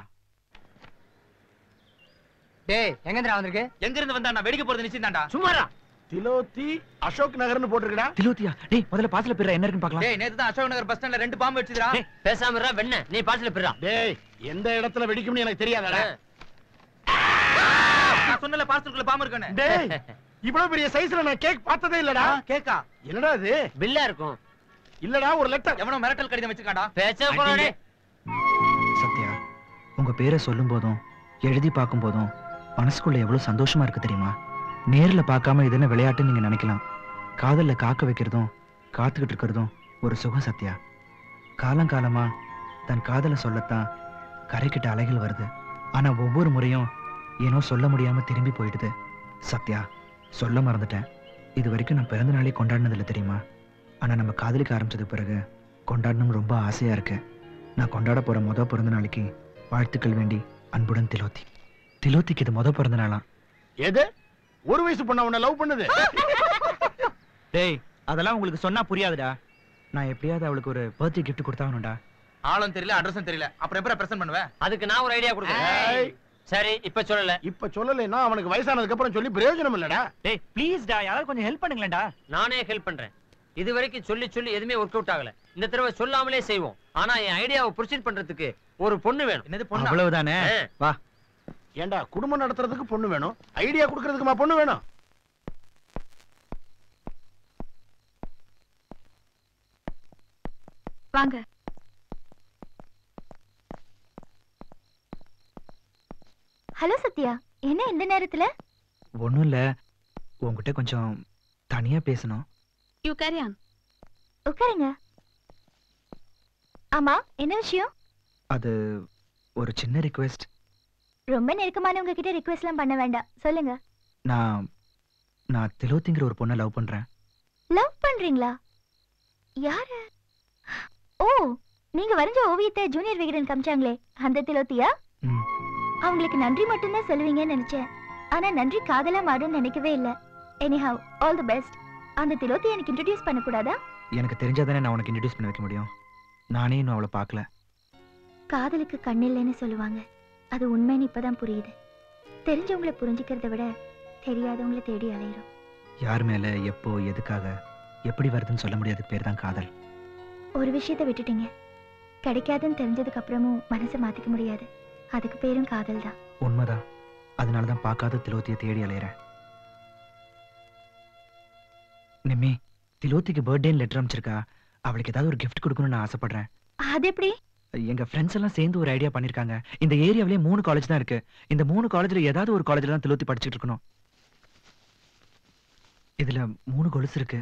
டேய் எங்கந்திரா வந்திருக்கு எங்க இருந்து வந்தா நான் வெடிக்க போறது நிச்சயம் தான்டா சும்மாரா திலோத்தி அசோக் நகர்னு போட்டிருக்கடா திலோத்தியா டேய் முதல்ல பாஸ்ல பிற என்ன இருக்குன்னு பார்க்கலாம் டேய் நேத்து தான் அசோக் நகர் பஸ் ஸ்டாண்ட்ல ரெண்டு பாம்பு வச்சுதுடா பேசாம இருடா, வெண்ண நீ பாட்டுல பிறா டேய் எந்த இடத்துல வெடிக்கும்னு எனக்கு தெரியாதடா நான் சொன்னல பார்சலுக்குள்ள பாம்பு இருக்குன்னு டேய் இவ்வளவு பெரிய சைஸ்ல நான் கேக் பார்த்ததே இல்லடா கேக்கா என்னடா இது பில்லா இருக்கும் இல்லடா ஒரு லெட்டர் எவனோ மிரட்டல் கடிதம் வச்சிருக்காடா பேச போறானே சத்யா உங்க பேரை சொல்லும் போதும் எழுதி பார்க்கும் போதும் மனசுக்குள்ள எவ்வளவு சந்தோஷமா இருக்கு தெரியுமா நேர்ல பார்க்காம இது என்ன விளையாட்டுன்னு நீங்க நினைக்கலாம் காதல்ல காக்க வைக்கிறதும் காத்துக்கிட்டு இருக்கிறதும் ஒரு சுகம் சத்யா காலங்காலமா தன் காதலை சொல்லத்தான் கரைக்கிட்ட அலைகள் வருது ஆனா ஒவ்வொரு முறையும் ஏனோ சொல்ல முடியாம திரும்பி போயிடுது சத்யா சொல்ல மறந்துட்டேன் இது வரைக்கும் நான் பிறந்த நாளே கொண்டாடினதில்ல தெரியுமா ஆனா நம்ம காதலிக்க ஆரம்பிச்சது பிறகு கொண்டாடணும் ரொம்ப ஆசையா இருக்கு நான் கொண்டாட போற முத பிறந்த நாளைக்கு வாழ்த்துக்கள் வேண்டி அன்புடன் திலோத்தி திலோத்திக்கு இது முத பிறந்த நாளாம் எது ஒரு வயசு பொண்ணு உன்னை லவ் பண்ணுது டேய் அதெல்லாம் உங்களுக்கு சொன்னா புரியாதுடா நான் எப்படியாவது அவளுக்கு ஒரு பர்த்டே கிஃப்ட் கொடுத்தாகணும்டா ஆளும் தெரியல அட்ரஸும் தெரியல அப்புறம் எப்படி பிரசன்ட் பண்ணுவேன் அதுக்கு நான் ஒரு ஐடியா கொடுக்குறேன் சரி இப்ப சொல்லல இப்ப சொல்லலைன்னா அவனுக்கு வயசானதுக்கு அப்புறம் சொல்லி பிரயோஜனம் இல்லடா டேய் ப்ளீஸ்டா யாராவது கொஞ்சம் ஹெல்ப் பண்ணுங்களேன்டா நானே ஹெல்ப் பண்றேன் இது வரைக்கும் சொல்லி சொல்லி எதுவுமே ஒர்க் அவுட் ஆகல இந்த தடவை சொல்லாமலே செய்வோம் ஆனா என் ஐடியாவை ப்ரொசீட் பண்றதுக்கு ஒரு பொண்ணு வேணும் என்னது அவ்வளவுதானே வா ஏன்டா குடும்பம் நடத்துறதுக்கு பொண்ணு வேணும் ஐடியா கொடுக்கறதுக்குமா பொண்ணு வேணும் வாங்க ஹலோ சத்யா என்ன இந்த நேரத்துல ஒன்றும் இல்லை உங்ககிட்ட கொஞ்சம் தனியா பேசணும் யூ கேரி ஆன் உட்காருங்க ஆமா என்ன விஷயம் அது ஒரு சின்ன ரிக்வெஸ்ட் ரொம்ப நெருக்கமானவங்க கிட்ட ரிக்வெஸ்ட்லாம் பண்ண வேண்டாம் சொல்லுங்க நான் நான் திலோத்திங்கிற ஒரு பொண்ணை லவ் பண்றேன் லவ் பண்றீங்களா யாரு ஓ நீங்க வரைஞ்ச ஓவியத்தை ஜூனியர் விகடன் காமிச்சாங்களே அந்த திலோத்தியா ம். அவங்களுக்கு நன்றி மட்டும்தான் சொல்லுவீங்கன்னு நினைச்சேன் ஆனா நன்றி காதலா மாறும்னு நினைக்கவே இல்ல எனிஹவ் ஆல் தி பெஸ்ட் அந்த திலோத்தி எனக்கு இன்ட்ரடியூஸ் பண்ணக்கூடாதா எனக்கு தெரிஞ்சாதானே நான் உனக்கு இன்ட்ரடியூஸ் பண்ண வைக்க முடியும் நானே இன்னும் அவளை பார்க்கல காதலுக்கு கண்ணில்லைன்னு சொல்லுவாங்க அது உண்மைன்னு இப்பதான் புரியுது தெரிஞ்சவங்கள புரிஞ்சுக்கிறத விட தெரியாதவங்கள தேடி அலையிறோம் யார் மேல எப்போ எதுக்காக எப்படி வருதுன்னு சொல்ல முடியாத பேர் தான் காதல் ஒரு விஷயத்தை விட்டுட்டீங்க கிடைக்காதுன்னு தெரிஞ்சதுக்கு அப்புறமும் மனசை மாத்திக்க முடியாது அதுக்கு பேரும் காதல் தான் உண்மைதான் அதனால தான் பார்க்காத திலோத்தியை தேடி அலையிறேன் நிம்மி திலோத்திக்கு பர்த்டேன்னு லெட்டர் அமைச்சிருக்கா அவளுக்கு ஏதாவது ஒரு gift கொடுக்கணும்னு நான் ஆசைப்படுறேன் அது எப்படி எங்க ஃப்ரெண்ட்ஸ் எல்லாம் சேர்ந்து ஒரு ஐடியா பண்ணிருக்காங்க இந்த ஏரியாவிலே மூணு காலேஜ் தான் இருக்கு இந்த மூணு காலேஜ்ல ஏதாவது ஒரு காலேஜ்ல தான் திலோத்தி படிச்சுட்டு இருக்கணும் இதுல மூணு கொலுசு இருக்கு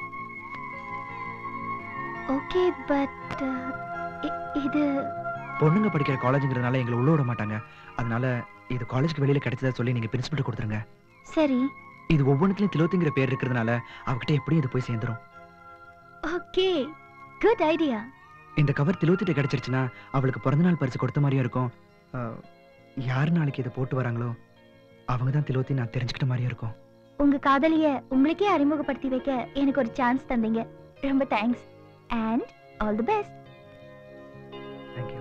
ஓகே பட் இது பொண்ணுங்க படிக்கிற காலேஜ்ங்கிறதுனால எங்களை உள்ள விட மாட்டாங்க அதனால இது காலேஜ்க்கு வெளியில கிடைச்சதா சொல்லி நீங்க பிரின்சிபல் கொடுத்துருங்க சரி இது ஒவ்வொன்றுத்துலயும் திலோத்திங்கிற பேர் இருக்கிறதுனால அவகிட்ட எப்படியும் இது போய் சேர்ந்துரும் ஓகே குட் ஐடியா இந்த கவர் திலோத்திட்ட கிடைச்சிருச்சுன்னா அவளுக்கு பிறந்தநாள் பரிசு கொடுத்த மாதிரியும் இருக்கும் அஹ், யார் நாளைக்கு இதை போட்டு வராங்களோ அவங்க தான் திலோத்தி நான் தெரிஞ்சுக்கிட்ட மாதிரியும் இருக்கும் உங்க காதலிய உங்களுக்கே அறிமுகப்படுத்தி வைக்க எனக்கு ஒரு சான்ஸ் தந்தீங்க ரொம்ப thanks and all the best thank you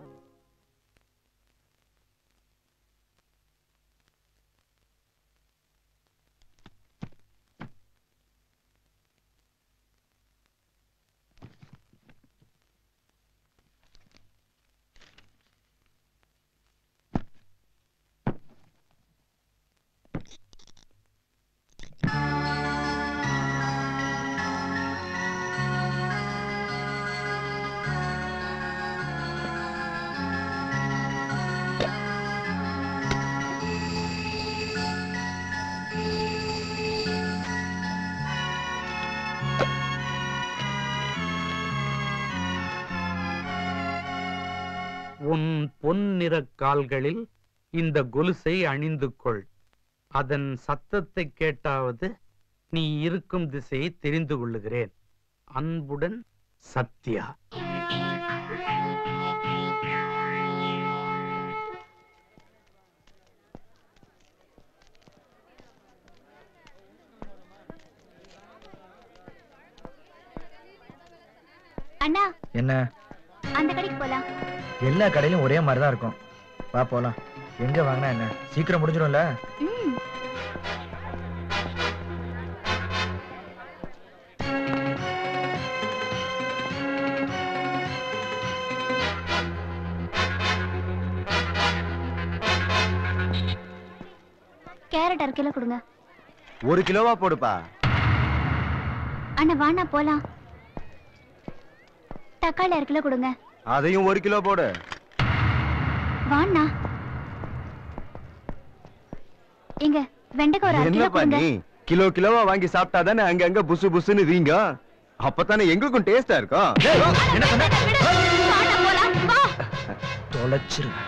உன் பொன்னிறக் கால்களில் இந்த கொலுசை அணிந்து கொள் அதன் சத்தத்தை கேட்டாவது நீ இருக்கும் திசையை தெரிந்து கொள்ளுகிறேன் அன்புடன் சத்யா அண்ணா என்ன அந்த கடைக்கு போலாம் எல்லா கடையிலும் ஒரே மாதிரி தான் இருக்கும் வா போலாம் எங்க வாங்கினா என்ன சீக்கிரம் முடிஞ்சிடும்ல ம் கேரட் அரை கிலோ கொடுங்க ஒரு கிலோவா போடுப்பா அண்ணா வாண்ணா போலாம் தக்காளி அரை கிலோ கொடுங்க அதையும் ஒரு கிலோ போடு வாண்ணா இங்க வெண்டைக்காய் ஒரு அரை கிலோ என்னப்பா கொடுங்க நீ கிலோ கிலோவா வாங்கி சாப்பிட்டா தானே அங்கங்க புசு புசுன்னு வீங்க அப்பதானே எங்களுக்கும் டேஸ்டா இருக்கும் தொலைச்சிருவேன்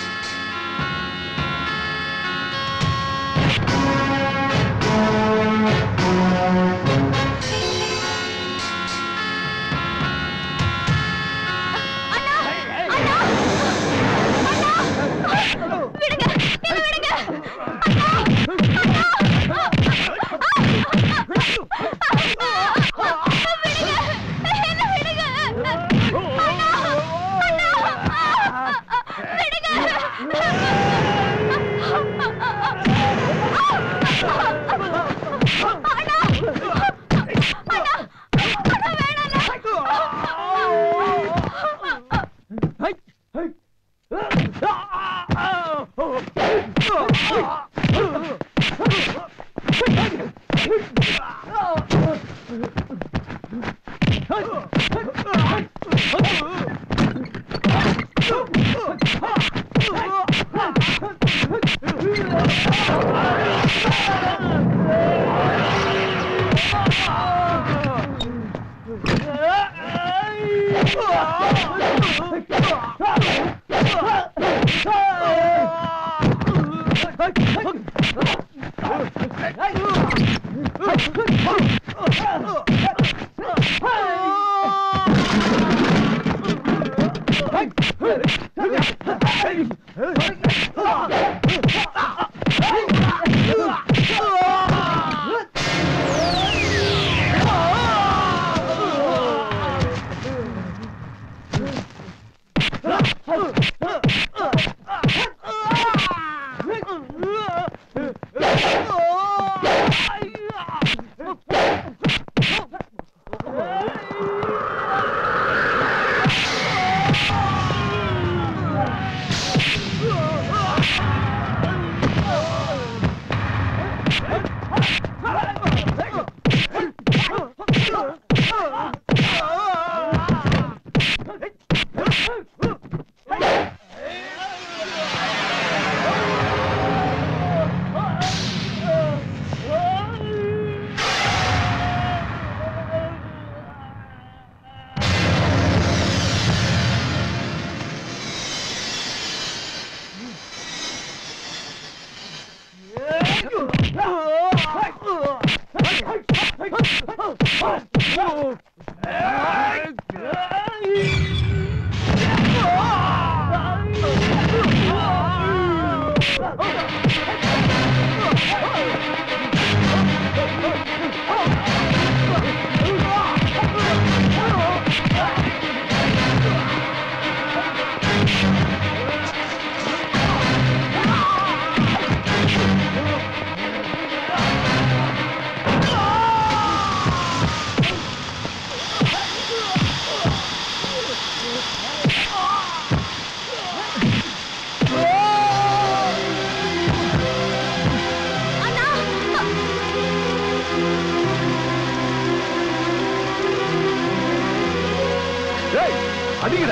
அடிங்கடா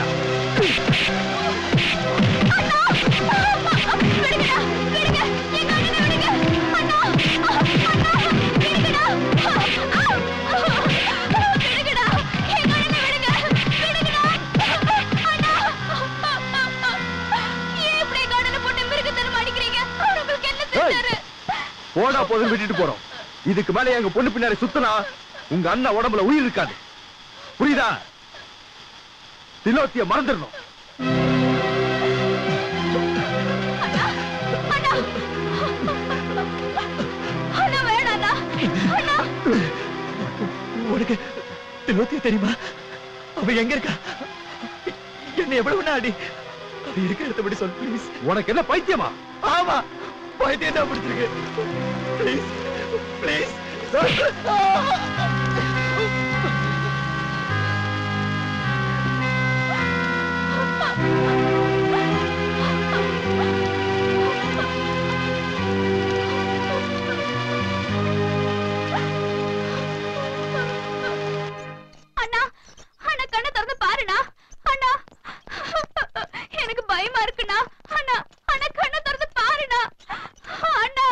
போடா போதும் விட்டுட்டு போறோம் இதுக்கு மேல எங்க பொண்ணு பின்னாடி சுத்தினா உங்க அண்ணன் உடம்புல உயிர் இருக்காது புரியுதா திலோத்திய மறந்துடணும் உனக்கு திலோத்திய தெரியுமா அவ எங்க இருக்கா என்ன எவ்வளவு நாடி அவ இருக்க இடத்த படி சொல் ப்ளீஸ் உனக்கு என்ன பைத்தியமா ஆமா பைத்தியம் தான் பிடிச்சிருக்கு ப்ளீஸ் ப்ளீஸ் ஆ பயமா இருக்குண்ணா அண்ணா அண்ணா கண்ணை திறந்து பாருண்ணா அண்ணா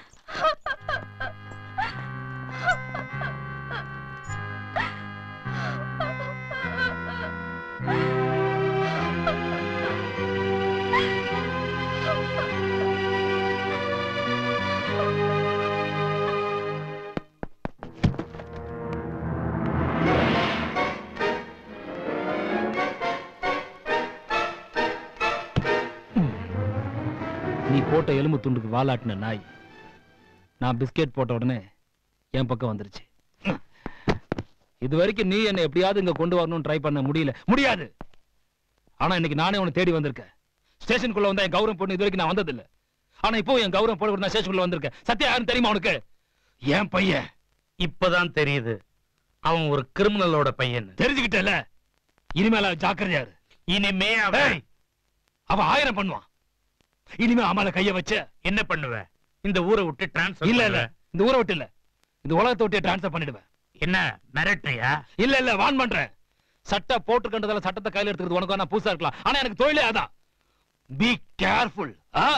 நீ போட்ட எலும்பு துண்டுக்கு வாலாட்டின நாய் நான் பிஸ்கெட் போட்ட உடனே என் பக்கம் வந்துருச்சு இது வரைக்கும் நீ என்னை எப்படியாவது இங்க கொண்டு வரணும்னு ட்ரை பண்ண முடியல முடியாது ஆனா இன்னைக்கு நானே உன்னை தேடி வந்திருக்கேன் ஸ்டேஷனுக்குள்ள வந்தா என் கௌரவம் பொண்ணு இது வரைக்கும் நான் வந்ததில்ல ஆனா இப்போ என் கௌரவம் போட நான் ஸ்டேஷனுக்குள்ள வந்திருக்கேன் சத்யா யாருன்னு தெரியுமா உனக்கு என் பையன் இப்பதான் தெரியுது அவன் ஒரு கிரிமினலோட பையன் தெரிஞ்சுக்கிட்டல இனிமேல ஜாக்கிரதையா இரு இனிமே அவன் அவன் ஆயிரம் பண்ணுவான் இனிமே அம்மால கைய வச்ச என்ன பண்ணுவ இந்த ஊரை விட்டு டிரான்ஸ்ஃபர் இல்ல இல்ல இந்த ஊரை விட்டு இல்ல இந்த உலகத்தை விட்டு டிரான்ஸ்ஃபர் பண்ணிடுவேன் என்ன மிரட்டுறியா இல்ல இல்ல வான் பண்றேன் சட்டை போட்டுக்கின்றதால சட்டத்தை கையில எடுத்துக்கிறது உனக்கு வேணா புதுசா இருக்கலாம் ஆனா எனக்கு தொழிலே அதான் பி கேர்ஃபுல் ஆ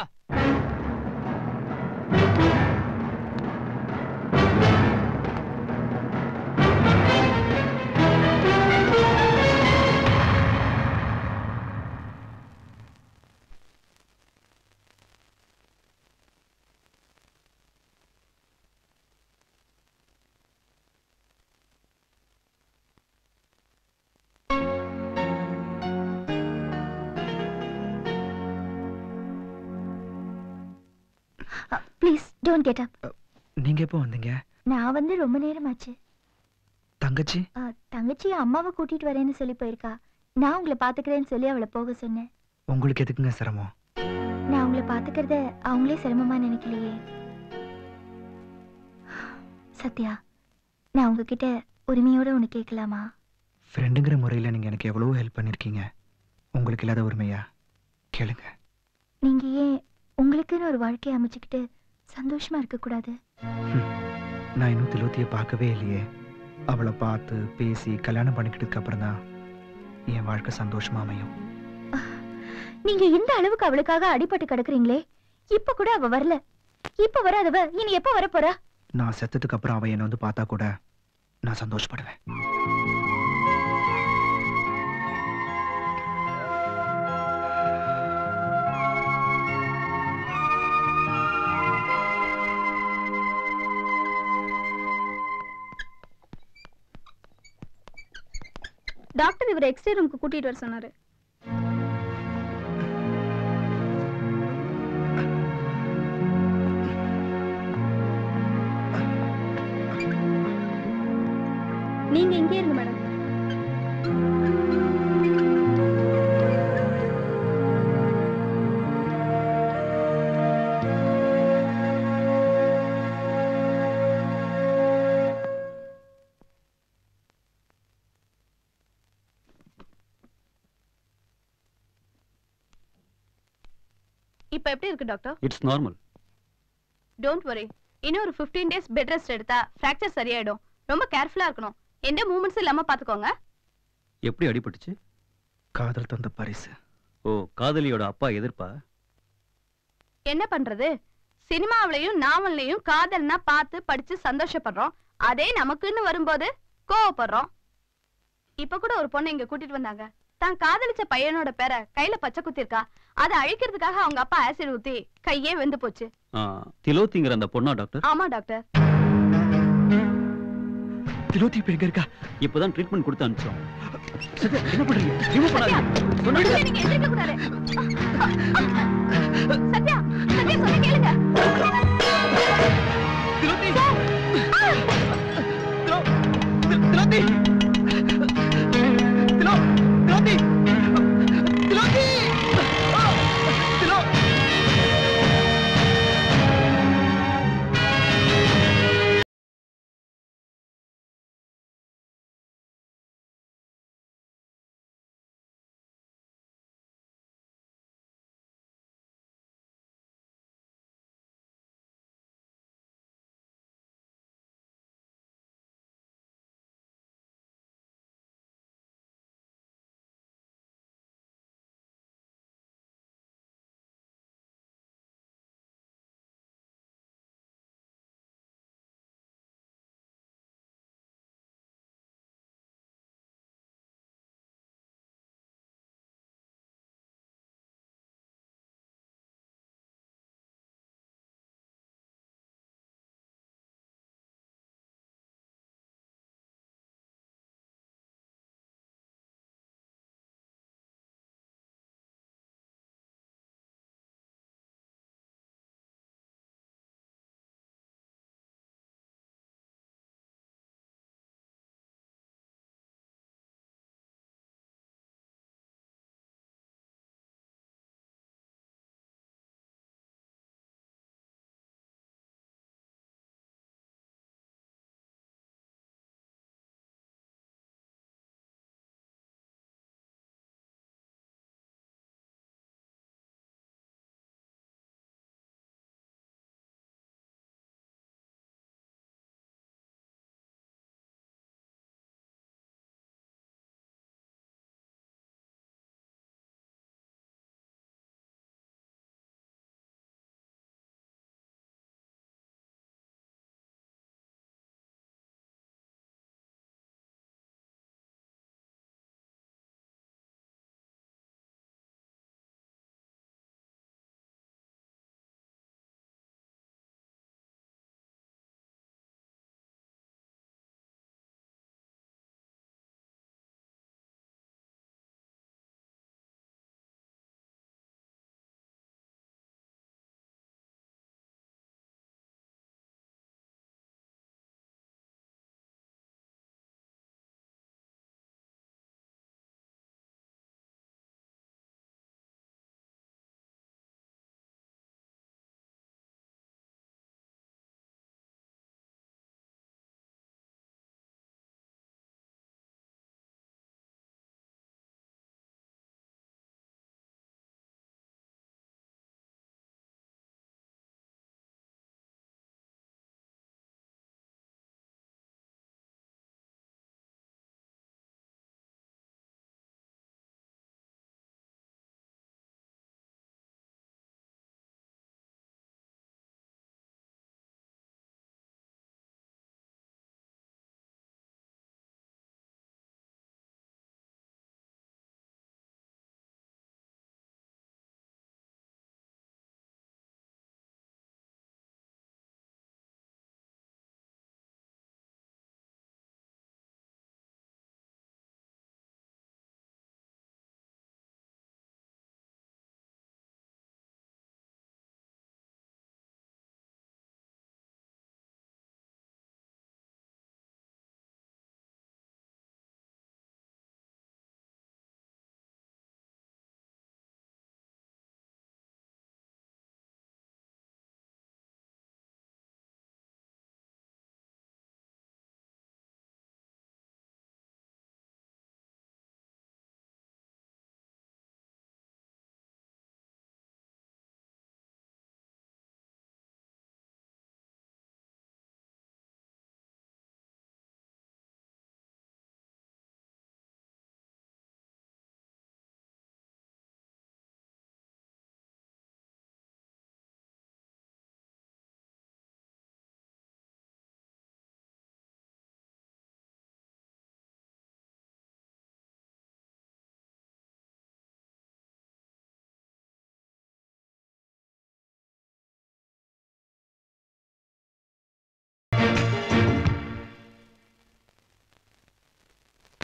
ப்ளீஸ் டோன்ட் கெட் அப் நீங்க எப்போ வந்தீங்க நான் வந்து ரொம்ப நேரமாச்சு தங்கச்சி ஆ, தங்கச்சி அம்மாவை கூட்டிட்டு வரேன்னு சொல்லி போயிருக்கா நான் உங்களை பாத்துக்கிறேன்னு சொல்லி அவளை போக சொன்னேன் உங்களுக்கு எதுக்குங்க சிரமம் நான் உங்களை பாத்துக்கிறத அவங்களே சிரமமா நினைக்கலையே சத்யா நான் உங்ககிட்ட உரிமையோட ஒன்று கேட்கலாமா ஃப்ரெண்டுங்கிற முறையில் நீங்க எனக்கு எவ்வளவோ ஹெல்ப் பண்ணிருக்கீங்க உங்களுக்கு இல்லாத உரிமையா கேளுங்க நீங்க ஏன் உங்களுக்குன்னு ஒரு வாழ்க்கையை அமைச்சுக்கிட்டு சந்தோஷமா இருக்கக்கூடாது நான் இன்னும் திலோத்தியை பார்க்கவே இல்லையே அவளை பார்த்து பேசி கல்யாணம் பண்ணிக்கிட்டதுக்கு அப்புறம் தான் என் வாழ்க்கை சந்தோஷமா அமையும் நீங்க இந்த அளவுக்கு அவளுக்காக அடிபட்டு கிடக்குறீங்களே இப்ப கூட அவ வரல இப்ப வராதவ இனி எப்ப வரப் போறா நான் செத்ததுக்கு அப்புறம் அவ என்னை வந்து பார்த்தா கூட நான் சந்தோஷப்படுவேன் டாக்டர் இவர் எக்ஸ்ரே ரூமுக்கு கூட்டிட்டு வர சொன்னாரு நீங்க இங்கே இருங்க மேடம் இப்போ எப்படி இருக்கு doctor it's normal don't worry இன்னும் ஒரு 15 டேஸ் பெட் ரெஸ்ட் எடுத்தா ஃப்ராக்சர் சரியாயிடும் ரொம்ப கேர்ஃபுல்லா இருக்கணும் எந்த மூமெண்ட்ஸ் இல்லாம பாத்துக்கோங்க எப்படி அடிபட்டுச்சு காதல் தந்த பரிசு ஓ காதலியோட அப்பா எதிர்ப்பா என்ன பண்றது சினிமாவிலையும் நாவல்லையும் காதல்னா பார்த்து படிச்சு சந்தோஷப்படுறோம் அதே நமக்குன்னு வரும்போது கோவப்படுறோம் இப்ப கூட ஒரு பொண்ணு இங்க கூட்டிட்டு வந்தாங்க தான் காதலிச்ச பையனோட பேரை கையில பச்சை குத்திருக்கா அதை அழிக்கிறதுக்காக அவங்க அப்பா ஆசிட் ஊத்தி கையே வெந்து போச்சு ஆ, திலோத்திங்கிற அந்த பொண்ணா டாக்டர் ஆமா டாக்டர் திலோத்தி இப்ப எங்க இருக்கா இப்பதான் ட்ரீட்மெண்ட் கொடுத்து அனுப்பிச்சோம் சத்யா, என்ன பண்றீங்க ரிமூவ் பண்ணாதீங்க சொன்னா விடுங்க, நீங்க எந்திரிக்க கூடாது சத்யா சத்யா சொன்ன கேளுங்க திலோத்தி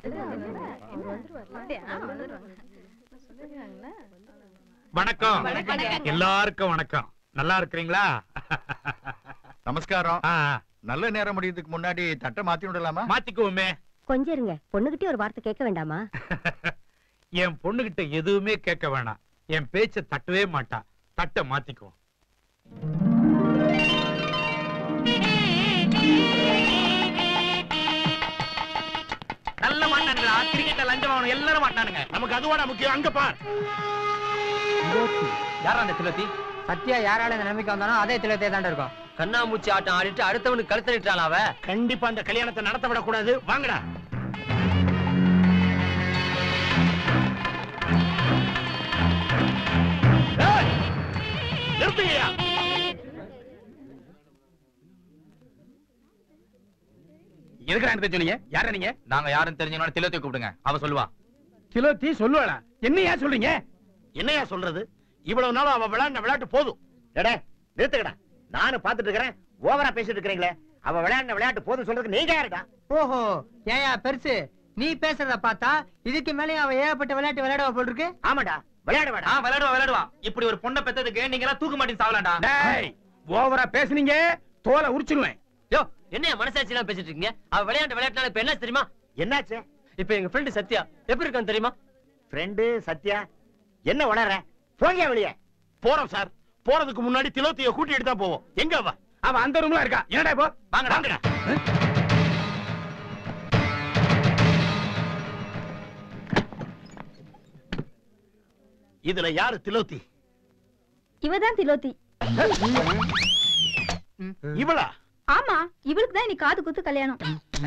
வணக்கம் வணக்கம். எல்லாருக்கும் வணக்கம் நல்லா இருக்கிறீங்களா நமஸ்காரம் நல்ல நேரம் முடியறதுக்கு முன்னாடி தட்டை மாத்தி விடலாமா மாத்திக்குவோமே கொஞ்சம் இருங்க பொண்ணுகிட்டே ஒரு வார்த்தை கேட்க வேண்டாமா என் பொண்ணுகிட்ட எதுவுமே கேட்க வேணாம் என் பேச்ச தட்டவே மாட்டா தட்டை மாத்திக்குவோம் நல்ல மாட்டானுங்களா கிரிக்கெட்ட லஞ்சம் வாங்கணும் எல்லாரும் மாட்டானுங்க நமக்கு அதுவாடா முக்கியம் அங்க பார் யாரா அந்த திலோத்தி சத்யா யாரால இந்த நம்பிக்கை வந்தானோ அதே திலத்தே தாண்டா இருக்கும் கண்ணாமூச்சி ஆட்டம் ஆடிட்டு அடுத்தவனுக்கு கழுத்து நிட்டாளா அவ கண்டிப்பா அந்த கல்யாணத்தை நடத்த விடக்கூடாது வாங்கடா ஏய், நிறுத்துங்கய்யா. எதுக்கு எனக்கு சொன்னீங்க யாரா நீங்க நாங்க யாரும் தெரிஞ்சவங்க திலோத்தி கூப்பிடுங்க அவ சொல்லுவா திலோத்தி சொல்லுவாளா என்னையா சொல்றீங்க என்னையா சொல்றது இவ்வளவு நாள் அவ விளையாண்ட விளையாட்டு போதும் எடே நிறுத்துக்கடா நானும் பாத்துட்டு இருக்கிறேன் ஓவரா பேசிட்டு இருக்கிறீங்களே அவ விளையாடின விளையாட்டு போதும் சொல்றதுக்கு நீங்க யாருடா ஓஹோ ஏயா பெருசு நீ பேசுறத பார்த்தா இதுக்கு மேலே அவ ஏகப்பட்ட விளையாட்டு விளையாடுவா போல் இருக்கு ஆமாடா விளையாடுவாடா ஆ விளையாடுவா விளையாடுவா இப்படி ஒரு பொண்ணை பெத்ததுக்கு நீங்க எல்லாம் தூக்க மாட்டீங்க சாவலாம்டா டேய் ஓவரா பேசுனீங்க தோலை உரிச்சிருவேன் யோ என்னைய மனசாட்சி எல்லாம் பேசிட்டு இருக்கீங்க அவ விளையாட்டு விளையாட்டுனால இப்ப என்ன தெரியுமா என்னாச்சு இப்ப எங்க ஃப்ரெண்டு சத்யா எப்படி இருக்கான்னு தெரியுமா ஃப்ரெண்டு சத்யா என்ன வளர போங்க வெளியே போறோம் சார் போறதுக்கு முன்னாடி திலோத்திய கூட்டி எடுத்தா போவோம் எங்க அவ அவ அந்த ரூம்ல இருக்கா என்னடா இப்போ வாங்க வாங்கடா இதுல யாரு திலோத்தி இவதான் திலோத்தி இவளா ஆமா இவளுக்கு தான் இன்னைக்கு காது குத்து கல்யாணம்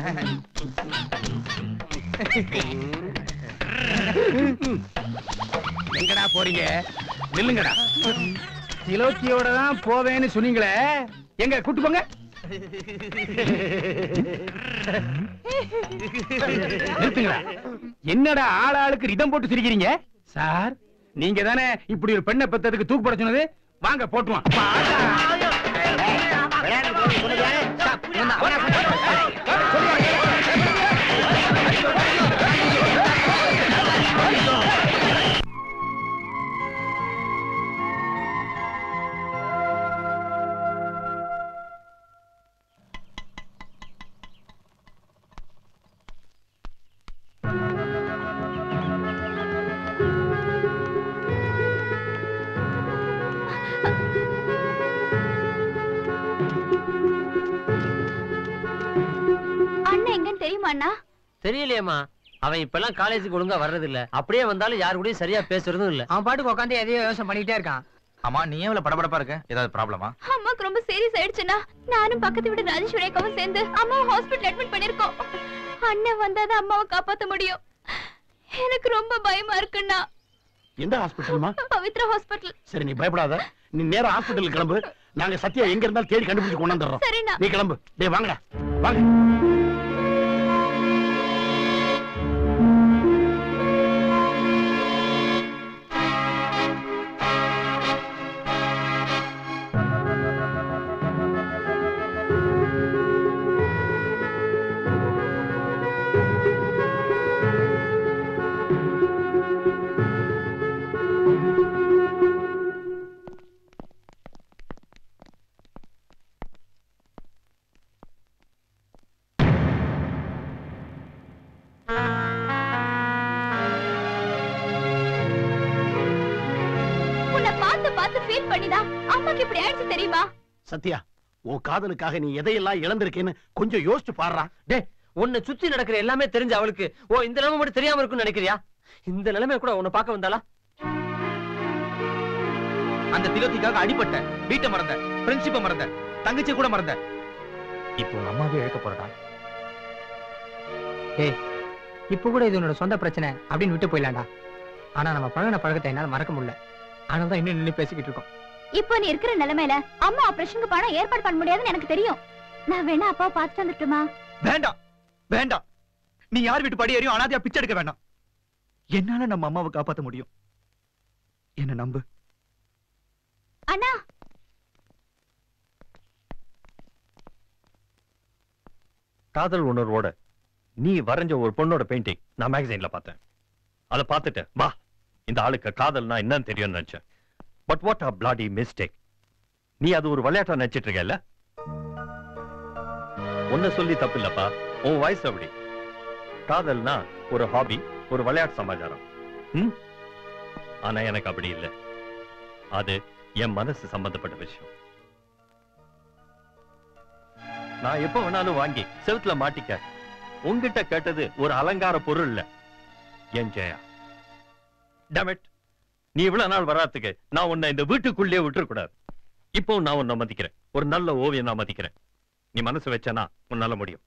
எங்கடா போறீங்க நில்லுங்கடா திலோத்தியோட தான் போவேன்னு சொன்னீங்களே எங்க கூட்டு போங்க நிறுத்துங்களா என்னடா ஆள் ஆளுக்கு ரிதம் போட்டு சிரிக்கிறீங்க சார் நீங்க தானே இப்படி ஒரு பெண்ணை பெத்ததுக்கு தூக்கு போட சொன்னது வாங்க போட்டுவான் அண்ணன் எங்கன்னு தெரியுமா அண்ணா தெரியலையேம்மா அவன் இப்பெல்லாம் காலேஜுக்கு ஒழுங்கா வர்றது இல்ல அப்படியே வந்தாலும் யாரு கூடயும் சரியா பேசுறதும் இல்ல அவன் பாட்டுக்கு உட்காந்து எதையோ யோசனை பண்ணிட்டே இருக்கான் ஆமா நீ எவ்வளவு படபடப்பா இருக்க ஏதாவது ப்ராப்ளமா அம்மாக்கு ரொம்ப சீரியஸ் ஆயிடுச்சுன்னா நானும் பக்கத்து வீடு ராஜேஸ்வரேக்காவும் சேர்ந்து அம்மாவை ஹாஸ்பிட்டல் அட்மிட் பண்ணிருக்கோம் அண்ணன் வந்தாதான் அம்மாவை காப்பாத்த முடியும் எனக்கு ரொம்ப பயமா இருக்குண்ணா எந்த ஹாஸ்பிட்டல்மா பவித்ரா ஹாஸ்பிட்டல் சரி நீ பயப்படாத நீ நேரா ஹாஸ்பிட்டல் கிளம்பு நாங்க சத்யா எங்க இருந்தாலும் தேடி கண்டுபிடிச்சு கொண்டு வந்துடுறோம் சரிண்ணா. நீ கிளம்பு டேய் வாங்கடா வாங்க உன்னை பார்த்து பார்த்து ஃபீல் பண்ணிதான் அம்மாக்கு இப்படி ஆயிடுச்சு தெரியுமா சத்யா உன் காதலுக்காக நீ எதையெல்லாம் இழந்திருக்கேன்னு கொஞ்சம் யோசிச்சு பாடுறா டே உன்னை சுத்தி நடக்கிற எல்லாமே தெரிஞ்ச அவளுக்கு ஓ இந்த நிலைமை மட்டும் தெரியாம இருக்கும்னு நினைக்கிறியா இந்த நிலைமை கூட உன்னை பார்க்க வந்தாளா அந்த திலோத்திக்காக அடிபட்ட வீட்டை மறந்த ஃப்ரெண்ட்ஷிப்பை மறந்த தங்கச்சி கூட மறந்த இப்போ உங்க அம்மாவே இழக்க போறடா ஏய் இப்ப கூட இது உன்னோட சொந்த பிரச்சனை அப்படின்னு விட்டு போயிடலாம்டா ஆனா நம்ம பழகின பழக்கத்தை என்னால மறக்க முடியல அதனால தான் இன்னும் நின்று பேசிக்கிட்டு இருக்கோம் இப்போ நீ இருக்கிற நிலைமையில அம்மா ஆபரேஷனுக்கு பணம் ஏற்பாடு பண்ண முடியாதுன்னு எனக்கு தெரியும் நான் வேணா அப்பாவை பார்த்துட்டு வந்துட்டுமா வேண்டாம் வேண்டாம் நீ யார் வீட்டு படி ஏறியும் அனாதையா பிச்சை எடுக்க வேண்டாம் என்னால நம்ம அம்மாவை காப்பாத்த முடியும் என்ன நம்பு அண்ணா காதல் உணர்வோட நீ வரைஞ்ச ஒரு பொண்ணோட பெயிண்டிங் நான் மேகசைன்ல பார்த்தேன் அதை பார்த்துட்டு வா இந்த ஆளுக்கு காதல்னா என்னன்னு தெரியும்னு நினைச்சேன் but what a bloody mistake நீ அது ஒரு விளையாட்டா நினைச்சிட்டு இருக்கல உன்னை சொல்லி தப்பு இல்லப்பா உன் வயசு அப்படி காதல்னா ஒரு ஹாபி ஒரு விளையாட்டு சமாச்சாரம் ம்? ஆனா எனக்கு அப்படி இல்லை அது என் மனசு சம்பந்தப்பட்ட விஷயம் நான் எப்ப வேணாலும் வாங்கி செவுத்துல மாட்டிக்க உன்கிட்ட கேட்டது ஒரு அலங்கார பொருள் இல்ல என் ஜெயா டமிட் நீ இவ்வளவு நாள் வராதுக்கு நான் உன்னை இந்த வீட்டுக்குள்ளே விட்டுறக்கூடாது இப்போ நான் உன்னை மதிக்கிறேன் ஒரு நல்ல ஓவியம் நான் மதிக்கிறேன் நீ மனசு வச்சனா உன்னால முடியும்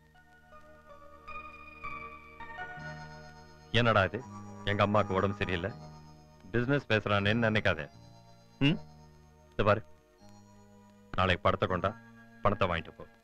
என்னடா இது எங்க அம்மாக்கு உடம்பு சரியில்லை பிசினஸ் பேசுறான்னு நினைக்காத ம் இது பாரு நாளைக்கு படத்தை கொண்டா பணத்தை வாங்கிட்டு போ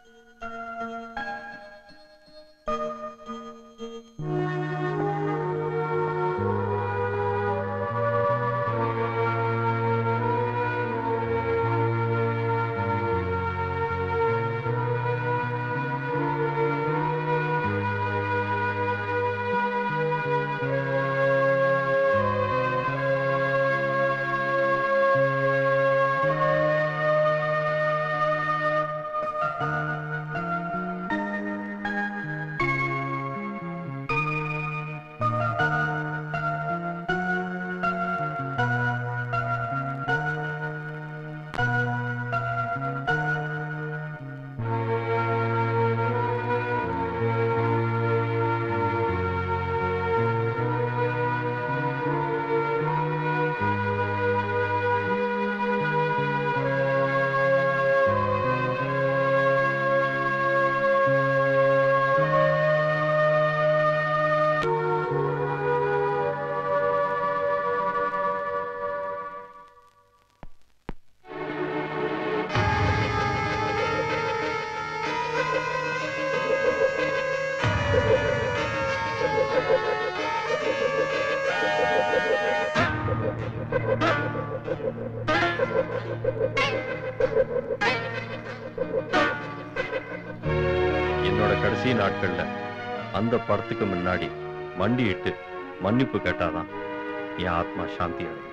என்னோட கடைசி நாட்கள்ல அந்த படத்துக்கு முன்னாடி மண்டியிட்டு மன்னிப்பு கேட்டாதான் என் ஆத்மா சாந்தி அடையும்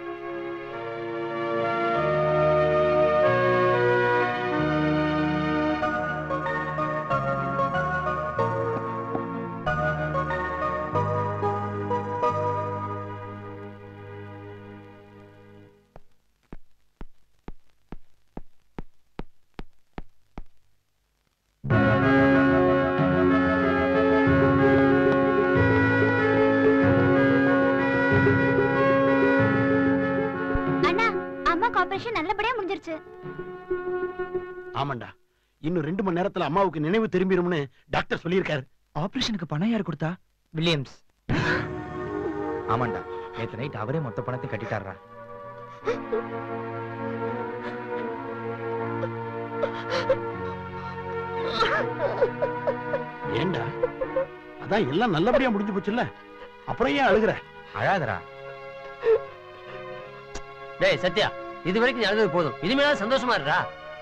அண்ணா அம்மாக்கு ஆபரேஷன் நல்லபடியா முடிஞ்சிருச்சு ஆமாண்டா இன்னும் ரெண்டு மணி நேரத்துல அம்மாவுக்கு நினைவு திரும்பிடும்னு டாக்டர் சொல்லியிருக்காரு ஆபரேஷனுக்கு பணம் யார் கொடுத்தா வில்லியம்ஸ் ஆமாண்டா நேத்து நைட் அவரே மொத்த பணத்தை கட்டிட்டாரா ஏண்டா அதான் எல்லாம் நல்லபடியா முடிஞ்சு போச்சுல்ல அப்புறம் ஏன் அழுகுற அழாதரா டேய் சத்யா இது வரைக்கும் நீ அழுதது போதும் இனிமேலாவது சந்தோஷமா இருடா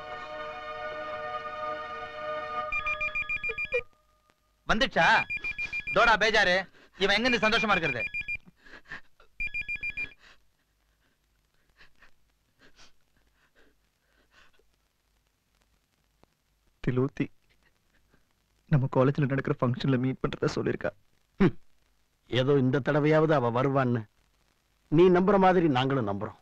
வந்துச்சா தோடா பேஜாரு இவன் எங்க இருந்து சந்தோஷமா இருக்கிறது திலோத்தி நம்ம காலேஜ்ல நடக்கிற ஃபங்க்ஷன்ல மீட் பண்றதா சொல்லியிருக்கா ஏதோ இந்த தடவையாவது அவ வருவான்னு நீ நம்புற மாதிரி நாங்களும் நம்புறோம்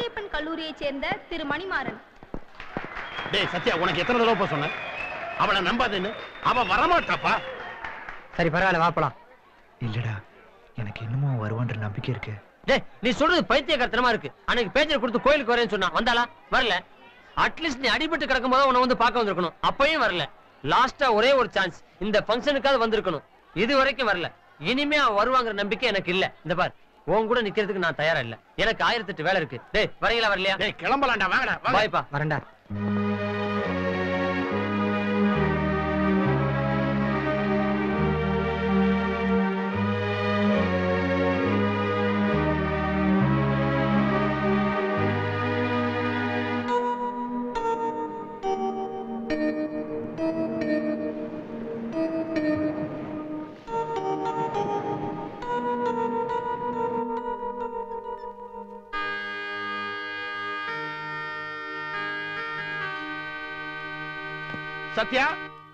பச்சையப்பன் கல்லூரியைச் சேர்ந்த திரு மணிமாறன் டேய் சத்யா உனக்கு எத்தனை தடவை சொன்னேன் அவளை நம்பாதேன்னு அவ வரமாட்டாப்பா சரி பரவாயில்ல வாப்பலாம் இல்லடா எனக்கு இன்னமும் அவன் வருவான்ற நம்பிக்கை இருக்கு டேய் நீ சொல்றது பைத்தியக்காரத்தனமா இருக்கு அன்னைக்கு பேச்சர் கொடுத்து கோயிலுக்கு வரேன்னு சொன்னா வந்தாளா வரல அட்லீஸ்ட் நீ அடிபட்டு கிடக்கும் போது உன்னை வந்து பார்க்க வந்திருக்கணும் அப்பயும் வரல லாஸ்டா ஒரே ஒரு சான்ஸ் இந்த ஃபங்க்ஷனுக்காவது வந்திருக்கணும் இது வரைக்கும் வரல இனிமே அவன் வருவாங்கிற நம்பிக்கை எனக்கு இல்ல இந்த பார் உன் கூட நிக்கிறதுக்கு நான் தயாரா இல்ல எனக்கு ஆயிரத்தெட்டு வேலை இருக்கு டேய் வரீங்களா வரலையா டேய் கிளம்பலாம்டா வாங்கடா வாங்க. பாய்ப்பா வரேன்டா சத்யா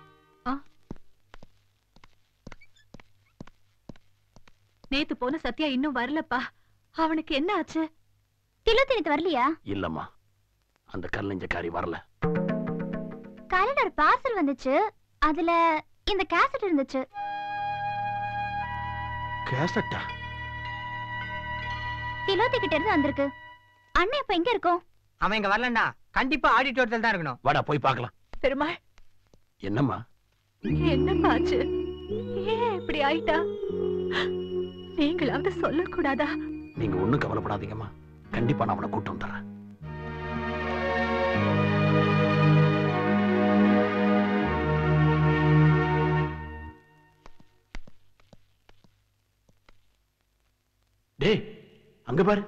நேத்து போன சத்யா இன்னும் வரலப்பா அவனுக்கு என்ன ஆச்சு திலோத்தி நேத்து வரலையா இல்லம்மா அந்த கல்லஞ்சக்காரி வரல காலையில ஒரு பார்சல் வந்துச்சு அதுல இந்த கேசட் இருந்துச்சு கேசட்டா திலோத்தி கிட்ட இருந்து வந்திருக்கு அண்ணன் இப்ப எங்க இருக்கோம் அவன் இங்க வரலண்டா கண்டிப்பா ஆடிட்டோரியத்தில் தான் இருக்கணும் வாடா போய் பார்க்கலாம் பெருமாள் என்னம்மா என்னப்பா ஆச்சு ஏன் இப்படி ஆயிட்டா நீங்களாவது சொல்லக்கூடாதா நீங்க ஒண்ணும் கவலைப்படாதீங்கம்மா கண்டிப்பா நான் அவனை கூட்டு வந்துடுறேன் டேய் அங்க பாரு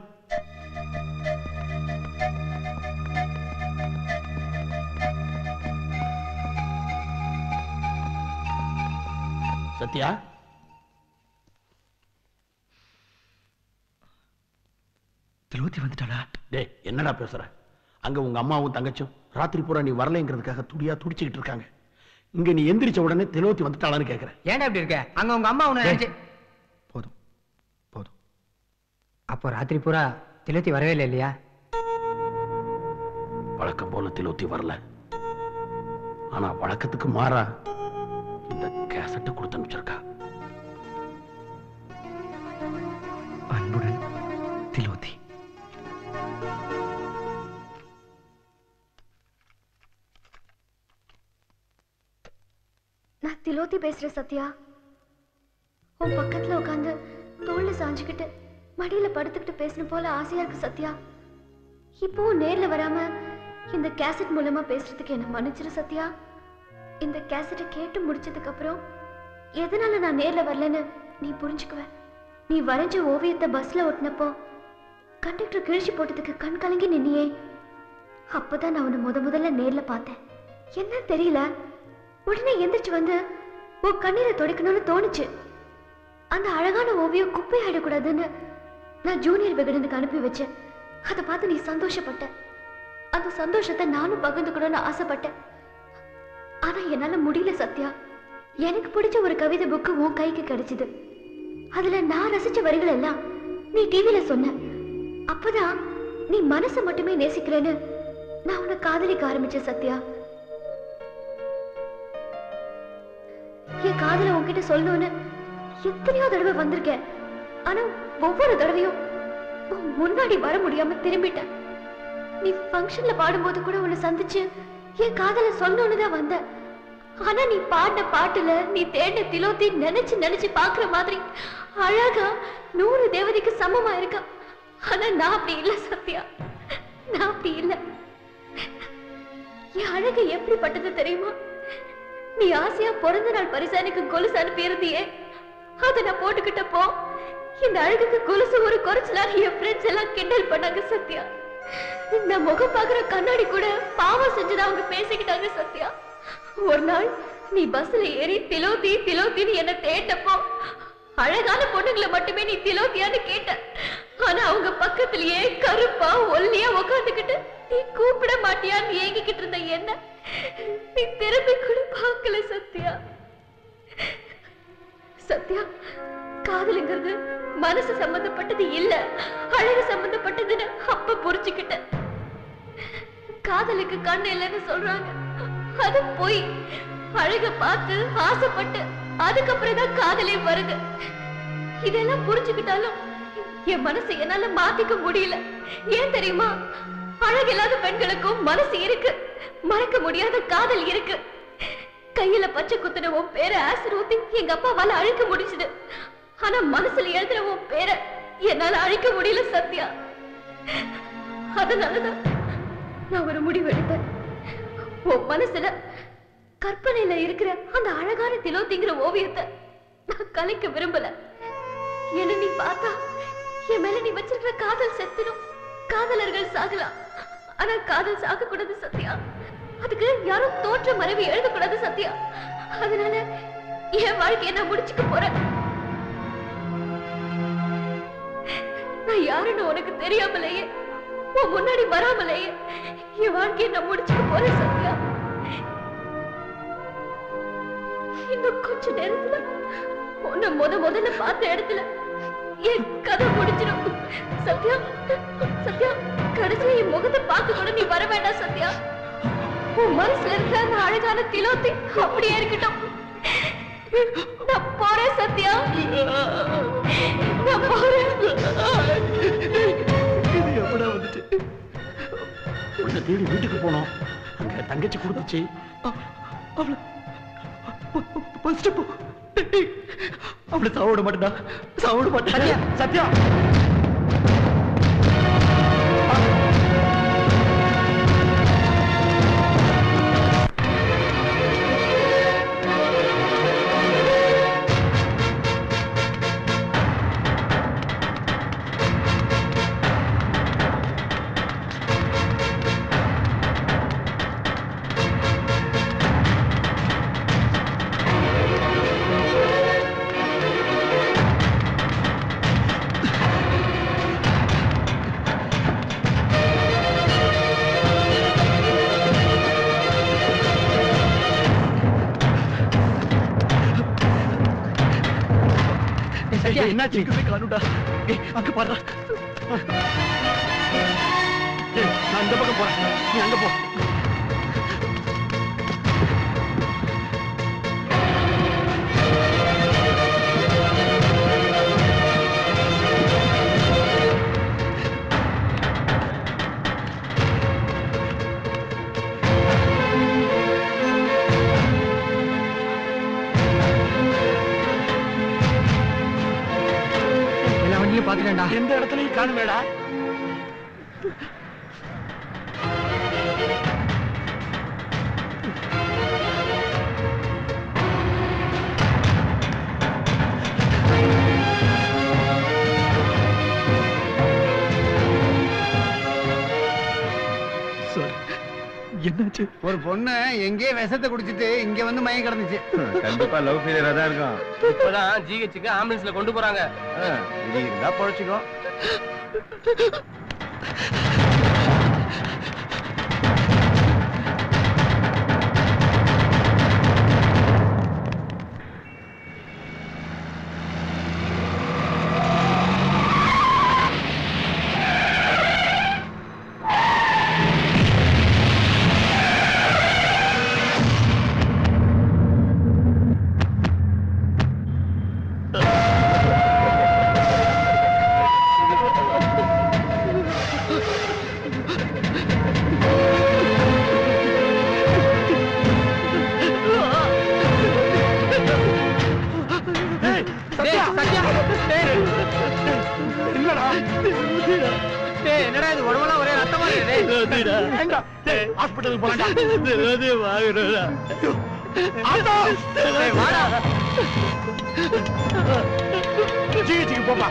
சத்யா திலோத்தி வந்துட்டாளா டேய் என்னடா பேசுற அங்க உங்க அம்மாவும் தங்கச்சும் ராத்திரி பூரா நீ வரலைங்கிறதுக்காக துடியா துடிச்சுக்கிட்டு இருக்காங்க இங்க நீ எந்திரிச்ச உடனே திலோத்தி வந்துட்டாளான்னு கேக்குறேன் ஏன்டா இப்படி இருக்க அங்க உங்க அம்மா உன்னை டேய். நினைச்சு அப்போ ராத்திரி பூரா திலோத்தி வரவே இல்லை இல்லையா வழக்கம் போல திலோத்தி வரல ஆனா வழக்கத்துக்கு மாறா இந்த கேசட்டை கொடுத்து அனுப்பிச்சிருக்கா அன்புடன் திலோத்தி நான் திலோத்தி பேசுறேன் சத்யா உன் பக்கத்துல உட்காந்து தோல்ல சாஞ்சுக்கிட்டு மடியில படுத்துக்கிட்டு பேசணும் போல ஆசையா இருக்கு சத்யா இப்போவும் நேர்ல வராம இந்த கேசட் மூலமா பேசுறதுக்கு என்ன மன்னிச்சிரு சத்யா இந்த கேசட்டை கேட்டு முடிச்சதுக்கு அப்புறம் எதனால நான் நேர்ல வரலன்னு நீ புரிஞ்சுக்குவ நீ வரைஞ்ச ஓவியத்தை பஸ்ல ஒட்டினப்போ கண்டக்டர் கிழிச்சு போட்டதுக்கு கண் கலங்கி நின்னியே அப்பதான் நான் உன்னை முத முதல்ல நேர்ல பார்த்தேன் என்ன தெரியல உடனே எந்திரிச்சு வந்து உன் கண்ணீரை துடைக்கணும்னு தோணுச்சு அந்த அழகான ஓவியம் குப்பை ஆயிடக்கூடாதுன்னு நான் ஜூனியர் விகடனுக்கு அனுப்பி வச்சேன் அதை பார்த்து நீ சந்தோஷப்பட்ட அந்த சந்தோஷத்தை நானும் பகிர்ந்துக்கணும்னு ஆசைப்பட்டேன் ஆனா என்னால முடியல சத்யா எனக்கு பிடிச்ச ஒரு கவிதை புக்கு உன் கைக்கு கிடைச்சது அதுல நான் ரசிச்ச வரிகள் எல்லாம் நீ டிவில சொன்ன அப்பதான் நீ மனசை மட்டுமே நேசிக்கிறேன்னு நான் உன்னை காதலிக்க ஆரம்பிச்சேன் சத்யா என் காதல உன்கிட்ட சொல்லணும்னு எத்தனையோ தடவை வந்திருக்கேன் ஆனா ஒவ்வொரு தடவையும் உன் முன்னாடி வர முடியாம திரும்பிட்டேன் நீ ஃபங்க்ஷன்ல பாடும்போது கூட உன்னை சந்திச்சு என் காதல சொல்லணும்னு தான் வந்த ஆனா நீ பாடின பாட்டுல நீ தேடின திலோத்தி நினைச்சு நினைச்சு பாக்குற மாதிரி அழகா நூறு தேவதைக்கு சமமா இருக்கா ஆனா நான் அப்படி இல்ல சத்யா நான் அப்படி இல்ல என் அழகு எப்படிப்பட்டது தெரியுமா நீ ஆசையா பிறந்த நாள் பரிசா எனக்கு கொலுசு அனுப்பி இருந்தியே அதை நான் போட்டுக்கிட்டப்போ இந்த அழகுக்கு கொலுசு ஒரு குறைச்சலா என் ஃப்ரெண்ட்ஸ் எல்லாம் கிண்டல் பண்ணாங்க சத்யா நான் முகம் பாக்குற கண்ணாடி கூட பாவம் செஞ்சதா அவங்க பேசிக்கிட்டாங்க சத்யா ஒரு நாள் நீ பஸ்ல ஏறி திலோத்தி திலோத்தின்னு என்ன தேட்டப்போ அழகான பொண்ணுங்களை மட்டுமே நீ திலோத்தியான்னு கேட்ட ஆனா அவங்க பக்கத்திலேயே கருப்பா ஒல்லியா உக்காந்துக்கிட்டு நீ கூப்பிட மாட்டியான்னு ஏங்கிக்கிட்டு இருந்த என்ன நீ திரும்பி கூட பார்க்கல சத்யா சத்யா காதலுங்கிறது மனசு சம்பந்தப்பட்டது இல்ல அழகு சம்பந்தப்பட்டதுன்னு அப்ப புரிஞ்சுக்கிட்டேன் காதலுக்கு கண்ணு இல்லைன்னு சொல்றாங்க அது பொய் அழக பார்த்து ஆசைப்பட்டு அதுக்கப்புறம் தான் காதலே வருது இதெல்லாம் புரிஞ்சுக்கிட்டாலும் என் மனசை என்னால மாத்திக்க முடியல ஏன் தெரியுமா அழகில்லாத பெண்களுக்கும் மனசு இருக்கு மறக்க முடியாத காதல் இருக்கு கையில பச்சை குத்துன உன் பேரை ஆசிட் ஊத்தி எங்க அப்பாவால அழிக்க முடிச்சுது ஆனா மனசுல எழுதுன உன் பேரை என்னால அழிக்க முடியல சத்யா அதனாலதான் நான் ஒரு முடிவு எடுத்தேன் உன் மனசுல கற்பனையில இருக்கிற அந்த அழகான திலோத்திங்கிற ஓவியத்தை நான் கலைக்க விரும்பல என்ன நீ பார்த்தா என் மேல நீ வச்சிருக்கிற காதல் செத்துடும் காதலர்கள் சாகலாம் ஆனா காதல் சாக கூடாது சத்யா அதுக்கு யாரும் தோற்ற மறைவு எழுதக்கூடாது சத்யா அதனால என் வாழ்க்கையை நான் முடிச்சுக்க போறேன் நான் யாருன்னு உனக்கு தெரியாமலேயே உன் முன்னாடி வராமலேயே என் வாழ்க்கையை நான் முடிச்சுக்க போறேன் சத்யா இன்னும் கொஞ்ச நேரத்துல உன்னை முத முதல்ல பார்த்த இடத்துல என் கதை முடிச்சிடும் சத்யா சத்யா கடைசியா என் முகத்தை பார்க்க கூட நீ வர வேண்டாம் சத்யா உன் மனசுல இருக்கிற அந்த அழகான திலோத்தி அப்படியே இருக்கட்டும் நான் போறேன் சத்யா நான் போறேன் இது எப்படா வந்துச்சு உன்னை தேடி வீட்டுக்கு போனோம் அங்க தங்கச்சி கொடுத்துச்சு அவளை ஃபர்ஸ்ட் போ அவளை சாவிட மாட்டேடா சாவிட மாட்டேன் சத்யா சத்யா. என்னாச்சு எங்க போய் காணுடா ஏய் அங்க பாரு நான் இந்த பக்கம் போறேன் நீ அங்க போ எல்லா வண்டியும் பாத்துட்டேன்டா எந்த இடத்துலயும் காணுமேடா என்னாச்சு ஒரு பொண்ணு எங்கேயே விஷத்தை குடிச்சிட்டு இங்க வந்து மயங்கி கிடந்துச்சு கண்டிப்பா லவ் ஃபெயிலியரா தான் இருக்கும் இப்பதான் ஜிஹெச்சுக்கு ஆம்புலன்ஸ்ல கொண்டு போறாங்க இது இருந்தா பழச்சிக்கோ டேய், சத்யா. டேய். என்னடா டேய், என்னடா இது உடம்பெல்லாம் ஒரே ரத்தமா இருக்கு டேய். ஏண்டா டேய் ஹாஸ்பிடலுக்கு போறடா டேய், வாடா. ஜிஹெச்சுக்கு போப்பா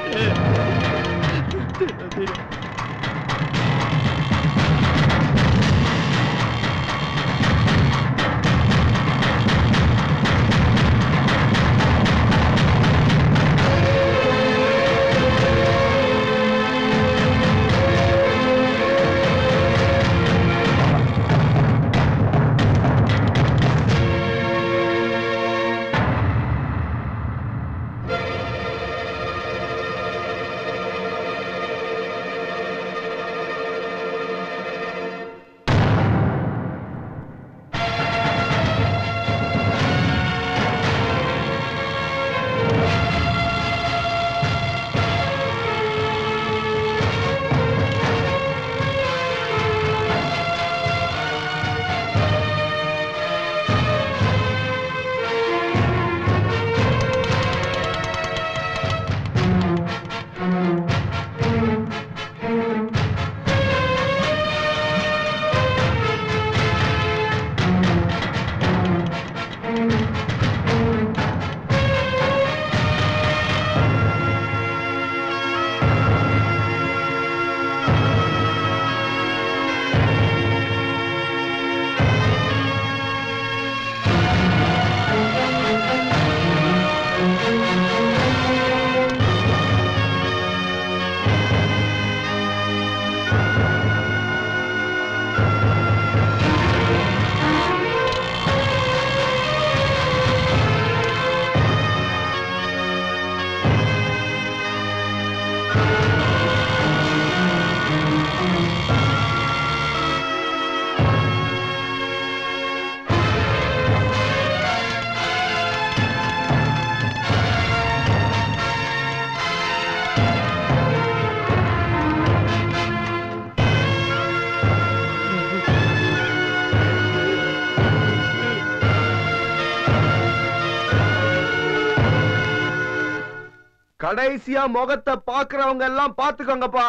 கடைசியா முகத்தை பாக்குறவங்க எல்லாம் பாத்துக்கோங்கப்பா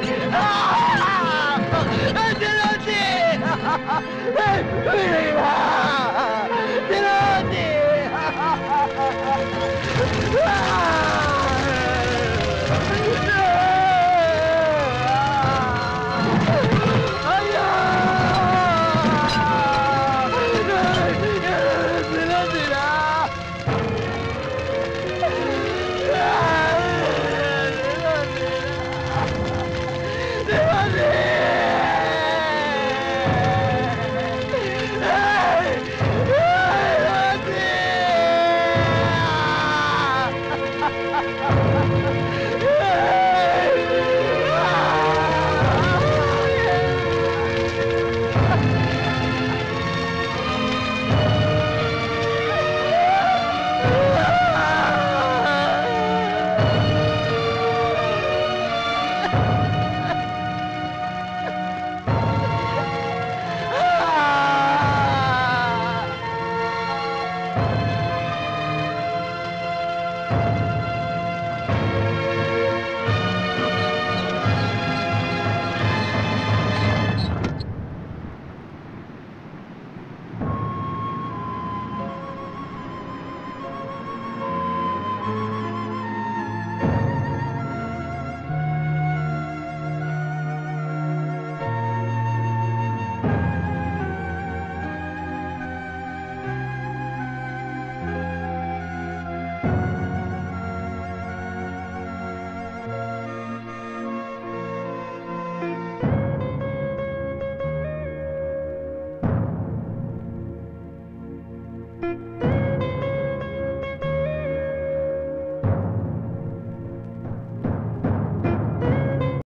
Ah!